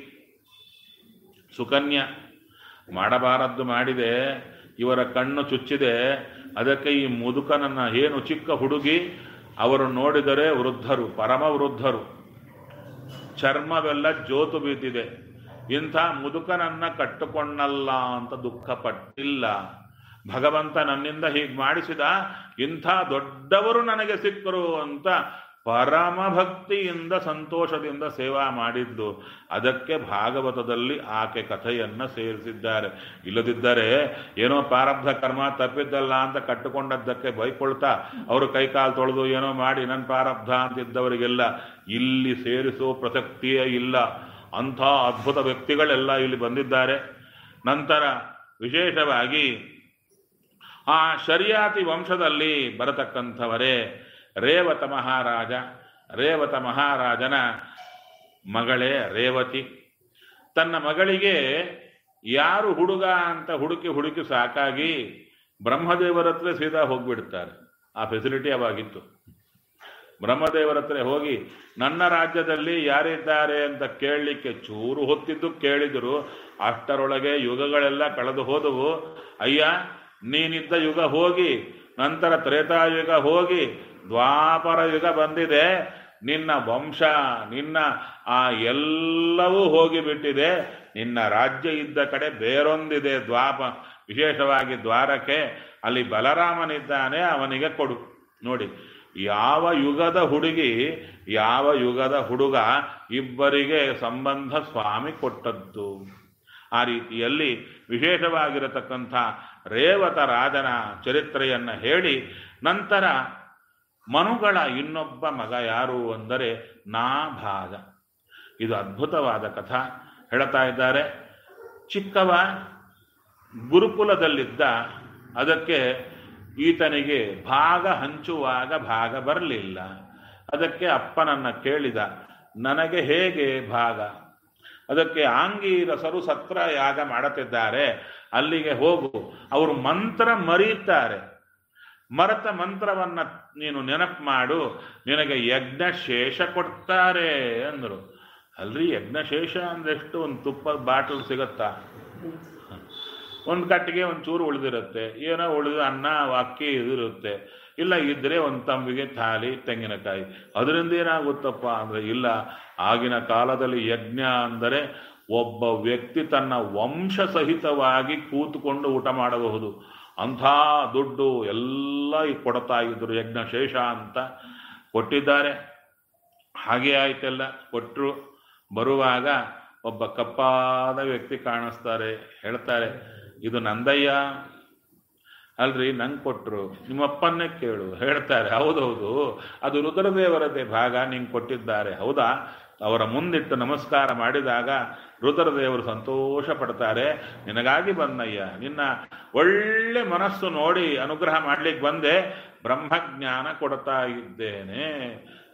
ಸುಕನ್ಯಾ ಮಾಡಬಾರದ್ದು ಮಾಡಿದೆ ಇವರ ಕಣ್ಣು ಚುಚ್ಚಿದೆ ಅದಕ್ಕೆ ಈ ಮುದುಕನನ್ನ ಏನು ಚಿಕ್ಕ ಹುಡುಗಿ ಅವರು ನೋಡಿದರೆ ವೃದ್ಧರು ಪರಮ ವೃದ್ಧರು ಚರ್ಮವೆಲ್ಲ ಜೋತು ಬಿದ್ದಿದೆ ಇಂಥ ಮುದುಕನನ್ನ ಕಟ್ಟುಕೊಂಡಲ್ಲ ಅಂತ ದುಃಖ ಪಟ್ಟಿಲ್ಲ ಭಗವಂತ ನನ್ನಿಂದ ಹೀಗೆ ಮಾಡಿಸಿದ ಇಂಥ ದೊಡ್ಡವರು ನನಗೆ ಸಿಕ್ಕರು ಅಂತ ಪರಮ ಭಕ್ತಿಯಿಂದ ಸಂತೋಷದಿಂದ ಸೇವಾ ಮಾಡಿದ್ದು ಅದಕ್ಕೆ ಭಾಗವತದಲ್ಲಿ ಆಕೆ ಕಥೆಯನ್ನ ಸೇರಿಸಿದ್ದಾರೆ ಇಲ್ಲದಿದ್ದರೆ ಏನೋ ಪ್ರಾರಬ್ಧ ಕರ್ಮ ತಪ್ಪಿದ್ದಲ್ಲ ಅಂತ ಕಟ್ಟುಕೊಂಡದ್ದಕ್ಕೆ ಬೈಕೊಳ್ತಾ ಅವರು ಕೈಕಾಲು ತೊಳೆದು ಏನೋ ಮಾಡಿ ನನ್ನ ಪ್ರಾರಬ್ಧ ಅಂತಿದ್ದವರಿಗೆಲ್ಲ ಇಲ್ಲಿ ಸೇರಿಸೋ ಪ್ರಸಕ್ತಿಯೇ ಇಲ್ಲ ಅಂಥ ಅದ್ಭುತ ವ್ಯಕ್ತಿಗಳೆಲ್ಲ ಇಲ್ಲಿ ಬಂದಿದ್ದಾರೆ ನಂತರ ವಿಶೇಷವಾಗಿ ಆ ಶರಿಯಾತಿ ವಂಶದಲ್ಲಿ ಬರತಕ್ಕಂಥವರೇ ರೇವತ ಮಹಾರಾಜ ರೇವತ ಮಹಾರಾಜನ ಮಗಳೇ ರೇವತಿ ತನ್ನ ಮಗಳಿಗೆ ಯಾರು ಹುಡುಗ ಅಂತ ಹುಡುಕಿ ಹುಡುಕಿ ಸಾಕಾಗಿ ಬ್ರಹ್ಮದೇವರ ಹತ್ರ ಸೀದಾ ಹೋಗ್ಬಿಡ್ತಾರೆ ಆ ಫೆಸಿಲಿಟಿ ಅವಾಗಿತ್ತು ಬ್ರಹ್ಮದೇವರ ಹತ್ರ ಹೋಗಿ ನನ್ನ ರಾಜ್ಯದಲ್ಲಿ ಯಾರಿದ್ದಾರೆ ಅಂತ ಕೇಳಲಿಕ್ಕೆ ಚೂರು ಹೊತ್ತಿದ್ದು ಕೇಳಿದರು ಅಷ್ಟರೊಳಗೆ ಯುಗಗಳೆಲ್ಲ ಕಳೆದು ಹೋದವು ಅಯ್ಯ ನೀನಿದ್ದ ಯುಗ ಹೋಗಿ ನಂತರ ತ್ರೇತಾಯುಗ ಹೋಗಿ ದ್ವಾಪರ ಯುಗ ಬಂದಿದೆ ನಿನ್ನ ವಂಶ ನಿನ್ನ ಆ ಎಲ್ಲವೂ ಹೋಗಿಬಿಟ್ಟಿದೆ ನಿನ್ನ ರಾಜ್ಯ ಇದ್ದ ಕಡೆ ಬೇರೊಂದಿದೆ ದ್ವಾಪ ವಿಶೇಷವಾಗಿ ದ್ವಾರಕ್ಕೆ ಅಲ್ಲಿ ಬಲರಾಮನಿದ್ದಾನೆ ಅವನಿಗೆ ಕೊಡು ನೋಡಿ ಯಾವ ಯುಗದ ಹುಡುಗಿ ಯಾವ ಯುಗದ ಹುಡುಗ ಇಬ್ಬರಿಗೆ ಸಂಬಂಧ ಸ್ವಾಮಿ ಕೊಟ್ಟದ್ದು ಆ ರೀತಿಯಲ್ಲಿ ವಿಶೇಷವಾಗಿರತಕ್ಕಂಥ ರೇವತ ರಾಜನ ಚರಿತ್ರೆಯನ್ನು ಹೇಳಿ ನಂತರ ಮನುಗಳ ಇನ್ನೊಬ್ಬ ಮಗ ಯಾರು ಅಂದರೆ ನಾಭಾಗ ಇದು ಅದ್ಭುತವಾದ ಕಥಾ ಹೇಳ್ತಾ ಇದ್ದಾರೆ ಚಿಕ್ಕವ ಗುರುಕುಲದಲ್ಲಿದ್ದ ಅದಕ್ಕೆ ಈತನಿಗೆ ಭಾಗ ಹಂಚುವಾಗ ಭಾಗ ಬರಲಿಲ್ಲ ಅದಕ್ಕೆ ಅಪ್ಪನನ್ನ ಕೇಳಿದ ನನಗೆ ಹೇಗೆ ಭಾಗ ಅದಕ್ಕೆ ಆಂಗೀರಸರು ಸತ್ರ ಯಾಗ ಮಾಡುತ್ತಿದ್ದಾರೆ ಅಲ್ಲಿಗೆ ಹೋಗು ಅವರು ಮಂತ್ರ ಮರೀತಾರೆ ಮರತ ಮಂತ್ರವನ್ನ ನೀನು ನೆನಪು ಮಾಡು ನಿನಗೆ ಯಜ್ಞ ಶೇಷ ಕೊಡ್ತಾರೆ ಅಂದರು ಅಲ್ರಿ ಯಜ್ಞ ಶೇಷ ಅಂದೆಷ್ಟು ಒಂದು ತುಪ್ಪ ಬಾಟಲ್ ಸಿಗತ್ತಾ ಒಂದು ಕಟ್ಟಿಗೆ ಒಂದು ಚೂರು ಉಳಿದಿರುತ್ತೆ ಏನೋ ಉಳಿದ ಅನ್ನ ಅಕ್ಕಿ ಇದಿರುತ್ತೆ ಇಲ್ಲ ಇದ್ರೆ ಒಂದು ತಂಬಿಗೆ ಥಾಲಿ ತೆಂಗಿನಕಾಯಿ ಅದರಿಂದ ಏನಾಗುತ್ತಪ್ಪ ಅಂದ್ರೆ ಇಲ್ಲ ಆಗಿನ ಕಾಲದಲ್ಲಿ ಯಜ್ಞ ಅಂದರೆ ಒಬ್ಬ ವ್ಯಕ್ತಿ ತನ್ನ ವಂಶ ಸಹಿತವಾಗಿ ಕೂತುಕೊಂಡು ಊಟ ಮಾಡಬಹುದು ಅಂಥ ದುಡ್ಡು ಎಲ್ಲ ಈ ಕೊಡ್ತಾ ಇದ್ರು ಯಜ್ಞ ಶೇಷ ಅಂತ ಕೊಟ್ಟಿದ್ದಾರೆ ಹಾಗೆ ಆಯ್ತೆಲ್ಲ ಕೊಟ್ಟರು ಬರುವಾಗ ಒಬ್ಬ ಕಪ್ಪಾದ ವ್ಯಕ್ತಿ ಕಾಣಿಸ್ತಾರೆ ಹೇಳ್ತಾರೆ ಇದು ನಂದಯ್ಯ ಅಲ್ರಿ ನಂಗೆ ಕೊಟ್ಟರು ನಿಮ್ಮಪ್ಪನ್ನೇ ಕೇಳು ಹೇಳ್ತಾರೆ ಹೌದೌದು ಅದು ರುದ್ರದೇವರದೇ ಭಾಗ ನಿಂಗೆ ಕೊಟ್ಟಿದ್ದಾರೆ ಹೌದಾ ಅವರ ಮುಂದಿಟ್ಟು ನಮಸ್ಕಾರ ಮಾಡಿದಾಗ ರುದ್ರದೇವರು ಸಂತೋಷ ಪಡ್ತಾರೆ ನಿನಗಾಗಿ ಬಂದಯ್ಯ ನಿನ್ನ ಒಳ್ಳೆ ಮನಸ್ಸು ನೋಡಿ ಅನುಗ್ರಹ ಮಾಡ್ಲಿಕ್ಕೆ ಬಂದೆ ಬ್ರಹ್ಮಜ್ಞಾನ ಕೊಡ್ತಾ ಇದ್ದೇನೆ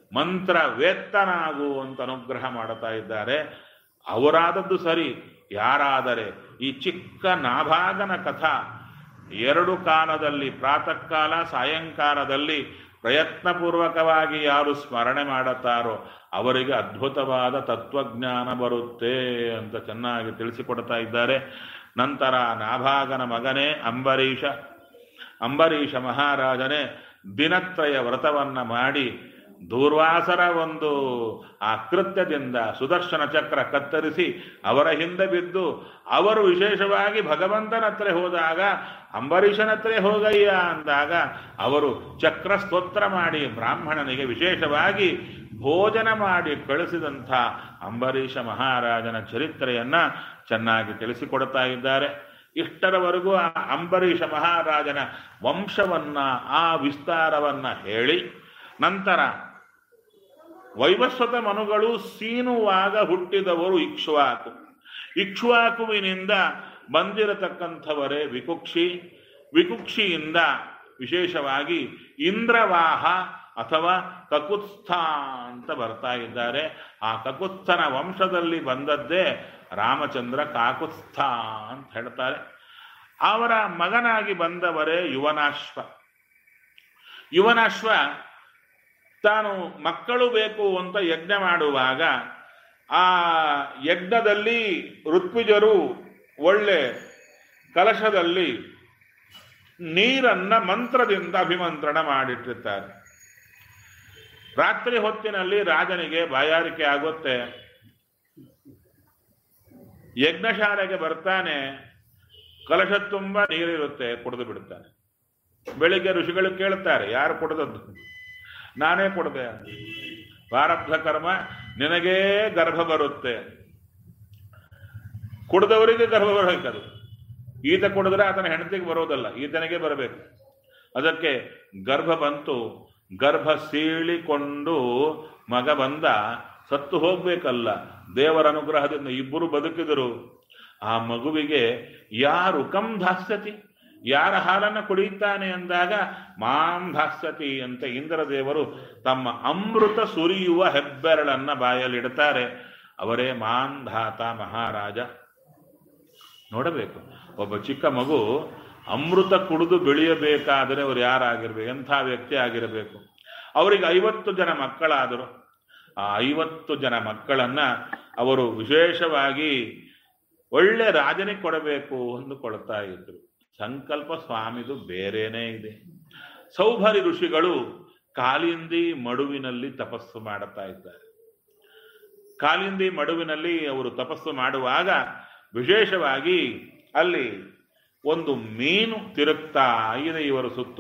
ಮಂತ್ರ ವೇತ್ತನಾಗು ಅಂತ ಅನುಗ್ರಹ ಮಾಡುತ್ತಾ ಇದ್ದಾರೆ ಅವರಾದದ್ದು ಸರಿ ಯಾರಾದರೆ ಈ ಚಿಕ್ಕ ನಾಭಾಗನ ಕಥಾ ಎರಡು ಕಾಲದಲ್ಲಿ ಪ್ರಾತಃ ಕಾಲ ಸಾಯಂಕಾಲದಲ್ಲಿ ಪ್ರಯತ್ನಪೂರ್ವಕವಾಗಿ ಯಾರು ಸ್ಮರಣೆ ಮಾಡುತ್ತಾರೋ ಅವರಿಗೆ ಅದ್ಭುತವಾದ ತತ್ವಜ್ಞಾನ ಬರುತ್ತೆ ಅಂತ ಚೆನ್ನಾಗಿ ತಿಳಿಸಿಕೊಡ್ತಾ ಇದ್ದಾರೆ ನಂತರ ನಾಭಾಗನ ಮಗನೇ ಅಂಬರೀಷ ಅಂಬರೀಷ ಮಹಾರಾಜನೇ ದಿನತ್ರಯ ವ್ರತವನ್ನ ಮಾಡಿ ದೂರ್ವಾಸರ ಒಂದು ಆ ಕೃತ್ಯದಿಂದ ಸುದರ್ಶನ ಚಕ್ರ ಕತ್ತರಿಸಿ ಅವರ ಹಿಂದೆ ಬಿದ್ದು ಅವರು ವಿಶೇಷವಾಗಿ ಭಗವಂತನ ಹತ್ರ ಹೋದಾಗ ಅಂಬರೀಷನ ಹತ್ರ ಹೋಗಯ್ಯ ಅಂದಾಗ ಅವರು ಚಕ್ರ ಸ್ತೋತ್ರ ಮಾಡಿ ಬ್ರಾಹ್ಮಣನಿಗೆ ವಿಶೇಷವಾಗಿ ಭೋಜನ ಮಾಡಿ ಕಳಿಸಿದಂಥ ಅಂಬರೀಷ ಮಹಾರಾಜನ ಚರಿತ್ರೆಯನ್ನ ಚೆನ್ನಾಗಿ ತಿಳಿಸಿಕೊಡ್ತಾ ಇದ್ದಾರೆ ಇಷ್ಟರವರೆಗೂ ಆ ಅಂಬರೀಷ ಮಹಾರಾಜನ ವಂಶವನ್ನ ಆ ವಿಸ್ತಾರವನ್ನ ಹೇಳಿ ನಂತರ ವೈವಸ್ವತ ಮನುಗಳು ಸೀನುವಾಗ ಹುಟ್ಟಿದವರು ಇಕ್ಷ್ವಾಕು ಇಕ್ಷ್ವಾಕುವಿನಿಂದ ಬಂದಿರತಕ್ಕಂಥವರೇ ವಿಕುಕ್ಷಿ ವಿಕುಕ್ಷಿಯಿಂದ ವಿಶೇಷವಾಗಿ ಇಂದ್ರವಾಹ ಅಥವಾ ಕಕುತ್ಸ್ಥ ಅಂತ ಬರ್ತಾ ಇದ್ದಾರೆ ಆ ಕಕುತ್ಸ್ಥನ ವಂಶದಲ್ಲಿ ಬಂದದ್ದೇ ರಾಮಚಂದ್ರ ಕಾಕುತ್ಸ್ಥ ಅಂತ ಹೇಳ್ತಾರೆ ಅವರ ಮಗನಾಗಿ ಬಂದವರೇ ಯುವನಾಶ್ವ ಯುವನಾಶ್ವ ತಾನು ಮಕ್ಕಳು ಬೇಕು ಅಂತ ಯಜ್ಞ ಮಾಡುವಾಗ ಆ ಯಜ್ಞದಲ್ಲಿ ಋತ್ವಿಜರು ಒಳ್ಳೆ ಕಲಶದಲ್ಲಿ ನೀರನ್ನ ಮಂತ್ರದಿಂದ ಅಭಿಮಂತ್ರಣ ಮಾಡಿಟ್ಟಿರ್ತಾರೆ ರಾತ್ರಿ ಹೊತ್ತಿನಲ್ಲಿ ರಾಜನಿಗೆ ಬಾಯಾರಿಕೆ ಆಗುತ್ತೆ ಯಜ್ಞಶಾಲೆಗೆ ಬರ್ತಾನೆ ಕಲಶ ತುಂಬ ನೀರಿರುತ್ತೆ ಕುಡಿದು ಬಿಡ್ತಾನೆ ಬೆಳಿಗ್ಗೆ ಋಷಿಗಳು ಕೇಳ್ತಾರೆ ಯಾರು ಕುಡಿದದ್ದು ನಾನೇ ಕೊಡದೆ ಪ್ರಾರಬ್ಧ ಕರ್ಮ ನಿನಗೇ ಗರ್ಭ ಬರುತ್ತೆ ಕುಡಿದವರಿಗೆ ಗರ್ಭ ಬರಬೇಕದು ಈತ ಕುಡಿದ್ರೆ ಆತನ ಹೆಂಡತಿಗೆ ಬರೋದಲ್ಲ ಈತನಿಗೆ ಬರಬೇಕು ಅದಕ್ಕೆ ಗರ್ಭ ಬಂತು ಗರ್ಭ ಸೀಳಿಕೊಂಡು ಮಗ ಬಂದ ಸತ್ತು ಹೋಗ್ಬೇಕಲ್ಲ ದೇವರ ಅನುಗ್ರಹದಿಂದ ಇಬ್ಬರು ಬದುಕಿದರು ಆ ಮಗುವಿಗೆ ಯಾರು ಕಂ ಧಾಸ್ಯತಿ ಯಾರ ಹಾಲನ್ನು ಕುಡಿಯುತ್ತಾನೆ ಅಂದಾಗ ಮಾಂ ಧಾಸ್ಯತಿ ಅಂತ ಇಂದ್ರ ದೇವರು ತಮ್ಮ ಅಮೃತ ಸುರಿಯುವ ಹೆಬ್ಬೆರಳನ್ನ ಬಾಯಲ್ಲಿಡ್ತಾರೆ ಅವರೇ ಮಾಂಧಾತ ಮಹಾರಾಜ ನೋಡಬೇಕು ಒಬ್ಬ ಚಿಕ್ಕ ಮಗು ಅಮೃತ ಕುಡಿದು ಬೆಳೆಯಬೇಕಾದರೆ ಅವರು ಯಾರಾಗಿರ್ಬೇಕು ಎಂಥ ವ್ಯಕ್ತಿ ಆಗಿರಬೇಕು ಅವರಿಗೆ ಐವತ್ತು ಜನ ಮಕ್ಕಳಾದರು ಆ ಐವತ್ತು ಜನ ಮಕ್ಕಳನ್ನ ಅವರು ವಿಶೇಷವಾಗಿ ಒಳ್ಳೆ ರಾಜನಿಗೆ ಕೊಡಬೇಕು ಅಂದುಕೊಳ್ತಾ ಇದ್ರು ಸಂಕಲ್ಪ ಸ್ವಾಮಿದು ಬೇರೆನೇ ಇದೆ ಸೌಭರಿ ಋಷಿಗಳು ಕಾಲಿಂದಿ ಮಡುವಿನಲ್ಲಿ ತಪಸ್ಸು ಮಾಡುತ್ತಾ ಇದ್ದಾರೆ ಕಾಲಿಂದಿ ಮಡುವಿನಲ್ಲಿ ಅವರು ತಪಸ್ಸು ಮಾಡುವಾಗ ವಿಶೇಷವಾಗಿ ಅಲ್ಲಿ ಒಂದು ಮೀನು ತಿರುಗ್ತಾ ಇದೆ ಇವರ ಸುತ್ತು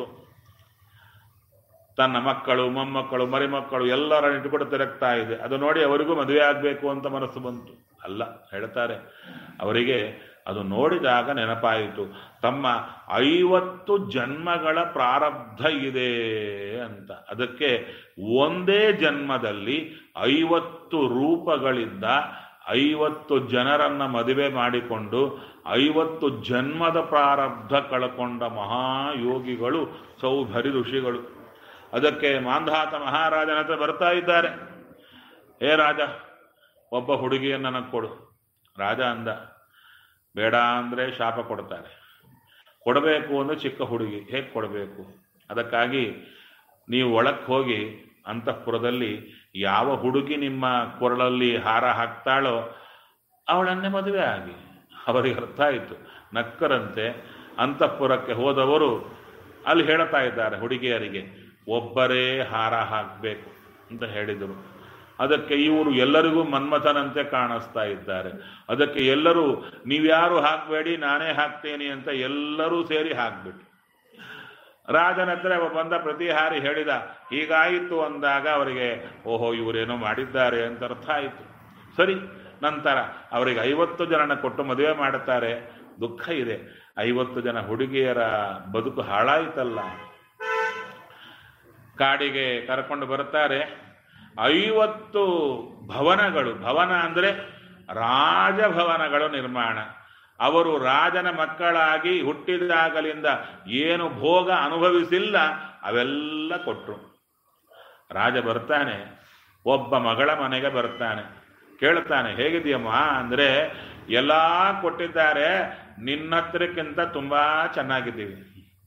ತನ್ನ ಮಕ್ಕಳು ಮೊಮ್ಮಕ್ಕಳು ಮರಿಮಕ್ಕಳು ಎಲ್ಲರನ್ನು ಇಟ್ಟುಕೊಂಡು ತಿರುಗ್ತಾ ಇದೆ ಅದು ನೋಡಿ ಅವರಿಗೂ ಮದುವೆ ಆಗಬೇಕು ಅಂತ ಮನಸ್ಸು ಬಂತು ಅಲ್ಲ ಹೇಳ್ತಾರೆ ಅವರಿಗೆ ಅದು ನೋಡಿದಾಗ ನೆನಪಾಯಿತು ತಮ್ಮ ಐವತ್ತು ಜನ್ಮಗಳ ಪ್ರಾರಬ್ಧ ಇದೆ ಅಂತ ಅದಕ್ಕೆ ಒಂದೇ ಜನ್ಮದಲ್ಲಿ ಐವತ್ತು ರೂಪಗಳಿದ್ದ ಐವತ್ತು ಜನರನ್ನ ಮದುವೆ ಮಾಡಿಕೊಂಡು ಐವತ್ತು ಜನ್ಮದ ಪ್ರಾರಬ್ಧ ಕಳ್ಕೊಂಡ ಮಹಾಯೋಗಿಗಳು ಸೌಭರಿ ಋಷಿಗಳು ಅದಕ್ಕೆ ಮಾಂಧಾತ ಮಹಾರಾಜನ ಹತ್ರ ಬರ್ತಾ ಇದ್ದಾರೆ ಹೇ ರಾಜ ಒಬ್ಬ ಹುಡುಗಿಯನ್ನು ನನಗೆ ಕೊಡು ರಾಜ ಅಂದ ಬೇಡ ಅಂದರೆ ಶಾಪ ಕೊಡ್ತಾರೆ ಕೊಡಬೇಕು ಅಂದ್ರೆ ಚಿಕ್ಕ ಹುಡುಗಿ ಹೇಗೆ ಕೊಡಬೇಕು ಅದಕ್ಕಾಗಿ ನೀವು ಒಳಕ್ಕೆ ಹೋಗಿ ಅಂತಃಪುರದಲ್ಲಿ ಯಾವ ಹುಡುಗಿ ನಿಮ್ಮ ಕೊರಳಲ್ಲಿ ಹಾರ ಹಾಕ್ತಾಳೋ ಅವಳನ್ನೇ ಮದುವೆ ಆಗಿ ಅವರಿಗೆ ಅರ್ಥ ಆಯಿತು ನಕ್ಕರಂತೆ ಅಂತಃಪುರಕ್ಕೆ ಹೋದವರು ಅಲ್ಲಿ ಹೇಳ್ತಾ ಇದ್ದಾರೆ ಹುಡುಗಿಯರಿಗೆ ಒಬ್ಬರೇ ಹಾರ ಹಾಕಬೇಕು ಅಂತ ಹೇಳಿದರು ಅದಕ್ಕೆ ಇವರು ಎಲ್ಲರಿಗೂ ಮನ್ಮಥನಂತೆ ಕಾಣಿಸ್ತಾ ಇದ್ದಾರೆ ಅದಕ್ಕೆ ಎಲ್ಲರೂ ನೀವ್ಯಾರು ಹಾಕಬೇಡಿ ನಾನೇ ಹಾಕ್ತೇನೆ ಅಂತ ಎಲ್ಲರೂ ಸೇರಿ ಹಾಕ್ಬಿಟ್ಟು ರಾಜನ ಹತ್ರ ಒಬ್ಬ ಬಂದ ಪ್ರತಿಹಾರಿ ಹೇಳಿದ ಹೀಗಾಯಿತು ಅಂದಾಗ ಅವರಿಗೆ ಓಹೋ ಇವರೇನೋ ಮಾಡಿದ್ದಾರೆ ಅಂತ ಅರ್ಥ ಆಯಿತು ಸರಿ ನಂತರ ಅವರಿಗೆ ಐವತ್ತು ಜನನ ಕೊಟ್ಟು ಮದುವೆ ಮಾಡುತ್ತಾರೆ ದುಃಖ ಇದೆ ಐವತ್ತು ಜನ ಹುಡುಗಿಯರ ಬದುಕು ಹಾಳಾಯಿತಲ್ಲ ಕಾಡಿಗೆ ಕರ್ಕೊಂಡು ಬರ್ತಾರೆ ಐವತ್ತು ಭವನಗಳು ಭವನ ಅಂದರೆ ರಾಜಭವನಗಳು ನಿರ್ಮಾಣ ಅವರು ರಾಜನ ಮಕ್ಕಳಾಗಿ ಹುಟ್ಟಿದಾಗಲಿಂದ ಏನು ಭೋಗ ಅನುಭವಿಸಿಲ್ಲ ಅವೆಲ್ಲ ಕೊಟ್ಟರು ರಾಜ ಬರ್ತಾನೆ ಒಬ್ಬ ಮಗಳ ಮನೆಗೆ ಬರ್ತಾನೆ ಕೇಳ್ತಾನೆ ಹೇಗಿದೆಯಮ್ಮ ಅಂದ್ರೆ ಎಲ್ಲ ಕೊಟ್ಟಿದ್ದಾರೆ ನಿನ್ನತ್ರಕ್ಕಿಂತ ತುಂಬಾ ಚೆನ್ನಾಗಿದ್ದೀವಿ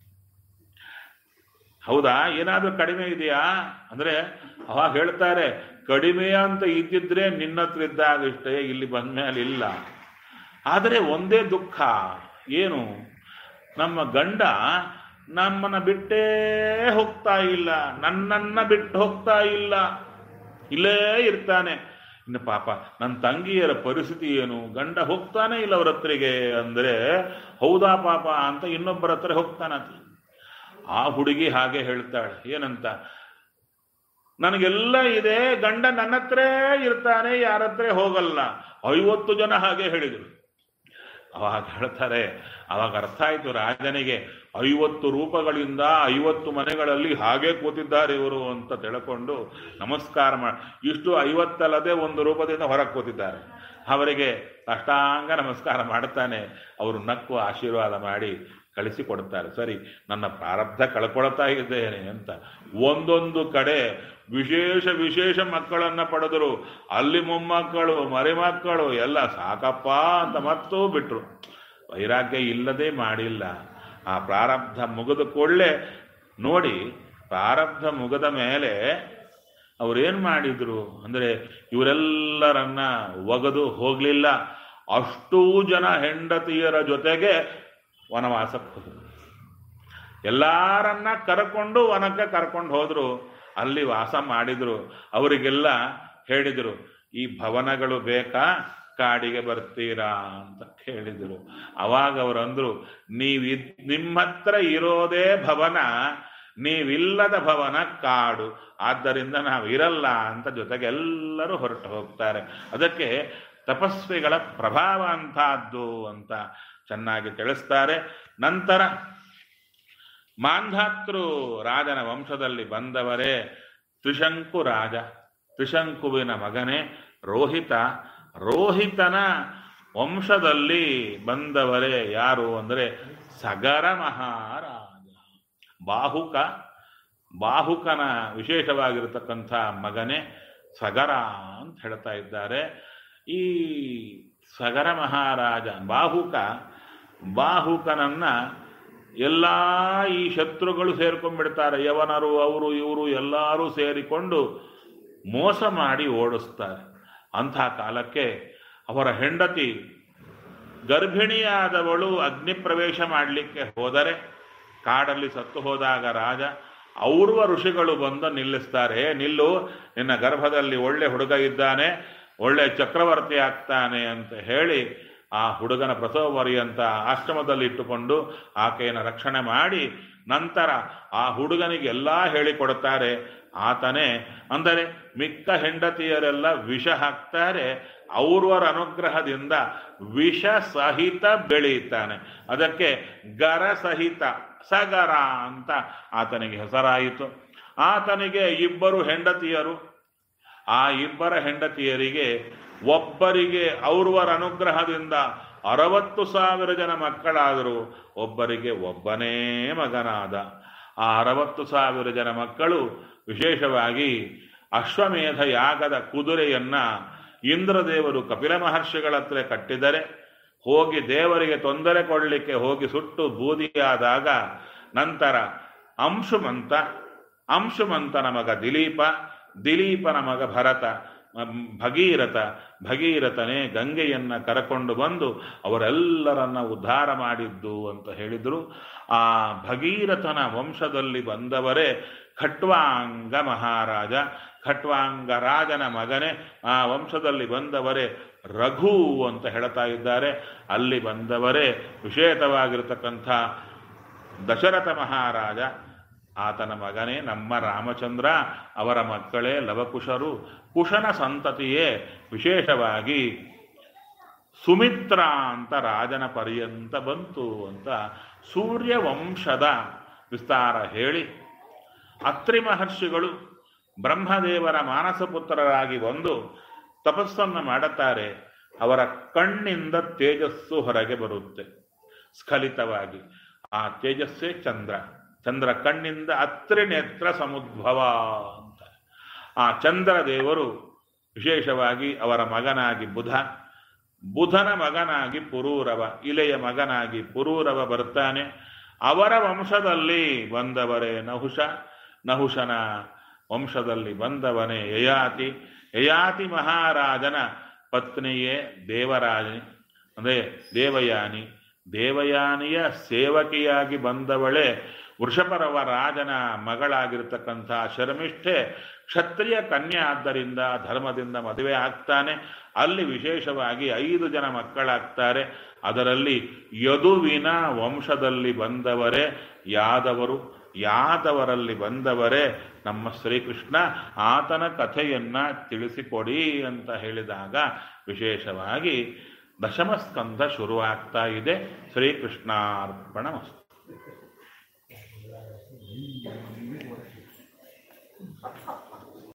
ಹೌದಾ ಏನಾದ್ರೂ ಕಡಿಮೆ ಇದೆಯಾ ಅಂದ್ರೆ ಅವಾಗ ಹೇಳ್ತಾರೆ ಕಡಿಮೆ ಅಂತ ಇದ್ದಿದ್ರೆ ನಿನ್ನ ಹತ್ರ ಇದ್ದಾಗ ಇಷ್ಟೇ ಇಲ್ಲಿ ಬಂದ್ಮೇಲೆ ಇಲ್ಲ ಆದರೆ ಒಂದೇ ದುಃಖ ಏನು ನಮ್ಮ ಗಂಡ ನಮ್ಮನ್ನ ಬಿಟ್ಟೇ ಹೋಗ್ತಾ ಇಲ್ಲ ನನ್ನನ್ನ ಬಿಟ್ಟು ಹೋಗ್ತಾ ಇಲ್ಲ ಇಲ್ಲೇ ಇರ್ತಾನೆ ಇನ್ನು ಪಾಪ ನನ್ನ ತಂಗಿಯರ ಪರಿಸ್ಥಿತಿ ಏನು ಗಂಡ ಹೋಗ್ತಾನೆ ಇಲ್ಲ ಅವ್ರ ಹತ್ರಿಗೆ ಅಂದ್ರೆ ಹೌದಾ ಪಾಪ ಅಂತ ಇನ್ನೊಬ್ಬರ ಹತ್ರ ಹೋಗ್ತಾನಂತ ಆ ಹುಡುಗಿ ಹಾಗೆ ಹೇಳ್ತಾಳೆ ಏನಂತ ನನಗೆಲ್ಲ ಇದೆ ಗಂಡ ನನ್ನ ಹತ್ರ ಇರ್ತಾನೆ ಯಾರ ಹತ್ರ ಹೋಗಲ್ಲ ಐವತ್ತು ಜನ ಹಾಗೆ ಹೇಳಿದರು ಅವಾಗ ಹೇಳ್ತಾರೆ ಅವಾಗ ಅರ್ಥ ಆಯ್ತು ರಾಜನಿಗೆ ಐವತ್ತು ರೂಪಗಳಿಂದ ಐವತ್ತು ಮನೆಗಳಲ್ಲಿ ಹಾಗೆ ಕೂತಿದ್ದಾರೆ ಇವರು ಅಂತ ತಿಳ್ಕೊಂಡು ನಮಸ್ಕಾರ ಮಾಡಿ ಇಷ್ಟು ಐವತ್ತಲ್ಲದೆ ಒಂದು ರೂಪದಿಂದ ಹೊರಗೆ ಕೂತಿದ್ದಾರೆ ಅವರಿಗೆ ಅಷ್ಟಾಂಗ ನಮಸ್ಕಾರ ಮಾಡ್ತಾನೆ ಅವರು ನಕ್ಕು ಆಶೀರ್ವಾದ ಮಾಡಿ ಕಳಿಸಿಕೊಡ್ತಾರೆ ಸರಿ ನನ್ನ ಪ್ರಾರಬ್ಧ ಕಳ್ಕೊಳ್ತಾ ಇದ್ದೇನೆ ಅಂತ ಒಂದೊಂದು ಕಡೆ ವಿಶೇಷ ವಿಶೇಷ ಮಕ್ಕಳನ್ನ ಪಡೆದರು ಅಲ್ಲಿ ಮೊಮ್ಮಕ್ಕಳು ಮರಿಮಕ್ಕಳು ಎಲ್ಲ ಸಾಕಪ್ಪ ಅಂತ ಮತ್ತೂ ಬಿಟ್ರು ವೈರಾಗ್ಯ ಇಲ್ಲದೆ ಮಾಡಿಲ್ಲ ಆ ಪ್ರಾರಬ್ಧ ಮುಗಿದ ಕೂಡಲೇ ನೋಡಿ ಪ್ರಾರಬ್ಧ ಮುಗಿದ ಮೇಲೆ ಅವ್ರೇನ್ ಮಾಡಿದ್ರು ಅಂದ್ರೆ ಇವರೆಲ್ಲರನ್ನ ಒಗದು ಹೋಗ್ಲಿಲ್ಲ ಅಷ್ಟೂ ಜನ ಹೆಂಡತಿಯರ ಜೊತೆಗೆ ವನವಾಸಕ್ಕೆ ಹೋದರು ಎಲ್ಲಾರನ್ನ ಕರ್ಕೊಂಡು ವನಕ್ಕೆ ಕರ್ಕೊಂಡು ಹೋದ್ರು ಅಲ್ಲಿ ವಾಸ ಮಾಡಿದ್ರು ಅವರಿಗೆಲ್ಲ ಹೇಳಿದರು ಈ ಭವನಗಳು ಬೇಕಾ ಕಾಡಿಗೆ ಬರ್ತೀರಾ ಅಂತ ಕೇಳಿದರು ಅವಾಗ ಅವರಂದ್ರು ನೀವಿದ್ ನಿಮ್ಮ ಹತ್ರ ಇರೋದೇ ಭವನ ನೀವಿಲ್ಲದ ಭವನ ಕಾಡು ಆದ್ದರಿಂದ ನಾವು ಇರಲ್ಲ ಅಂತ ಜೊತೆಗೆ ಎಲ್ಲರೂ ಹೊರಟು ಹೋಗ್ತಾರೆ ಅದಕ್ಕೆ ತಪಸ್ವಿಗಳ ಪ್ರಭಾವ ಅಂತಹದ್ದು ಅಂತ ಚೆನ್ನಾಗಿ ತಿಳಿಸ್ತಾರೆ ನಂತರ ಮಾಂಧಾತೃ ರಾಜನ ವಂಶದಲ್ಲಿ ಬಂದವರೇ ತ್ರಿಶಂಕು ರಾಜ ತ್ರಿಶಂಕುವಿನ ಮಗನೇ ರೋಹಿತ ರೋಹಿತನ ವಂಶದಲ್ಲಿ ಬಂದವರೇ ಯಾರು ಅಂದರೆ ಸಗರ ಮಹಾರಾಜ ಬಾಹುಕ ಬಾಹುಕನ ವಿಶೇಷವಾಗಿರತಕ್ಕಂಥ ಮಗನೇ ಸಗರ ಅಂತ ಹೇಳ್ತಾ ಇದ್ದಾರೆ ಈ ಸಗರ ಮಹಾರಾಜ ಬಾಹುಕ ಬಾಹುಕನನ್ನ ಎಲ್ಲ ಈ ಶತ್ರುಗಳು ಸೇರ್ಕೊಂಡ್ಬಿಡ್ತಾರೆ ಯವನರು ಅವರು ಇವರು ಎಲ್ಲರೂ ಸೇರಿಕೊಂಡು ಮೋಸ ಮಾಡಿ ಓಡಿಸ್ತಾರೆ ಅಂಥ ಕಾಲಕ್ಕೆ ಅವರ ಹೆಂಡತಿ ಗರ್ಭಿಣಿಯಾದವಳು ಅಗ್ನಿ ಪ್ರವೇಶ ಮಾಡಲಿಕ್ಕೆ ಹೋದರೆ ಕಾಡಲ್ಲಿ ಸತ್ತು ಹೋದಾಗ ರಾಜ ಔರ್ವ ಋಷಿಗಳು ಬಂದು ನಿಲ್ಲಿಸ್ತಾರೆ "ಹೇ, ನಿಲ್ಲು ನಿನ್ನ ಗರ್ಭದಲ್ಲಿ ಒಳ್ಳೆ ಹುಡುಗ ಇದ್ದಾನೆ ಒಳ್ಳೆ ಚಕ್ರವರ್ತಿ ಆಗ್ತಾನೆ ಅಂತ ಹೇಳಿ ಆ ಹುಡುಗನ ಪ್ರಸವ ಪರ್ಯಂತ ಆಶ್ರಮದಲ್ಲಿ ಇಟ್ಟುಕೊಂಡು ಆಕೆಯನ್ನು ರಕ್ಷಣೆ ಮಾಡಿ ನಂತರ ಆ ಹುಡುಗನಿಗೆ ಎಲ್ಲ ಹೇಳಿಕೊಡುತ್ತಾರೆ ಆತನೇ ಅಂದರೆ ಮಿಕ್ಕ ಹೆಂಡತಿಯರೆಲ್ಲ ವಿಷ ಹಾಕ್ತಾರೆ ಔರ್ವರ ಅನುಗ್ರಹದಿಂದ ವಿಷ ಸಹಿತ ಬೆಳೆಯುತ್ತಾನೆ ಅದಕ್ಕೆ ಗರ ಸಹಿತ ಸಗರ ಅಂತ ಆತನಿಗೆ ಹೆಸರಾಯಿತು ಆತನಿಗೆ ಇಬ್ಬರು ಹೆಂಡತಿಯರು ಆ ಇಬ್ಬರ ಹೆಂಡತಿಯರಿಗೆ ಒಬ್ಬರಿಗೆ ಔರ್ವರ ಅನುಗ್ರಹದಿಂದ ಅರವತ್ತು ಸಾವಿರ ಜನ ಮಕ್ಕಳಾದರು ಒಬ್ಬರಿಗೆ ಒಬ್ಬನೇ ಮಗನಾದ ಆ ಅರವತ್ತು ಸಾವಿರ ಜನ ಮಕ್ಕಳು ವಿಶೇಷವಾಗಿ ಅಶ್ವಮೇಧ ಯಾಗದ ಕುದುರೆಯನ್ನ ಇಂದ್ರದೇವರು ಕಪಿಲ ಮಹರ್ಷಿಗಳ ಹತ್ರ ಕಟ್ಟಿದರೆ ಹೋಗಿ ದೇವರಿಗೆ ತೊಂದರೆ ಕೊಡಲಿಕ್ಕೆ ಹೋಗಿ ಸುಟ್ಟು ಬೂದಿಯಾದಾಗ ನಂತರ ಅಂಶುಮಂತ ಅಂಶುಮಂತನ ಮಗ ದಿಲೀಪ ದಿಲೀಪನ ಮಗ ಭರತ ಮ್, ಭಗೀರಥ ಭಗೀರಥನೇ ಗಂಗೆಯನ್ನ ಕರಕೊಂಡು ಬಂದು ಅವರೆಲ್ಲರನ್ನ ಉದ್ಧಾರ ಮಾಡಿದ್ದು ಅಂತ ಹೇಳಿದ್ರು ಆ ಭಗೀರಥನ ವಂಶದಲ್ಲಿ ಬಂದವರೇ ಖಟ್ವಾಂಗ ಮಹಾರಾಜ ಖಟ್ವಾಂಗ ರಾಜನ ಮಗನೇ ಆ ವಂಶದಲ್ಲಿ ಬಂದವರೇ ರಘು ಅಂತ ಹೇಳ್ತಾ ಇದ್ದಾರೆ ಅಲ್ಲಿ ಬಂದವರೇ ವಿಶೇಷವಾಗಿರತಕ್ಕಂಥ ದಶರಥ ಮಹಾರಾಜ ಆತನ ಮಗನೇ ನಮ್ಮ ರಾಮಚಂದ್ರ ಅವರ ಮಕ್ಕಳೇ ಲವಕುಶರು ಕುಶನ ಸಂತತಿಯೇ ವಿಶೇಷವಾಗಿ ಸುಮಿತ್ರ ಅಂತ ರಾಜನ ಪರ್ಯಂತ ಬಂತು ಅಂತ ಸೂರ್ಯವಂಶದ ವಿಸ್ತಾರ ಹೇಳಿ ಅತ್ರಿ ಮಹರ್ಷಿಗಳು ಬ್ರಹ್ಮದೇವರ ಮಾನಸಪುತ್ರರಾಗಿ ಬಂದು ತಪಸ್ಸನ್ನು ಮಾಡುತ್ತಾರೆ ಅವರ ಕಣ್ಣಿಂದ ತೇಜಸ್ಸು ಹೊರಗೆ ಬರುತ್ತೆ ಸ್ಖಲಿತವಾಗಿ ಆ ತೇಜಸ್ಸೇ ಚಂದ್ರ ಚಂದ್ರ ಕಣ್ಣಿಂದ ಅತ್ರಿ ನೇತ್ರ ಸಮುದ್ಭವ ಅಂತ ಆ ಚಂದ್ರದೇವರು ವಿಶೇಷವಾಗಿ ಅವರ ಮಗನಾಗಿ ಬುಧ ಬುಧನ ಮಗನಾಗಿ ಪುರೂರವ ಇಲೆಯ ಮಗನಾಗಿ ಪುರೂರವ ಬರ್ತಾನೆ ಅವರ ವಂಶದಲ್ಲಿ ಬಂದವರೇ ನಹುಷ ನಹುಷನ ವಂಶದಲ್ಲಿ ಬಂದವನೇ ಯಯಾತಿ ಯಯಾತಿ ಮಹಾರಾಜನ ಪತ್ನಿಯೇ ದೇವರಾಜನಿ ಅಂದರೆ ದೇವಯಾನಿ ದೇವಯಾನಿಯ ಸೇವಕಿಯಾಗಿ ಬಂದವಳೇ ವೃಷಪರವ ರಾಜನ ಮಗಳಾಗಿರ್ತಕ್ಕಂಥ ಶರ್ಮಿಷ್ಠೆ ಕ್ಷತ್ರಿಯ ಕನ್ಯೆ ಆದ್ದರಿಂದ ಧರ್ಮದಿಂದ ಮದುವೆ ಆಗ್ತಾನೆ ಅಲ್ಲಿ ವಿಶೇಷವಾಗಿ ಐದು ಜನ ಮಕ್ಕಳಾಗ್ತಾರೆ ಅದರಲ್ಲಿ ಯದುವಿನ ವಂಶದಲ್ಲಿ ಬಂದವರೇ ಯಾದವರು ಯಾದವರಲ್ಲಿ ಬಂದವರೇ ನಮ್ಮ ಶ್ರೀಕೃಷ್ಣ ಆತನ ಕಥೆಯನ್ನ ತಿಳಿಸಿಕೊಡಿ ಅಂತ ಹೇಳಿದಾಗ ವಿಶೇಷವಾಗಿ ದಶಮಸ್ಕಂಧ ಶುರುವಾಗ್ತಾ ಇದೆ ಶ್ರೀಕೃಷ್ಣಾರ್ಪಣ ಮಸ್ತು Thank